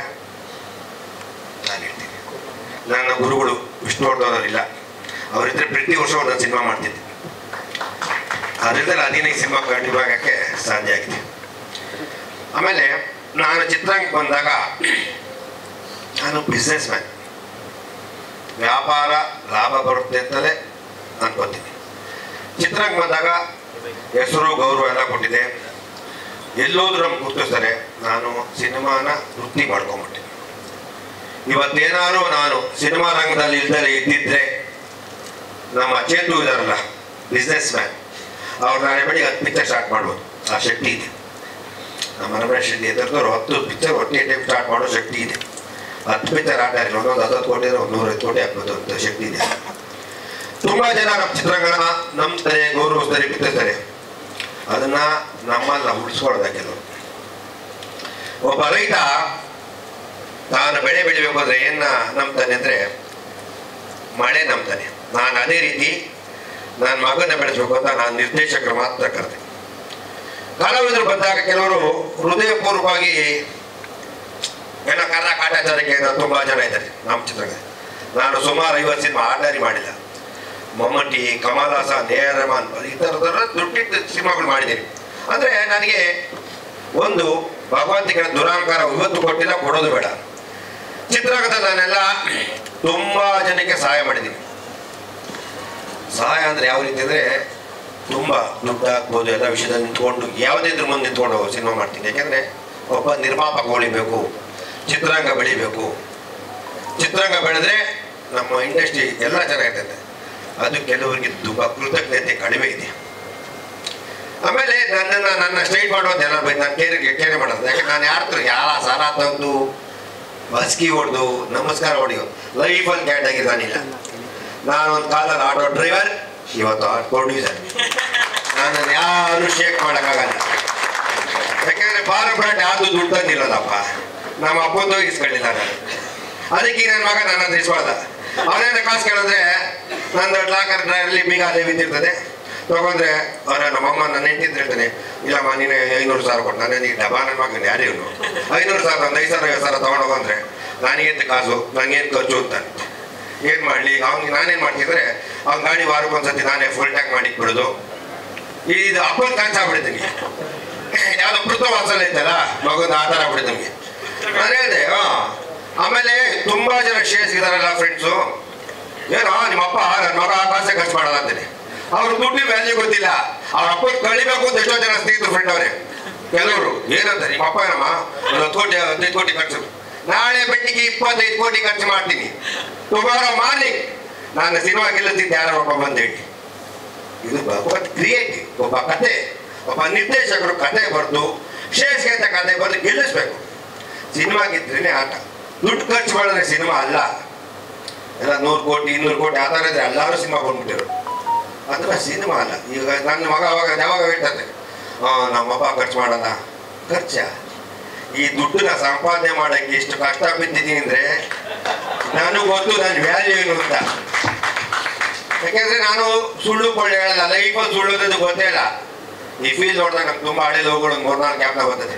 ನಾನು ಹೇಳ್ತೀನಿ ನನ್ನ ಗುರುಗಳು ವಿಷ್ಣುವರ್ಧನವರಿಲ್ಲ ಅವರಿದ್ದರೆ ಪ್ರತಿ ವರ್ಷ ಒಂದೊಂದು ಸಿನಿಮಾ ಮಾಡ್ತಿದ್ದೆ ಅದರಿಂದ ಹದಿನೈದು ಸಿನಿಮಾ ಕಂಟಿನ್ಯೂ ಆಗೋಕ್ಕೆ ಸಾಧ್ಯ ಆಗಿದೆ ಆಮೇಲೆ ನಾನು ಚಿತ್ರರಂಗಕ್ಕೆ ಬಂದಾಗ ನಾನು ಬಿಸ್ನೆಸ್ ಮ್ಯಾನ್ ವ್ಯಾಪಾರ ಲಾಭ ಬರುತ್ತೆ ಅಂತಲೇ ಅನ್ಕೋತೀನಿ ಚಿತ್ರರಂಗ ಬಂದಾಗ ಹೆಸರು ಗೌರವ ಎಲ್ಲ ಕೊಟ್ಟಿದೆ ಎಲ್ಲೋದ್ರೂ ನಮ್ಗೆ ಗುರ್ತಿಸ್ತಾರೆ ನಾನು ಸಿನಿಮಾನ ವೃತ್ತಿ ಮಾಡ್ಕೊಂಬಿಟ್ಟೆ ಇವತ್ತೇನಾದ್ರು ನಾನು ಸಿನಿಮಾ ರಂಗದಲ್ಲಿ ಇಲ್ದಲೇ ಇದ್ದಿದ್ರೆ ನಮ್ಮ ಚೇತು ಇದಾರಲ್ಲ ಬಿಸ್ನೆಸ್ ಮ್ಯಾನ್ ಅವ್ರು ನಾಳೆ ಬೆಳಿಗ್ಗೆ ಹತ್ತು ಪಿಕ್ಚರ್ ಸ್ಟಾರ್ಟ್ ಮಾಡ್ಬೋದು ಆ ಶಕ್ತಿ ಇದೆ ನಮ್ಮ ರಮೇಶ್ ರೆಡ್ಡಿ ಎದುರ್ದವ್ರು ಹತ್ತು ಪಿಕ್ಚರ್ ಒಟ್ಟಿಗೆ ಟೈಮ್ ಸ್ಟಾರ್ಟ್ ಮಾಡೋ ಶಕ್ತಿ ಇದೆ ಹತ್ತು ಪಿಕ್ಚರ್ ಆಟ ಇಲ್ಲ ಒಂದೊಂದು ಹತ್ತತ್ತು ಕೋಟಿ ಇದ್ರೆ ಒಂದು ನೂರೈದು ಕೋಟಿ ಹಾಕ್ಬೋದು ಅಂತ ಶಕ್ತಿ ಇದೆ ತುಂಬಾ ಜನ ನಮ್ಮ ಚಿತ್ರಗಳನ್ನ ನಂಬ್ತಾರೆ ಗೌರವಿಸ್ತಾರೆ ಬಿತ್ತಿಸ್ತಾರೆ ಅದನ್ನ ನಮ್ಮಲ್ಲಿ ನಾವು ಉಳಿಸ್ಕೊಳ್ಳೋದ ಕೆಲವರು ಒಬ್ಬ ರೈತ ತಾನು ಬೆಳೆ ಬೆಳಿಬೇಕು ಅಂದ್ರೆ ಏನ ನಂಬ್ತಾನೆ ಅಂದ್ರೆ ಮಳೆ ನಂಬ್ತಾನೆ ನಾನು ಅದೇ ರೀತಿ ನನ್ನ ಮಗನ ಬೆಳೆಸ್ಬೇಕು ಅಂತ ನಾನು ನಿರ್ದೇಶಕರು ಮಾತ್ರ ಕರೆದೆ ಕಲಾವಿದರು ಬಂದಾಗ ಕೆಲವರು ಹೃದಯಪೂರ್ವಕವಾಗಿ ಎಲ್ಲ ಕರ್ರ ಕಾಟಾಚಾರಕ್ಕೆ ತುಂಬಾ ಜನ ಇದ್ದಾರೆ ನಮ್ಮ ಚಿತ್ರರಂಗ ನಾನು ಸುಮಾರು ಐವತ್ತು ಸಿನಿಮಾ ಆರ್ಡರಿ ಮಾಡಿಲ್ಲ ಮಮ್ಮಟಿ ಕಮಲ್ ಹಾಸನ್ ಎ ಆರ್ ರೆಹಮಾನ್ ಈ ಥರದ ದುಡ್ಡಿದ್ದ ಸಿನಿಮಾಗಳು ಮಾಡಿದ್ದೀನಿ ಅಂದ್ರೆ ನನಗೆ ಒಂದು ಭಗವಂತಿಗಳ ದುರಾಂಕಾರ ಇವತ್ತು ಕೊಟ್ಟಿಲ್ಲ ಕೊಡೋದು ಬೇಡ ಚಿತ್ರರಂಗದಲ್ಲಿ ನಾನೆಲ್ಲ ತುಂಬಾ ಜನಕ್ಕೆ ಸಹಾಯ ಮಾಡಿದ್ದೀನಿ ಸಹಾಯ ಅಂದ್ರೆ ಯಾವ ರೀತಿ ಅಂದ್ರೆ ತುಂಬಾ ದುಡ್ಡು ಹಾಕ್ಬೋದು ಎಲ್ಲ ವಿಷಯದಲ್ಲಿ ನಿಂತ್ಕೊಂಡು ಯಾವುದೇ ಇದ್ರ ಮುಂದೆ ನಿಂತ್ಕೊಂಡು ಸಿನಿಮಾ ಮಾಡ್ತೀನಿ ಯಾಕೆಂದ್ರೆ ಒಬ್ಬ ನಿರ್ಮಾಪಕ ಉಳಿಬೇಕು ಚಿತ್ರರಂಗ ಬೆಳಿಬೇಕು ಚಿತ್ರರಂಗ ಬೆಳೆದ್ರೆ ನಮ್ಮ ಇಂಡಸ್ಟ್ರಿ ಎಲ್ಲ ಚೆನ್ನಾಗಿರ್ತದೆ ಅದು ಕೆಲವರಿಗೆ ತುಂಬ ಕೃತಜ್ಞತೆ ಕಡಿಮೆ ಇದೆ ಆಮೇಲೆ ನನ್ನನ್ನು ನನ್ನ ಸ್ಟೈಟ್ ಮಾಡೋದು ಎಲ್ಲ ಬೈ ನಾನು ಕೇರ್ ಕೇರೆ ಮಾಡೋದು ಯಾಕೆ ನಾನು ಯಾರ ಯಾರ ಸಾಲ ತಂದು ಬಸ್ಕಿ ಹೊಡೆದು ನಮಸ್ಕಾರ ಹೊಡೆಯೋ ಲೈಫಲ್ಲಿ ಕ್ಯಾಟ್ ಆಗಿದ್ದಾನಿಲ್ಲ ನಾನು ಒಂದು ಕಾಲದಲ್ಲಿ ಆಟೋ ಡ್ರೈವರ್ ಇವತ್ತು ಪ್ರೊಡ್ಯೂಸರ್ ನನ್ನನ್ನು ಯಾರು ಶೇಕ್ ಮಾಡೋಕ್ಕಾಗಲ್ಲ ಯಾಕಂದ್ರೆ ಬಾರ ಬ್ರಾಂಡ್ ಯಾರ್ದು ದುಡ್ಡು ತಂದಿಲ್ಲಲ್ಲಪ್ಪ ನಮ್ಮ ಅಪ್ಪಂದು ಇಸ್ಕೊಳ್ಳಿಲ್ಲ ನಾನು ಅದಕ್ಕೆ ನನ್ನ ಮಗ ನನ್ನ ಹತ್ರ ಇಸ್ಕೊಳ್ದ ಅವನೇನ ಕಾಸು ಕೇಳಿದ್ರೆ ನಂದು ಲಾಕರ್ ಡ್ರೈವರ್ಲಿ ಬೀಗ ಅದೇ ಬಿದ್ದಿರ್ತದೆ ತಗೊಂಡ್ರೆ ಅವ್ರ ನಮ್ಮಮ್ಮ ನನ್ನ ಹೆಂಡತಿ ಹೇಳ್ತಾನೆ ಇಲ್ಲಮ್ಮ ನೀನು ಐನೂರು ಸಾವಿರ ಕೊಟ್ಟು ನಾನು ಈಗ ಡಬ್ಬಾ ನನ್ನ ಮಗನ ಯಾರು ಇವನು ಐನೂರು ಸಾವಿರ ಒಂದು ಐದು ಸಾವಿರ ಐವತ್ತು ಸಾವಿರ ತಗೊಂಡೋಗಂದ್ರೆ ನನಗೇನು ಕಾಸು ನನಗೇನು ಖರ್ಚು ಅಂತ ಏನು ಮಾಡಲಿ ಅವ್ನಿಗೆ ನಾನೇನು ಮಾಡ್ತಿದ್ರೆ ಅವ್ನ ಗಾಡಿ ವಾರಕ್ಕೆ ಒಂದ್ಸತಿ ನಾನೇ ಫುಲ್ ಟ್ಯಾಂಕ್ ಮಾಡಿ ಬಿಡೋದು ಇದು ಅಪ್ಪನ ಕಾಚಾಗ್ಬಿಡ್ತೀನಿ ಯಾವ್ದೋ ಪೃಥ ವಾತ್ಸಲ್ಯ ಇತ್ತಲ್ಲ ಮಗನ ಆ ಥರ ಆಗ್ಬಿಡುತ್ತೆ ನಮಗೆ ನಾನು ಹೇಳಿದೆ ಹಾ ಆಮೇಲೆ ತುಂಬಾ ಜನ ಶೇರ್ಸ್ ಇದಾರಲ್ಲ ಫ್ರೆಂಡ್ಸು ಏನೋ ನಿಮ್ಮ ಅಪ್ಪ ನನ್ನ ಮಗ ಕಾಸೆ ಖರ್ಚು ಮಾಡಲ್ಲ ಅಂತೀನಿ ಅವ್ರ ದುಡ್ಡು ವ್ಯಾಲ್ಯೂ ಗೊತ್ತಿಲ್ಲ ಅವ್ರ ಅಪ್ಪ ಕಳಿಬೇಕು ಅಂತ ಎಷ್ಟೋ ಜನ ಸ್ನೇಹಿತರು ಫ್ರೆಂಡ್ ಅವರೇ ಕೆಲವರು ಏನಂತ ನಿಮ್ಮ ಅಪ್ಪ ಏನಮ್ಮ ಒಂದು ಹತ್ತು ಕೋಟಿ ಹದಿನೈದು ಕೋಟಿ ಖರ್ಚು ನಾಳೆ ಬೆಟ್ಟಿಗೆ ಇಪ್ಪತ್ತೈದು ಕೋಟಿ ಖರ್ಚು ಮಾಡ್ತೀನಿ ಟುಮಾರೋ ಮಾರ್ನಿಂಗ್ ನಾನು ಸಿನಿಮಾ ಗೆಲ್ಲಿಸ್ತಿದ್ದೆ ಯಾರೋ ಒಬ್ಬ ಬಂದೇಳಿ ಇದು ಭಗವತ್ ಕ್ರಿಯೇಟಿವ್ ಒಬ್ಬ ಕತೆ ಒಬ್ಬ ನಿರ್ದೇಶಕರು ಕತೆ ಬರೆದು ಶೇಷ್ಗೆ ಅಂತ ಕತೆ ಬರೆದು ಗೆಲ್ಲಿಸ್ಬೇಕು ಸಿನಿಮಾ ಗೆದ್ರೇನೆ ಆಟ ದುಡ್ಡು ಖರ್ಚು ಮಾಡಿದ್ರೆ ಸಿನಿಮಾ ಅಲ್ಲ ಎಲ್ಲ ನೂರು ಕೋಟಿ ಇನ್ನೂರು ಕೋಟಿ ಆ ಥರ ಇದ್ರೆ ಎಲ್ಲರೂ ಸಿನಿಮಾ ಬಂದ್ಬಿಟ್ಟಿರು ಅಂದ್ರೆ ಸಿನಿಮಾ ಅಲ್ಲ ಈಗ ನನ್ನ ಮಗ ಅವಾಗ ಯಾವಾಗ ಹೇಳ್ತಾರೆ ಆ, ನಮ್ಮಪ್ಪ ಖರ್ಚು ಮಾಡಲ್ಲ ಖರ್ಚ ಈ ದುಡ್ಡನ್ನ ಸಂಪಾದನೆ ಮಾಡಕ್ಕೆ ಎಷ್ಟು ಕಷ್ಟ ಬಿದ್ದಿದ್ದೀನಿ ಅಂದ್ರೆ ನನಗೆ ಗೊತ್ತು ನನ್ನ ವ್ಯಾಲ್ಯೂ ಏನು ಅಂತ ಯಾಕೆಂದ್ರೆ ನಾನು ಸುಳ್ಳು ಕೊಳ್ಳೆ ಹೇಳಲ್ಲ ಲೈಫಲ್ಲಿ ಸುಳ್ಳು ಅನ್ನೋದು ಗೊತ್ತೇ ಇಲ್ಲ ಈ ಫೀಲ್ ನೋಡಿದಾಗ ನಂಗೆ ತುಂಬಾ ಹಳೆ ಲೋಗಳು ಒಂದು ಮೂರ್ನಾಲ್ಕು ಜ್ಞಾಪಕ ಬರ್ತದೆ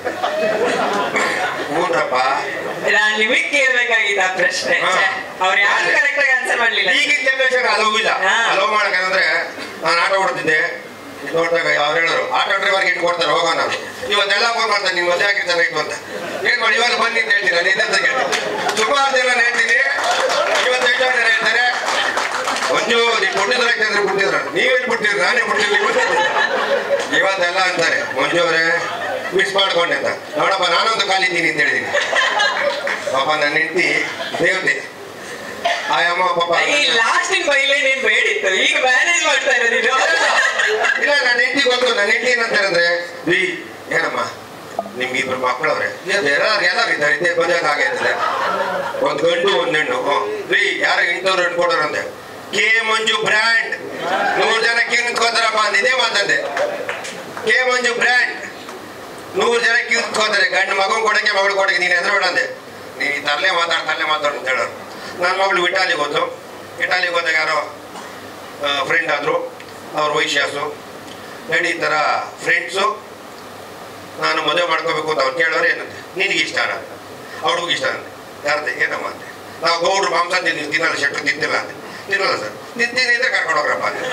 ಹ್ಞೂನ್ರಪ್ಪ ನಾನ್ ನಿಮಗ್ ಕೇಳ್ಬೇಕಾಗಿತ್ತು ಆ ಪ್ರಶ್ನೆ ಛೆ, ಅವ್ರು ಯಾರು ಕರೆಕ್ಟ್ ಆಗಿ ಆನ್ಸರ್ ಮಾಡ್ಲಿಲ್ಲ ಈಗಿನ ಜನರೇಷನ್ ಅಲವು ಇಲ್ಲ ಅಲವು ಮಾಡಕ್ಕಂದ್ರೆ ನಾನು ಆಟೋ ಹೊಡ್ತಿದ್ದೆ ಇದು ನೋಡಿದಾಗ ಅವ್ರು ಹೇಳಿದ್ರು ಆಟೋ ಡ್ರೈವರ್ಗೆ ಇಟ್ಟು ಕೊಡ್ತಾರೆ ಹೋಗೋ ನಾನು ಇವತ್ತೆಲ್ಲ ಫೋನ್ ಮಾಡ್ತಾರೆ ನಿಮ್ಮ ಮದುವೆ ಆಗಿರ್ತಾನೆ ಚೆನ್ನಾಗಿತ್ತು ಅಂತ ಏನ್ ಮಾಡಿ ಇವಾಗ ಬನ್ನಿ ಅಂತ ಹೇಳ್ತೀನಿ ನಾನು ಇದಂತ ಕೇಳಿ ಸುಮಾರು ಜನ ಹೇಳ್ತೀನಿ ಇವತ್ತು ಎಷ್ಟೋ ಜನ ಹೇಳ್ತಾರೆ ಒಂದು ನೀವು ಕೊಟ್ಟಿದ್ರೆ ಯಾಕಂದ್ರೆ ಬಿಟ್ಟಿದ್ರ ನೀವೇನು ಬಿಟ್ಟಿದ್ರು ನಾನೇ ಬಿಟ್ಟಿರ್ಲಿ ಇವತ್ತೆಲ್ಲ ಅಂತಾರೆ ಮಂಜು ಅವರೇ ಮಿಸ್ ಮಾಡ್ಕೊಂಡೆ ಅಂತ ನೋಡಪ್ಪ ನಾನೊಂದು ಕಾಲಿದ್ದೀನಿ ಅಂತ ಹೇಳಿದೀನಿ ಪಾಪ ನನ್ನ ಹೆಂಡತಿ ದೇವತೆ ಆಯಮ್ಮ ಪಾಪ ಈ ಲಾಸ್ಟ್ ಬೈಲೇ ನೀನ್ ಬೇಡಿತ್ತು ಈಗ ಮ್ಯಾನೇಜ್ ಮಾಡ್ತಾ ಇರೋದು ಇದು ಇಲ್ಲ ನನ್ನ ಹೆಂಡತಿ ಗೊತ್ತು ನನ್ನ ಹೆಂಡತಿ ಏನಂತಾರೆ ಅಂದ್ರೆ ರೀ ಏನಮ್ಮ ನಿಮ್ಗೆ ಇಬ್ರು ಮಕ್ಕಳವ್ರೆ ಎಲ್ಲಾರು ಎಲ್ಲಾರು ಇದ್ದಾರೆ ಇದ್ದೇ ಬಂದಾಗ ಆಗೈತದೆ ಒಂದ್ ಗಂಡು ಒಂದ್ ಹೆಣ್ಣು ಹ್ಮ್. ರೀ ಯಾರ ಇಂಥವ್ರು ಇಟ್ಕೊಡೋರಂತೆ ಕೆ ಮಂಜು ಬ್ರ್ಯಾಂಡ್ ನೂರು ಜನಕ್ಕೆ ನಿಂತ್ಕೋತಾರಪ್ಪ ಅಂದ್ ಇದೇ ಮಾತಂದೆ ಕೆ ಮಂಜು ಬ್ರ್ಯಾಂಡ್ ನೂರು ಜನಕ್ಕೆ ನಿಂತ್ಕೋತಾರೆ ಗಂಡು ಮಗನ್ ಕೊಡಕ್ಕೆ ಮಗಳು ಕೊಡಕ್ಕೆ ನೀನು ಹೆದರಬೇಡ ಅಂದೆ ನೀನು ತರಲೆ ಮಾತಾಡ್ ತರಲೆ ಮಾತಾಡು ಅಂತ ಹೇಳೋರು ನನ್ನ ಮಗಳು ಇಟಾಲಿಗೆ ಹೋದ್ರು ಇಟಾಲಿಗೆ ಹೋದಾಗ ಯಾರೋ ಫ್ರೆಂಡ್ ಆದರು ಅವ್ರ ವೈಶ್ಯಾಸು ಹೇಳಿ ಈ ಥರ ಫ್ರೆಂಡ್ಸು ನಾನು ಮದುವೆ ಮಾಡ್ಕೋಬೇಕು ಅಂತ ಅವ್ರು ಕೇಳೋರು ಏನಂತೆ ನಿನಗೆ ಇಷ್ಟ ಅಂತ ಅವ್ರಿಗೂ ಇಷ್ಟ ಅಂತೆ ಯಾರದೆ ಏನಮ್ಮ ಅಂತೆ ನಾವು ಗೌಡ್ರು ಮಾಂಸ ತಿಂದು ತಿನ್ನಲ್ಲ ಶೆಟ್ರು ತಿಂತಿಲ್ಲ ಅಂತೆ ತಿನ್ನಲ್ಲ ಸರ್ ತಿಂತೀನಿ ಅಂದ್ರೆ ಕರ್ಕೊಂಡು ಹೋಗ್ರಪ್ಪ ಅಂತೆ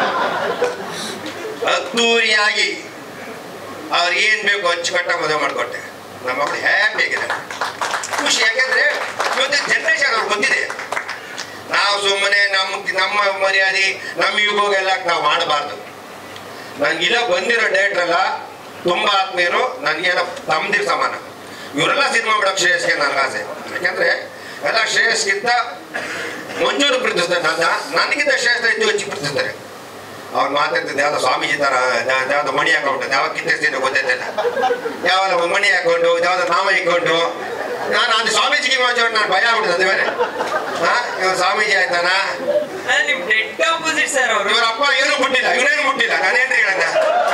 ಅದ್ದೂರಿಯಾಗಿ ಅವ್ರು ಏನು ಬೇಕು ಅಚ್ಚುಕಟ್ಟಾಗಿ ಮದುವೆ ಮಾಡಿಕೊಟ್ಟೆ ನಮ್ಮ ಮಕ್ಕಳು ಹ್ಯಾಪಿ ಆಗಿದೆ ಖುಷಿ ಯಾಕೆಂದ್ರೆ ಇವತ್ತಿನ ಜನ್ರೇಷನ್ ಅವ್ರಿಗೆ ಗೊತ್ತಿದೆ ನಾವು ಸುಮ್ಮನೆ ನಮ್ಮ ನಮ್ಮ ಮರ್ಯಾದೆ ನಮ್ಮ ಯುಗೋಗೆಲ್ಲ ನಾವು ಮಾಡಬಾರ್ದು ನನಗಿಲ್ಲ ಬಂದಿರೋ ಡೇಟ್ರ್ ಎಲ್ಲ ತುಂಬಾ ಆತ್ಮೀಯರು ನನಗೇನೋ ತಮ್ಮದಿರ್ ಸಮಾನ ಇವರೆಲ್ಲ ಸಿನಿಮಾ ಬಿಡೋಕೆ ಶ್ರೇಯಸ್ಗೆ ನನಗೆ ಆಸೆ ಯಾಕೆಂದ್ರೆ ಎಲ್ಲ ಶ್ರೇಯಸ್ಗಿಂತ ಮಂಜೂರು ಪ್ರೀತಿಸ್ತಾರೆ ನನ್ನ ನನಗಿಂತ ಶ್ರೇಷ್ಠ ಹೆಚ್ಚು ಹೆಚ್ಚು ಪ್ರೀತಿಸ್ತಾರೆ ಅವ್ರು ಮಾತಾಡ್ತಿದ್ದೆ ಯಾವ್ದೋ ಸ್ವಾಮೀಜಿ ತರ ಯಾ- ಯಾವ್ದೋ ಮಣಿ ಹಾಕೊಂಡು ಯಾವ ಕಿತ್ತಿಸ್ತೀನಿ ಗೊತ್ತೈತಿಲ್ಲ ಯಾವ್ದೋ ಮಣಿ ಹಾಕೊಂಡು ಯಾವ್ದೋ ನಾಮ ಇಟ್ಕೊಂಡು ನಾನು ಅದು ಸ್ವಾಮೀಜಿಗೆ ಮಾತಾಡಿ ನಾನು ಭಯ ಆಗ್ಬಿಟ್ಟಿದೆ ಅದು ಬೇರೆ ಹಾ ಇವ್ರು ಸ್ವಾಮೀಜಿ ಆಯ್ತಾನ ನಿಮ್ ಡೆಡ್ ಆಪೋಸಿಟ್ ಸರ್ ಅವರು ಇವ್ರ ಅಪ್ಪ ಏನು ಮುಟ್ಟಿಲ್ಲ ಇವನೇನು ಮುಟ್ಟಿಲ್ಲ ನಾನೇನ್ರಿ ಹೇಳಂದ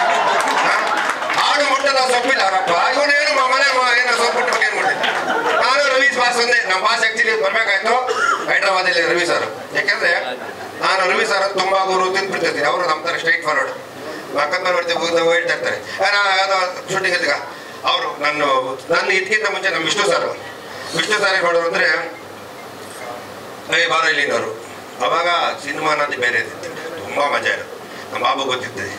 ಆಡು ಮುಟ್ಟದ ಸೊಪ್ಪಿಲ್ಲ ಅವರಪ್ಪ ಇವನೇನು ಮ- ಮನೆ ಮ- ಏನೋ ಸೊಪ್ಪು ಮುಟ್ಟು ಏನು ಮುಟ್ಟಿಲ್ಲ ನಾನು ರವಿ ಬಾಸ್ ಒಂದೇ ನಮ್ಮ ಬಾಸ್ ಆಕ್ಚುಲಿ ಬರ್ಬೇಕಾಯ್ತು ಹೈದ್ರಾಬಾದಲ್ಲಿ ರವಿ ಸರ್ ಯಾಕೆಂದ್ರೆ ನಾನು ರವಿ ಸರ್ ತುಂಬಾ ಗುರು ತಿಂದ್ಬಿಡ್ತಿರ್ತೀನಿ ಅವರು ನಮ್ಮ ತರ ಸ್ಟ್ರೈಟ್ ಫಾರ್ವರ್ಡ್ ಪಕ್ಕದ ಮೇಲೆ ಬರ್ತೀವಿ ಹೋಗ್ತಾ ಹೇಳ್ತಾ ಇರ್ತಾರೆ ಶೂಟಿಂಗ್ ಇದ್ದಾಗ ಅವರು ನನ್ನ ನನ್ನ ಇದಕ್ಕಿಂತ ಮುಂಚೆ ನಮ್ಮ ವಿಷ್ಣು ಸರ್ ವಿಷ್ಣು ಸರ್ ಏನ್ ಮಾಡೋರು ಅಂದ್ರೆ ಏ ಬಾರ ಇಲ್ಲಿನವರು ಅವಾಗ ಸಿನಿಮಾ ಅನ್ನೋದು ಬೇರೆ ಇರ್ತಿತ್ತು ತುಂಬಾ ಮಜಾ ಇರೋದು ನಮ್ಮ ಬಾಬು ಗೊತ್ತಿರ್ತದೆ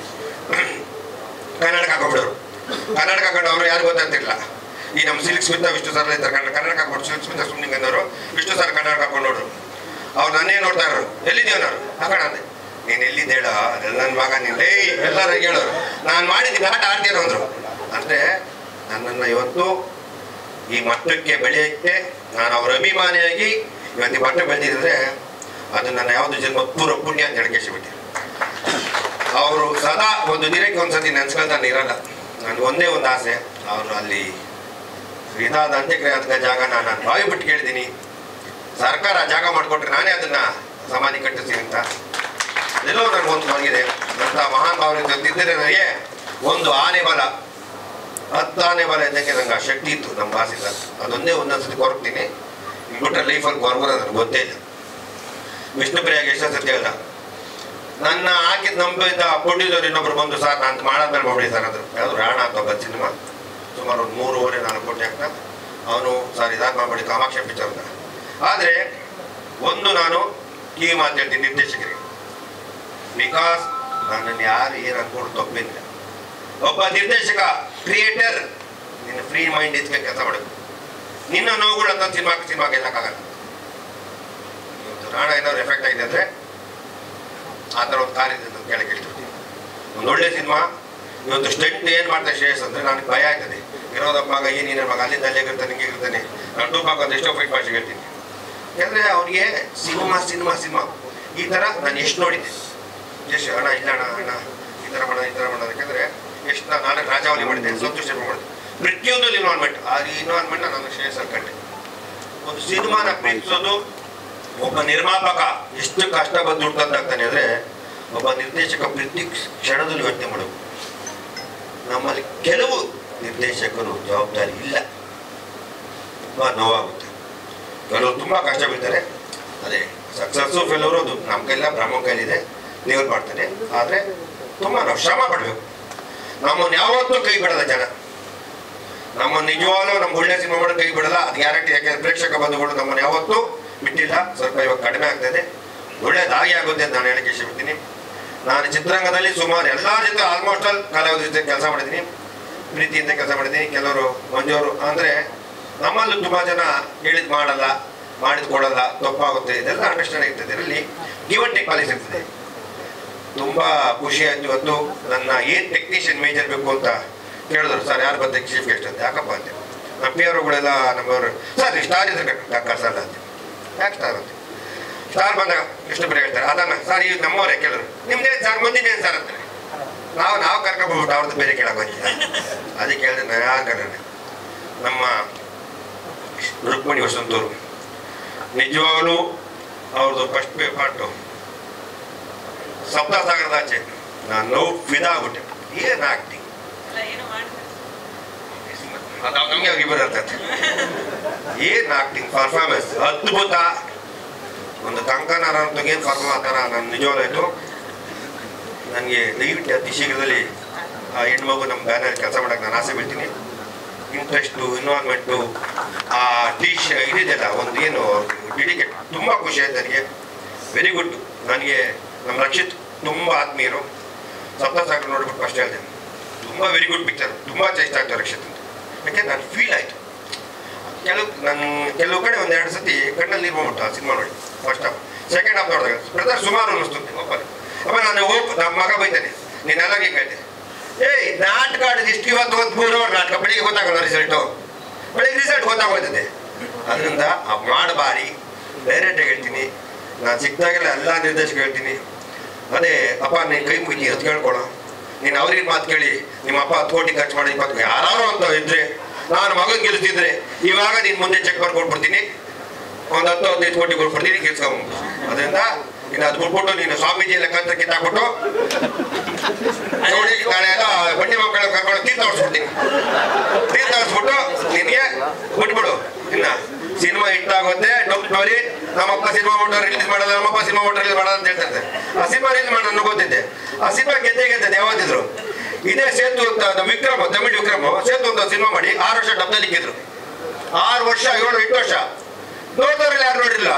ಕನ್ನಡಕ ಹಾಕೊಂಡ್ಬಿಡೋರು ಕನ್ನಡಕ ಹಾಕೊಂಡು ಅವರು ಯಾರು ಗೊತ್ತಾಗ್ತಿರ್ಲಿಲ್ಲ ಈ ನಮ್ಮ ಸಿಲ್ಕ್ ಸ್ಮಿತ ವಿಷ್ಣು ಸರ್ ಇರ್ತಾರೆ ಕನ್ನಡ ಕನ್ನಡಕ ಹಾಕೊಂಡು ಸಿಲ್ಕ್ ಸ್ಮಿತ ಸುಮ್ಮನೆ ಅಂದವರು ವಿಷ್ಣು ಸರ್ ಕನ್ನಡಕ ಹಾಕೊಂಡು ನೋಡ್ರು ಅವ್ರು ನನ್ನೇ ನೋಡ್ತಾ ಇರೋರು ಎಲ್ಲಿದ್ದೀವ ನಾನು ಹಾಕೋಣ ಅಂದೆ ನೀನು ಎಲ್ಲಿದ್ದೆ ಹೇಳ ನನ್ನ ಮಗ ನೀನು ಏಯ್ ಎಲ್ಲರೂ ಹೇಳೋರು ನಾನು ಮಾಡಿದ್ದೀನಿ ಆಟ ಆಡ್ತೀನೋ ಅಂದ್ರು ಅಂದ್ರೆ ನನ್ನನ್ನು ಇವತ್ತು ಈ ಮಟ್ಟಕ್ಕೆ ಬೆಳೆಯಕ್ಕೆ ನಾನು ಅವರ ಅಭಿಮಾನಿಯಾಗಿ ಇವತ್ತು ಈ ಮಟ್ಟ ಬೆಳೆದಿದ್ರೆ ಅದು ನನ್ನ ಯಾವುದು ಜನ್ಮ ಪೂರ್ವ ಪುಣ್ಯ ಅಂತ ಹೇಳ್ಕೇಶಿಬಿಟ್ಟೆ ಅವರು ಸದಾ ಒಂದು ದಿನಕ್ಕೆ ಒಂದ್ಸತಿ ನೆನ್ಸ್ಕೊಳ್ತಾನೆ ಇರಲ್ಲ ನನಗೆ ಒಂದೇ ಒಂದು ಆಸೆ ಅವರು ಅಲ್ಲಿ ಇದಾದ ಅಂತ್ಯಕ್ರಿಯೆ ಆದ ಜಾಗ ನಾನು ಬಾವಿ ಬಿಟ್ಟು ಕೇಳಿದ್ದೀನಿ ಸರ್ಕಾರ ಜಾಗ ಮಾಡಿಕೊಟ್ರೆ ನಾನೇ ಅದನ್ನ ಸಮಾಧಿ ಕಟ್ಟಿಸ್ತೀನಿ ಅಂತ ಎಲ್ಲೋ ನನಗೆ ಒಂದು ಮಲಗಿದೆ ಅಂತ ಮಹಾನ್ ಭಾವನೆ ಜೊತೆಗಿದ್ದರೆ ನನಗೆ ಒಂದು ಆನೆ ಬಲ ಹತ್ತು ಆನೆ ಬಲ ಇದ್ದಕ್ಕೆ ನಂಗೆ ಆ ಶಕ್ತಿ ಇತ್ತು ನಮ್ಮ ಭಾಷೆಲ್ಲ ಅದೊಂದೇ ಒಂದೊಂದ್ಸತಿ ಕೊರಗ್ತೀನಿ ಬಿಟ್ಟರೆ ಲೈಫಲ್ಲಿ ಕೊರಗೋದು ನನಗೆ ಗೊತ್ತೇ ಇಲ್ಲ ವಿಷ್ಣುಪ್ರಿಯಾಗ ಎಷ್ಟೋ ಸತಿ ಹೇಳ್ದ ನನ್ನ ಹಾಕಿದ ನಂಬಿದ ಪ್ರೊಡ್ಯೂಸರ್ ಇನ್ನೊಬ್ರು ಬಂದು ಸರ್ ನಾನು ಮಾಡಾದ್ಮೇಲೆ ಮಾಡ್ಬಿಡಿ ಸರ್ ಅದು ಯಾವುದು ರಾಣ ಅಂತ ಒಬ್ಬ ಸಿನಿಮಾ ಸುಮಾರು ಒಂದು ಮೂರುವರೆ ನಾಲ್ಕು ಕೋಟಿ ಆಗ್ತಾ ಅವನು ಸರ್ ಇದಾದ ಮಾಡ್ಬಿಡಿ ಕಾಮಾಕ್ಷ ಪಿಕ್ಚರ್ ಅಂತ ಆದರೆ ಒಂದು ನಾನು ಕಿವಿ ಮಾತು ಹೇಳ್ತೀನಿ ನಿರ್ದೇಶಕರಿಗೆ ಬಿಕಾಸ್ ನನ್ನನ್ನು ಯಾರು ಏನು ಅನ್ಕೊಂಡು ತಪ್ಪಿಲ್ಲ ಒಬ್ಬ ನಿರ್ದೇಶಕ ಕ್ರಿಯೇಟರ್ ನಿನ್ನ ಫ್ರೀ ಮೈಂಡ್ ಇದ್ಕೆ ಕೆಲಸ ಮಾಡಬೇಕು ನಿನ್ನ ನೋವುಗಳು ಅಂತ ಸಿನಿಮಾಕ್ಕೆ ಸಿನಿಮಾ ಗೆಲ್ಲಕ್ಕಾಗಲ್ಲ ಇವತ್ತು ರಾಣ ಏನಾದ್ರು ಎಫೆಕ್ಟ್ ಆಗಿದೆ ಅಂದರೆ ಆ ಥರ ಒಂದು ಕಾರ್ಯ ಕೆಳಗೆ ಇಳಿತಿರ್ತೀನಿ ಒಂದು ಒಳ್ಳೆ ಸಿನಿಮಾ ಇವತ್ತು ಸ್ಟೆಂಟ್ ಏನು ಮಾಡ್ತಾರೆ ಶ್ರೇಯಸ್ ಅಂದರೆ ನನಗೆ ಭಯ ಆಗ್ತದೆ ಇರೋದಪ್ಪ ಮಗ ಏನೇನ ಮಗ ಅಲ್ಲಿಂದ ಅಲ್ಲೇ ಇರ್ತಾನೆ ಹಿಂಗೆ ಇರ್ತಾನೆ ನಾನು ಟೂಪಾಕ್ ಅಂತ ಎಷ್ಟೋ ಫೈಟ್ ಭಾಷೆಗೆ ಹೇಳ್ತೀನಿ ಯಾಕಂದರೆ ಅವನಿಗೆ ಸಿನಿಮಾ ಸಿನಿಮಾ ಸಿನಿಮಾ ಈ ಥರ ನಾನು ಎಷ್ಟು ನೋಡಿದ್ದೆ ಎಷ್ಟು ಅಣ್ಣ ಇಲ್ಲ ಅಣ್ಣ ಅಣ್ಣ ಈ ಥರ ಮಾಡೋಣ ಈ ಥರ ಮಾಡೋಣ ಯಾಕಂದರೆ ಎಷ್ಟು ನಾನು ನಾಳೆ ರಾಜಾವಲಿ ಮಾಡಿದ್ದೆ ಸಂತೋಷ ಮಾಡಿದೆ ಪ್ರತಿಯೊಂದು ಇನ್ವಾಲ್ವ್ಮೆಂಟ್ ಆ ಇನ್ವಾಲ್ವ್ಮೆಂಟ್ ನಾನು ಶ್ರೇಯಸ್ ಕಂಡೆ ಒಂದು ಸಿನಿಮಾನ ಪ್ರೀತಿಸೋದು ಒಬ್ಬ ನಿರ್ಮಾಪಕ ಎಷ್ಟು ಕಷ್ಟ ಬಂದು ದುಡ್ಡಂತಾಗ್ತಾನೆ ಅಂದ್ರೆ ಒಬ್ಬ ನಿರ್ದೇಶಕ ಪ್ರತಿ ಕ್ಷಣದಲ್ಲಿ ಯೋಚನೆ ಮಾಡಬೇಕು ನಮ್ಮಲ್ಲಿ ಕೆಲವು ನಿರ್ದೇಶಕರು ಜವಾಬ್ದಾರಿ ಇಲ್ಲ ತುಂಬಾ ನೋವಾಗುತ್ತೆ ಕೆಲವರು ತುಂಬಾ ಕಷ್ಟ ಬೀಳ್ತಾರೆ ಅದೇ ಸಕ್ಸಸ್ಸು ಫೇಲೂರು ಅದು ನಮ್ಮ ಕೈಲ ಬ್ರಹ್ಮ ಕೈಲಿದೆ ದೇವ್ರು ಮಾಡ್ತಾನೆ ಆದ್ರೆ ತುಂಬಾ ನಾವು ಶ್ರಮ ಪಡ್ಬೇಕು ನಮ್ಮನ್ನು ಯಾವತ್ತೂ ಕೈ ಬಿಡಲ್ಲ ಜನ ನಮ್ಮ ನಿಜವಾಗ್ಲೂ ನಮ್ಮ ಒಳ್ಳೆ ಸಿನಿಮಾ ಮಾಡೋದು ಕೈ ಬಿಡಲ್ಲ ಅದು ಗ್ಯಾರಂಟಿ ಯಾಕೆಂದ್ರೆ ಪ್ರೇಕ್ಷಕ ಬಂಧುಗಳು ನಮ್ಮನ್ನು ಯಾವತ್ತೂ ಬಿಟ್ಟಿಲ್ಲ ಸ್ವಲ್ಪ ಇವಾಗ ಕಡಿಮೆ ಆಗ್ತದೆ ಒಳ್ಳೇದಾಗಿ ಆಗುತ್ತೆ ಅಂತ ನಾನು ಹೇಳಕ್ಕೆ ಇಷ್ಟಪಡ್ತೀನಿ ನಾನು ಚಿತ್ರರಂಗದಲ್ಲಿ ಸುಮಾರು ಎಲ್ಲರ ಜೊತೆ ಆಲ್ಮೋಸ್ಟ್ ಆಲ್ ಕಲಾವಿದ್ರ ಜೊತೆ ಕೆಲಸ ಮಾಡಿದ್ದೀನಿ ಪ್ರೀತಿಯಿಂದ ಕೆಲಸ ಮಾಡಿದ್ದೀನಿ ಕೆಲವರು ಮಂಜೂರು ಅಂದರೆ ನಮ್ಮಲ್ಲೂ ತುಂಬ ಜನ ಹೇಳಿದ್ ಮಾಡಲ್ಲ ಮಾಡಿದ್ ಕೊಡಲ್ಲ ತಪ್ಪಾಗುತ್ತೆ ಇದೆಲ್ಲ ಅಂಡರ್ಸ್ಟ್ಯಾಂಡ್ ಇರ್ತದೆ ಇದರಲ್ಲಿ ಗಿವ್ ಅಂಡ್ ಟೇಕ್ ಪಾಲಿಸಿ ಇರ್ತದೆ ತುಂಬ ಖುಷಿ ಆಯ್ತು ಇವತ್ತು ನನ್ನ ಏನು ಟೆಕ್ನಿಷಿಯನ್ ಮೇಜರ್ ಬೇಕು ಅಂತ ಕೇಳಿದ್ರು ಸರ್ ಯಾರು ಬಂದ ಚೀಫ್ ಗೆಸ್ಟ್ ಅಂತ ಯಾಕಪ್ಪ ಅಂತೆ ನಮ್ಮ ಪಿ ಅವರುಗಳೆಲ್ಲ ನಮ್ಮವರು ಸರ್ ಸ್ಟಾರ್ ಇದ್ರೆ ಡಾಕ್ಟರ್ ಸರ್ ಅಂತ ಯಾಕೆ ಸ್ಟಾರ್ ಅಂತ ಸ್ಟಾರ್ ಬಂದಾಗ ಎಷ್ಟು ಬರೀ ಹೇಳ್ತಾರೆ ಅದನ್ನ ಸರ್ ಈ ನಮ್ಮವರೇ ಕೇಳಿದ್ರು ನಿಮ್ದೇ ಸರ್ ಮುಂದಿನ ಸರ್ ಅಂತಾರೆ ನಾವು ನಾವು ಕರ್ಕೊಂಡ್ಬಿಟ್ಟು ಅವ್ರದ್ದು ಬೇರೆ ಕೇಳಕ್ ಹೋಗ್ತೀವಿ ಅದಕ್ಕೆ ಹೇಳಿದ್ರೆ ನಾನು ಯಾರು ಕರ್ಕೊಂಡೆ ನಮ್ಮ ರುಕ್ಮಿಣಿ ವಸಂತೂರು ನಿಜವಾಗಲೂ ಅವ್ರದ್ದು ಫಸ್ಟ್ ಪೇ ಪಾರ್ಟು ಸಪ್ತಸಾಗರದ ಆಚೆ ನಾನು ನೋವು ಫಿದಾ ಆಗ್ಬಿಟ್ಟೆ ಏನು ಆಕ್ಟಿಂಗ್ ಅದು ನಮಗೆ ಅವ್ರಿಗೆ ಬರುತ್ತೆ ಏನು ಆಕ್ಟಿಂಗ್ ಪರ್ಫಾರ್ಮೆನ್ಸ್ ಅದ್ಭುತ ಒಂದು ಕಂಕನಾರ ಅಂತ ಏನು ಪರ್ಫಾರ್ಮ್ ಆ ಥರ ನಾನು ನಿಜವಾಗ್ಲಾಯ್ತು ನನಗೆ ದಯವಿಟ್ಟು ಅತಿ ಶೀಘ್ರದಲ್ಲಿ ಆ ಹೆಣ್ಮಗು ನಮ್ಮ ಬ್ಯಾನರ್ ಕೆಲಸ ಮಾಡಕ್ಕೆ ನಾನು ಆಸೆ ಬೀಳ್ತೀನಿ ಇಂಟ್ರೆಸ್ಟು ಇನ್ವಾಲ್ವ್ಮೆಂಟು ಆ ಟೀಶ್ ಇದಿದೆಯಲ್ಲ ಒಂದು ಏನು ಡಿಡಿಕೇಟ್ ತುಂಬ ಖುಷಿ ಆಯ್ತು ನನಗೆ ವೆರಿ ಗುಡ್ ನನಗೆ ನಮ್ಮ ರಕ್ಷಿತ್ ತುಂಬ ಆತ್ಮೀಯರು ಸಪ್ತಸಾಗರ ನೋಡ್ಬಿಟ್ಟು ಫಸ್ಟ್ ಹೇಳಿದೆ ತುಂಬ ವೆರಿ ಗುಡ್ ಪಿಕ್ಚರ್ ತುಂಬ ಇಷ್ಟ ಆಗ್ತದೆ ರಕ್ಷಿತ್ ಅಂತ ಯಾಕೆ ನಾನು ಫೀಲ್ ಆಯಿತು ಕೆಲವು ನನ್ನ ಕೆಲವು ಕಡೆ ಒಂದು ಎರಡು ಸತಿ ಕಣ್ಣಲ್ಲಿ ನೀರು ಬಂದ್ಬಿಟ್ಟು ಆ ಸಿನಿಮಾ ನೋಡಿ ಫಸ್ಟ್ ಹಾಫ್ ಸೆಕೆಂಡ್ ಹಾಫ್ ನೋಡಿದಾಗ ಬ್ರದರ್ ಸುಮಾರು ಅನ್ನಿಸ್ತು ಒಬ್ಬರು ಆಮೇಲೆ ನಾನು ಹೋಗ್ ನಮ್ಮ ಮಗ ಬೈತಾನೆ ನೀನು ಎಲ್ಲರಿಗೆ ಕೇಳಿದೆ ಏಯ್ ನಾಟಕ ಆಡಿದ ಇಷ್ಟು ಇವತ್ತು ಒಂದು ಮೂರು ಅವರ್ ನಾಟಕ ಬೆಳಿಗ್ಗೆ ಗೊತ್ತಾಗಲ್ಲ ರಿಸಲ್ಟು ಬೆಳಿಗ್ಗೆ ರಿಸಲ್ಟ್ ಗೊತ್ತಾಗೋಯ್ತದೆ ಅದರಿಂದ ಮಾಡಬಾರಿ ಡೈರೆಕ್ಟಾಗಿ ಹೇಳ್ತೀನಿ ನಾನು ಸಿಕ್ಕಿದಾಗೆಲ್ಲ ಎಲ್ಲ ನಿರ್ದೇಶಕ ಹೇಳ್ತೀನಿ ಅದೇ ಅಪ್ಪ ನೀನು ಕೈ ಮುಗಿ ಅಂತ ಕೇಳ್ಕೊಳ್ಳೋ ನೀನು ಅವ್ರಿಗೆ ಮಾತು ಕೇಳಿ ನಿಮ್ಮ ಅಪ್ಪ ಹತ್ತು ಕೋಟಿ ಖರ್ಚು ಮಾಡಿ ಇಪ್ಪತ್ತು ಯಾರು ಅಂತ ಇದ್ರೆ ನಾನು ಮಗನ್ ಗೆಲ್ತಿದ್ರೆ ಇವಾಗ ನೀನು ಮುಂದೆ ಚೆಕ್ ಬರ್ಕೊಟ್ಬಿಡ್ತೀನಿ ಒಂದು ಹತ್ತು ಹದಿನೈದು ಕೋಟಿ ಕೊಟ್ಬಿಡ್ತೀನಿ ಗೆಲ್ಸ್ಕೊಂಬ ಅದರಿಂದ ಇನ್ನು ಅದು ಬಿಟ್ಬಿಟ್ಟು ನೀನು ಸ್ವಾಮೀಜಿ ಎಲ್ಲ ಕಂತ ಕಿತ್ತಾಕ್ಬಿಟ್ಟು ನೋಡಿ ನಾಳೆ ಎಲ್ಲ ಬಡ್ಡಿ ಮಕ್ಕಳು ಕರ್ಕೊಂಡು ತೀರ್ಥ ಹೊಡ್ಸ್ಬಿಡ್ತೀನಿ ತೀರ್ಥ ಹೊಡ್ಸ್ಬಿಟ್ಟು ನಿನಗೆ ಬಿಟ್ಬಿಡು ಇನ್ನ ಸಿನಿಮಾ ಹಿಟ್ ಆಗುತ್ತೆ ಡೌಟ್ ನೋಡಿ ನಮ್ಮಪ್ಪ ಸಿನಿಮಾ ಮಾಡೋರು ರಿಲೀಸ್ ಮಾಡಲ್ಲ ನಮ್ಮಪ್ಪ ಸಿನಿಮಾ ಮಾಡೋರು ರಿಲೀಸ್ ಮಾಡಲ್ಲ ಅಂತ ಹೇಳ್ತಾರೆ ಆ ಸಿನಿಮಾ ರಿಲೀಸ್ ಮಾಡಿ ನನಗೆ ಗೊತ್ತಿದ್ದೆ ಆ ಸಿನಿಮಾ ಗೆದ್ದೆ ಗೆದ್ದದೆ ಯಾವತ್ತಿದ್ರು ಇದೇ ಸೇತು ಅಂತ ನಮ್ಮ ವಿಕ್ರಮ್ ತಮಿಳ್ ವಿಕ್ರಮ್ ಸೇತು ಅಂತ ಸಿನಿಮಾ ಮಾಡಿ ಆರು ವರ್ಷ ಡಬ್ದಲ್ಲಿ ಇಕ್ಕಿದ್ರು ಆರು ವರ್ಷ ಏಳು ಎಂಟು ವರ್ಷ ನೋಡಿದವ್ರಲ್ಲಿ ಯಾರು ನೋಡಿಲ್ಲ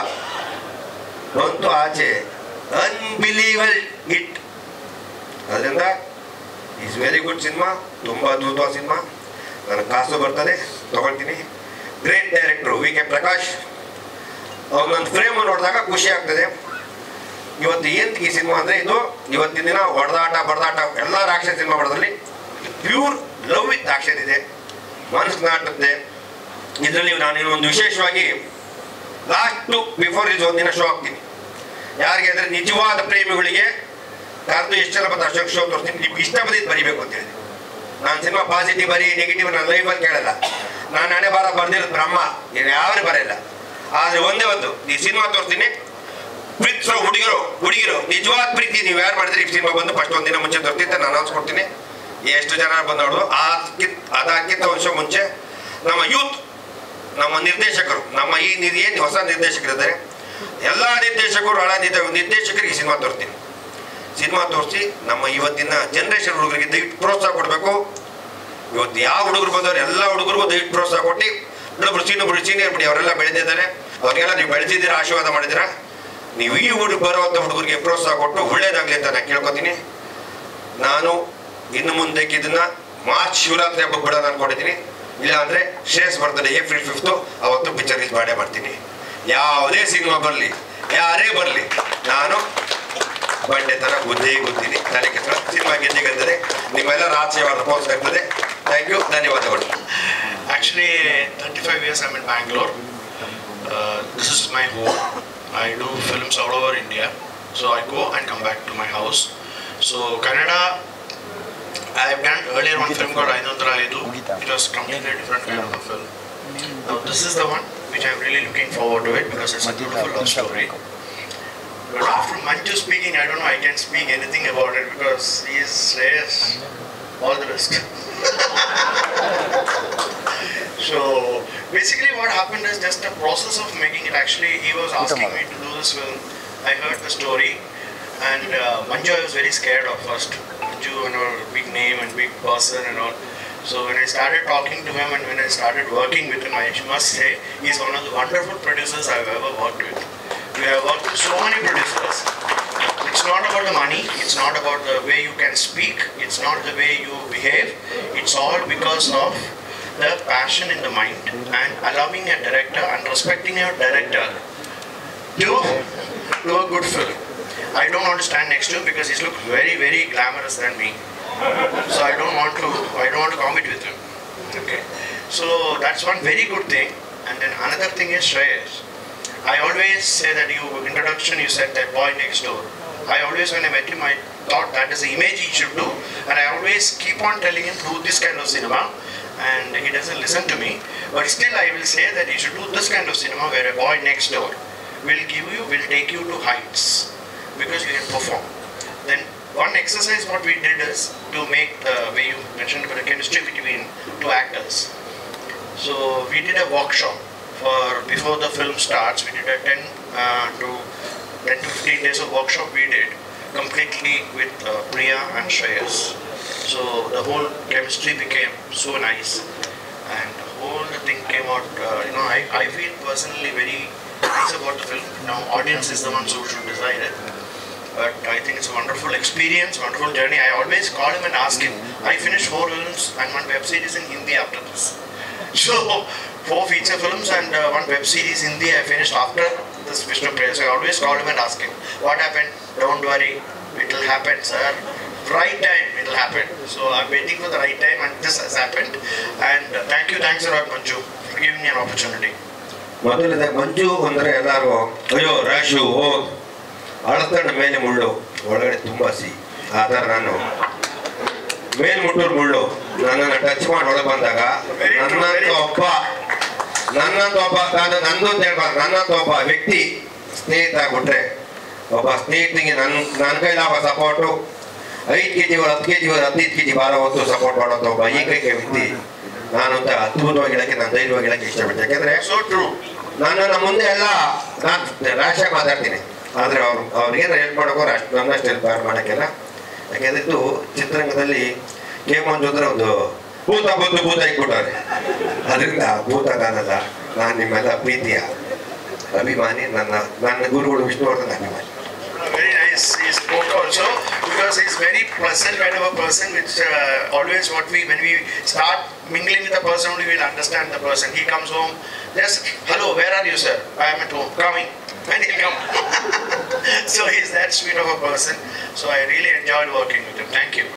ಬಂತು ಆಚೆ ಅನ್ಬಿಲೀವಲ್ ಇಟ್ ಅದರಿಂದ ಇಸ್ ವೆರಿ ಗುಡ್ ಸಿನಿಮಾ ತುಂಬ ಅದ್ಭುತವಾದ ಸಿನಿಮಾ ನನಗೆ ಕಾಸು ಬರ್ತದೆ ತಗೊಳ್ತೀನಿ great director V K Prakash ಅವ್ರನ್ನೊಂದು ಫ್ರೇಮ್ ನೋಡಿದಾಗ ಖುಷಿ ಆಗ್ತದೆ ಇವತ್ತು ಏನು ಈ ಸಿನಿಮಾ ಅಂದರೆ ಇದು ಇವತ್ತಿನ ದಿನ ಹೊಡೆದಾಟ ಬಡದಾಟ ಎಲ್ಲ ರಾಕ್ಷಸ ಸಿನಿಮಾ ಬಡದಲ್ಲಿ ಪ್ಯೂರ್ ಲವ್ ವಿತ್ ಆಕ್ಷನ್ ಇದೆ ಮನಸ್ಸು ನಾಟುತ್ತೆ ಇದರಲ್ಲಿ ನಾನು ಒಂದು ವಿಶೇಷವಾಗಿ ಲಾಸ್ಟ್ ಬಿಫೋರ್ ಇಸ್ ಒಂದಿನ ಶೋ ಹಾಕ್ತೀನಿ ಯಾರಿಗೆ ಅಂದರೆ ನಿಜವಾದ ಪ್ರೇಮಿಗಳಿಗೆ ಕರೆದು ಎಷ್ಟು ಜನ ಬಂದು ಅಶೋಕ್ ಶೋ ತೋರಿಸ್ತೀನಿ ನಿಮ್ಗೆ ಇಷ್ಟ ಬಂದಿದ್ದು ಬರಿಬೇಕು ಅಂತ ಹೇಳಿ ನಾನು ಸಿನಿಮಾ ಪಾಸಿಟಿವ್ ಬರಿ ನೆಗೆಟಿವ್ ನನ್ನ ಲೈಫಲ್ಲಿ ಕೇಳಲ್ಲ ನಾನು ಹಣೆ ಬಾರ ಬರ್ದಿರೋದು ಬ್ರಹ್ಮ ಏನು ಯಾರು ಬರೆಯಲ್ಲ ಆದರೆ ಒಂದೇ ಒಂದು ಈ ಸಿನಿಮಾ ತೋರಿಸ್ತೀನಿ ಪ್ರೀತಿಸೋ ಹುಡುಗರು ಹುಡುಗಿರು ನಿಜವಾದ ಪ್ರೀತಿ ನೀವು ಯಾರು ಮಾಡಿದ್ರೆ ಈ ಸಿನಿಮಾ ಬಂದು ಫಸ್ಟ್ ಒಂದಿನ ಮುಂಚೆ ತೋರಿಸ್ತಿದ್ದೆ ನಾನು ಅನೌನ್ಸ್ ಕೊಡ್ತೀನಿ ಎಷ್ಟು ಜನ ಬಂದು ನೋಡೋದು ಅದಕ್ಕಿಂತ ಅದಕ್ಕಿಂತ ವರ್ಷ ಮುಂಚೆ ನಮ್ಮ ಯೂತ್ ನಮ್ಮ ನಿರ್ದೇಶಕರು ನಮ್ಮ ಈ ನಿಧಿ ಏನು ಹೊಸ ನಿರ್ದೇಶಕರಿದ್ದಾರೆ ಎಲ್ಲ ನಿರ್ದೇಶಕರು ಹಳ ನಿರ್ದ- ನಿರ್ದೇಶಕರಿಗೆ ಸಿನಿಮಾ ತೋರಿಸ್ತೀನಿ ಸಿನಿಮಾ ತೋರಿಸಿ ನಮ್ಮ ಇವತ್ತಿನ ಜನರೇಷನ್ ಹುಡುಗರಿಗೆ ದಯವಿಟ್ಟು ಪ್ರೋತ್ಸಾಹ ಕೊಡಬೇಕು ಇವತ್ತು ಯಾವ ಹುಡುಗರು ಬಂದವರು ಎಲ್ಲ ಹುಡುಗರಿಗೂ ದಯವಿಟ್ಟು ಪ್ರೋತ್ಸಾಹ ಕೊಟ್ಟು ಇನ್ನೊಬ್ರು ಸೀನಿಯರ್ ಬಿಡಿ ಸೀನಿಯರ್ ಬಿಡಿ ಅವರೆಲ್ಲ ಬೆಳೆದಿದ್ದಾರೆ ಅವ್ರಿಗೆಲ್ಲ ನೀವು ಬೆಳೆದಿದ್ದೀರಾ ಆಶೀರ್ವಾದ ಮಾಡಿದ್ದೀರಾ ನೀವು ಈ ಹುಡುಗ ಬರುವಂಥ ಹುಡುಗರಿಗೆ ಪ್ರೋತ್ಸಾಹ ಕೊಟ್ಟು ಒಳ್ಳೇದಾಗಲಿ ಅಂತ ನಾನು ಕೇಳ್ಕೊತೀನಿ ನಾನು ಇನ್ನು ಮುಂದಕ್ಕೆ ಇದನ್ನ ಮಾರ್ಚ್ ಶಿವರಾತ್ರಿ ಹಬ್ಬಕ್ಕೆ ಬಿಡೋಣ ಅನ್ಕೊಂಡಿದ್ದೀನಿ ಇಲ್ಲಾಂದ್ರೆ ಶ್ರೇಯಸ್ ಬರ್ತದೆ ಏಪ್ರಿಲ್ ಫಿಫ್ತು ಅವತ್ತು ಪಿಕ್ಚರ್ ರಿಲೀಸ್ ಮಾಡೇ ಮಾಡ್ತೀನಿ ಯಾವುದೇ ಸಿನಿಮಾ ಬರಲಿ ಯಾರೇ ಬರಲಿ ನಾನು ಬಂಡೆ ತರ ಗುದ್ದೇ ಗುದ್ದಿನಿ ತಲೆ ಕೆತ್ತ ಸಿನಿಮಾ ಗೆದ್ದೆ ಗೆದ್ದರೆ ನಿಮ್ಮೆಲ್ಲರ ಆಶೀರ್ವಾದ ಪ್ರೋತ್ಸಾಹ ಇರ್ತದೆ ಥ್ಯಾಂಕ್ ಯು ಧನ್ಯವಾದಗಳು Actually, 35 years I'm in Bangalore. Uh, this is my home. I do films all over India. So I go and come back to my house. So Canada, I've done earlier one film called Ainandra Aidu. It was completely different kind of a film. Now this is the one which I'm really looking forward to it because it's a beautiful love story. But after Manju speaking, I don't know I can speak anything about it because he is Shreyas. All the best. So basically what happened is just the process of making it actually he was asking me to do this film. I heard the story and uh, Manju I was very scared of first. Manju and all big name and big person and all. So when I started talking to him and when I started working with him, I must say he's one of the wonderful producers I've ever worked with. We have worked with so many producers. It's not about the money, it's not about the way you can speak, it's not the way you behave, it's all because of the passion in the mind and allowing a director and respecting your director to do a good film. I don't want to stand next to him because he's look very, very glamorous than me. So I don't want to I don't want to compete with him. Okay. So that's one very good thing. And then another thing is Shreyas. I always say that you introduction you said that boy next door. I always when I met him I thought that is the image he should do and I always keep on telling him do this kind of cinema and he doesn't listen to me. But still I will say that he should do this kind of cinema where a boy next door will give you will take you to heights because you can perform. Then one exercise what we did is to make the way you mentioned about the chemistry between two actors. So we did a workshop for before the film starts. We did a 10 uh, to 10 to 15 days of workshop we did completely with uh, Priya and Shreyas. So the whole chemistry became so nice and the whole thing came out, uh, you know, I, I feel personally very nice about the film. Now audience is the ones who should decide it. But I think it's a wonderful experience, wonderful journey. I always call him and ask him. I finished four films and one web series in Hindi after this. So, four feature films and uh, one web series in Hindi I finished after this Vishnu Priya. So I always call him and ask him, what happened? Don't worry, it will happen, sir. Right time, it will happen. So I'm waiting for the right time and this has happened. And uh, thank you, thanks a lot, Manju, for giving me an opportunity. ಮೊದಲಿದೆ ಮಂಜು ಅಂದರೆ ಎಲ್ಲರೂ ಅಯ್ಯೋ ರಾಶು ಓ ಅಳತಣ್ಣ ಮೇಲೆ ಮುಳ್ಳು ಒಳಗಡೆ ತುಂಬ ಸಿಹಿ ಆ ಥರ ನಾನು ಮೇಲ್ಮುಟ್ಟೂರು ಮುಳ್ಳು ನನ್ನನ್ನು ಟಚ್ ಮಾಡಿ ಒಳಗೆ ಬಂದಾಗ ನನ್ನಂತ ಒಬ್ಬ ನನ್ನಂತ ಒಬ್ಬ ನಾನು ನಂದು ಅಂತ ಹೇಳ್ಬಾರ್ದು ನನ್ನಂತ ಒಬ್ಬ ವ್ಯಕ್ತಿ ಸ್ನೇಹಿತ ಆಗ್ಬಿಟ್ರೆ ಒಬ್ಬ ಸ್ನೇಹಿತನಿಗೆ ನನ್ನ ನನ್ನ ಕೈಲಾಗ ಸಪೋರ್ಟು ಐದು ಕೆ ಜಿ ಹತ್ತು ಕೆ ಜಿ ಹದಿನೈದು ಕೆ ಜಿ ಭಾರ ಹೊತ್ತು ಸಪೋರ್ಟ್ ಮಾಡೋಂಥ ಒಬ್ಬ ಏಕೈಕ ವ್ಯಕ್ತಿ ನಾನು ಅಂತ ಅದ್ಭುತವಾಗಿ ಹೇಳಕ್ಕೆ ನಾನು ಧೈರ್ಯವಾಗಿ ಹೇಳಕ್ಕೆ ಇಷ್ಟಪಡ್ತೀನಿ ಯಾಕಂದ್ರೆ ಸೊ ಟ್ರೂ ನನ್ನನ್ನು ಮುಂದೆ ಎಲ್ಲ ನಾನು ರಾಶಿಯಾಗಿ ಮಾತಾಡ್ತೀನಿ ಆದರೆ ಅವ್ರು ಅವ್ರಿಗೇನು ಹೆಲ್ಪ್ ಮಾಡೋಕೋ ಅಷ್ಟು ನನ್ನಷ್ಟು ಹೆಲ್ಪ್ ಯಾರು ಮಾಡೋಕ್ಕಿಲ್ಲ ಯಾಕೆಂದ್ರೆ ಇದು ಚಿತ್ರರಂಗದಲ್ಲಿ ಕೆ ಮಂಜು ಅಂದ್ರೆ ಒಂದು ಭೂತ ಬಂದು ಭೂತ ಇಟ್ಬಿಟ್ಟವ್ರೆ ಅದರಿಂದ ಭೂತಗಾನದ ನಾನು ನಿಮ್ಮೆಲ್ಲ ಪ್ರೀತಿಯ ಅಭಿಮಾನಿ ನನ್ನ ನನ್ನ ಗುರುಗಳು ವಿಷ್ಣುವರ್ಧನ್ ಅಭಿಮಾನಿ very nice. He spoke also because he's very pleasant kind of a person, which uh, always what we when we start mingling with the person, we will understand the person. He comes home, just hello, where are you, sir? I am at home, coming, and he'll come. so he's that sweet of a person. So I really enjoyed working with him. Thank you.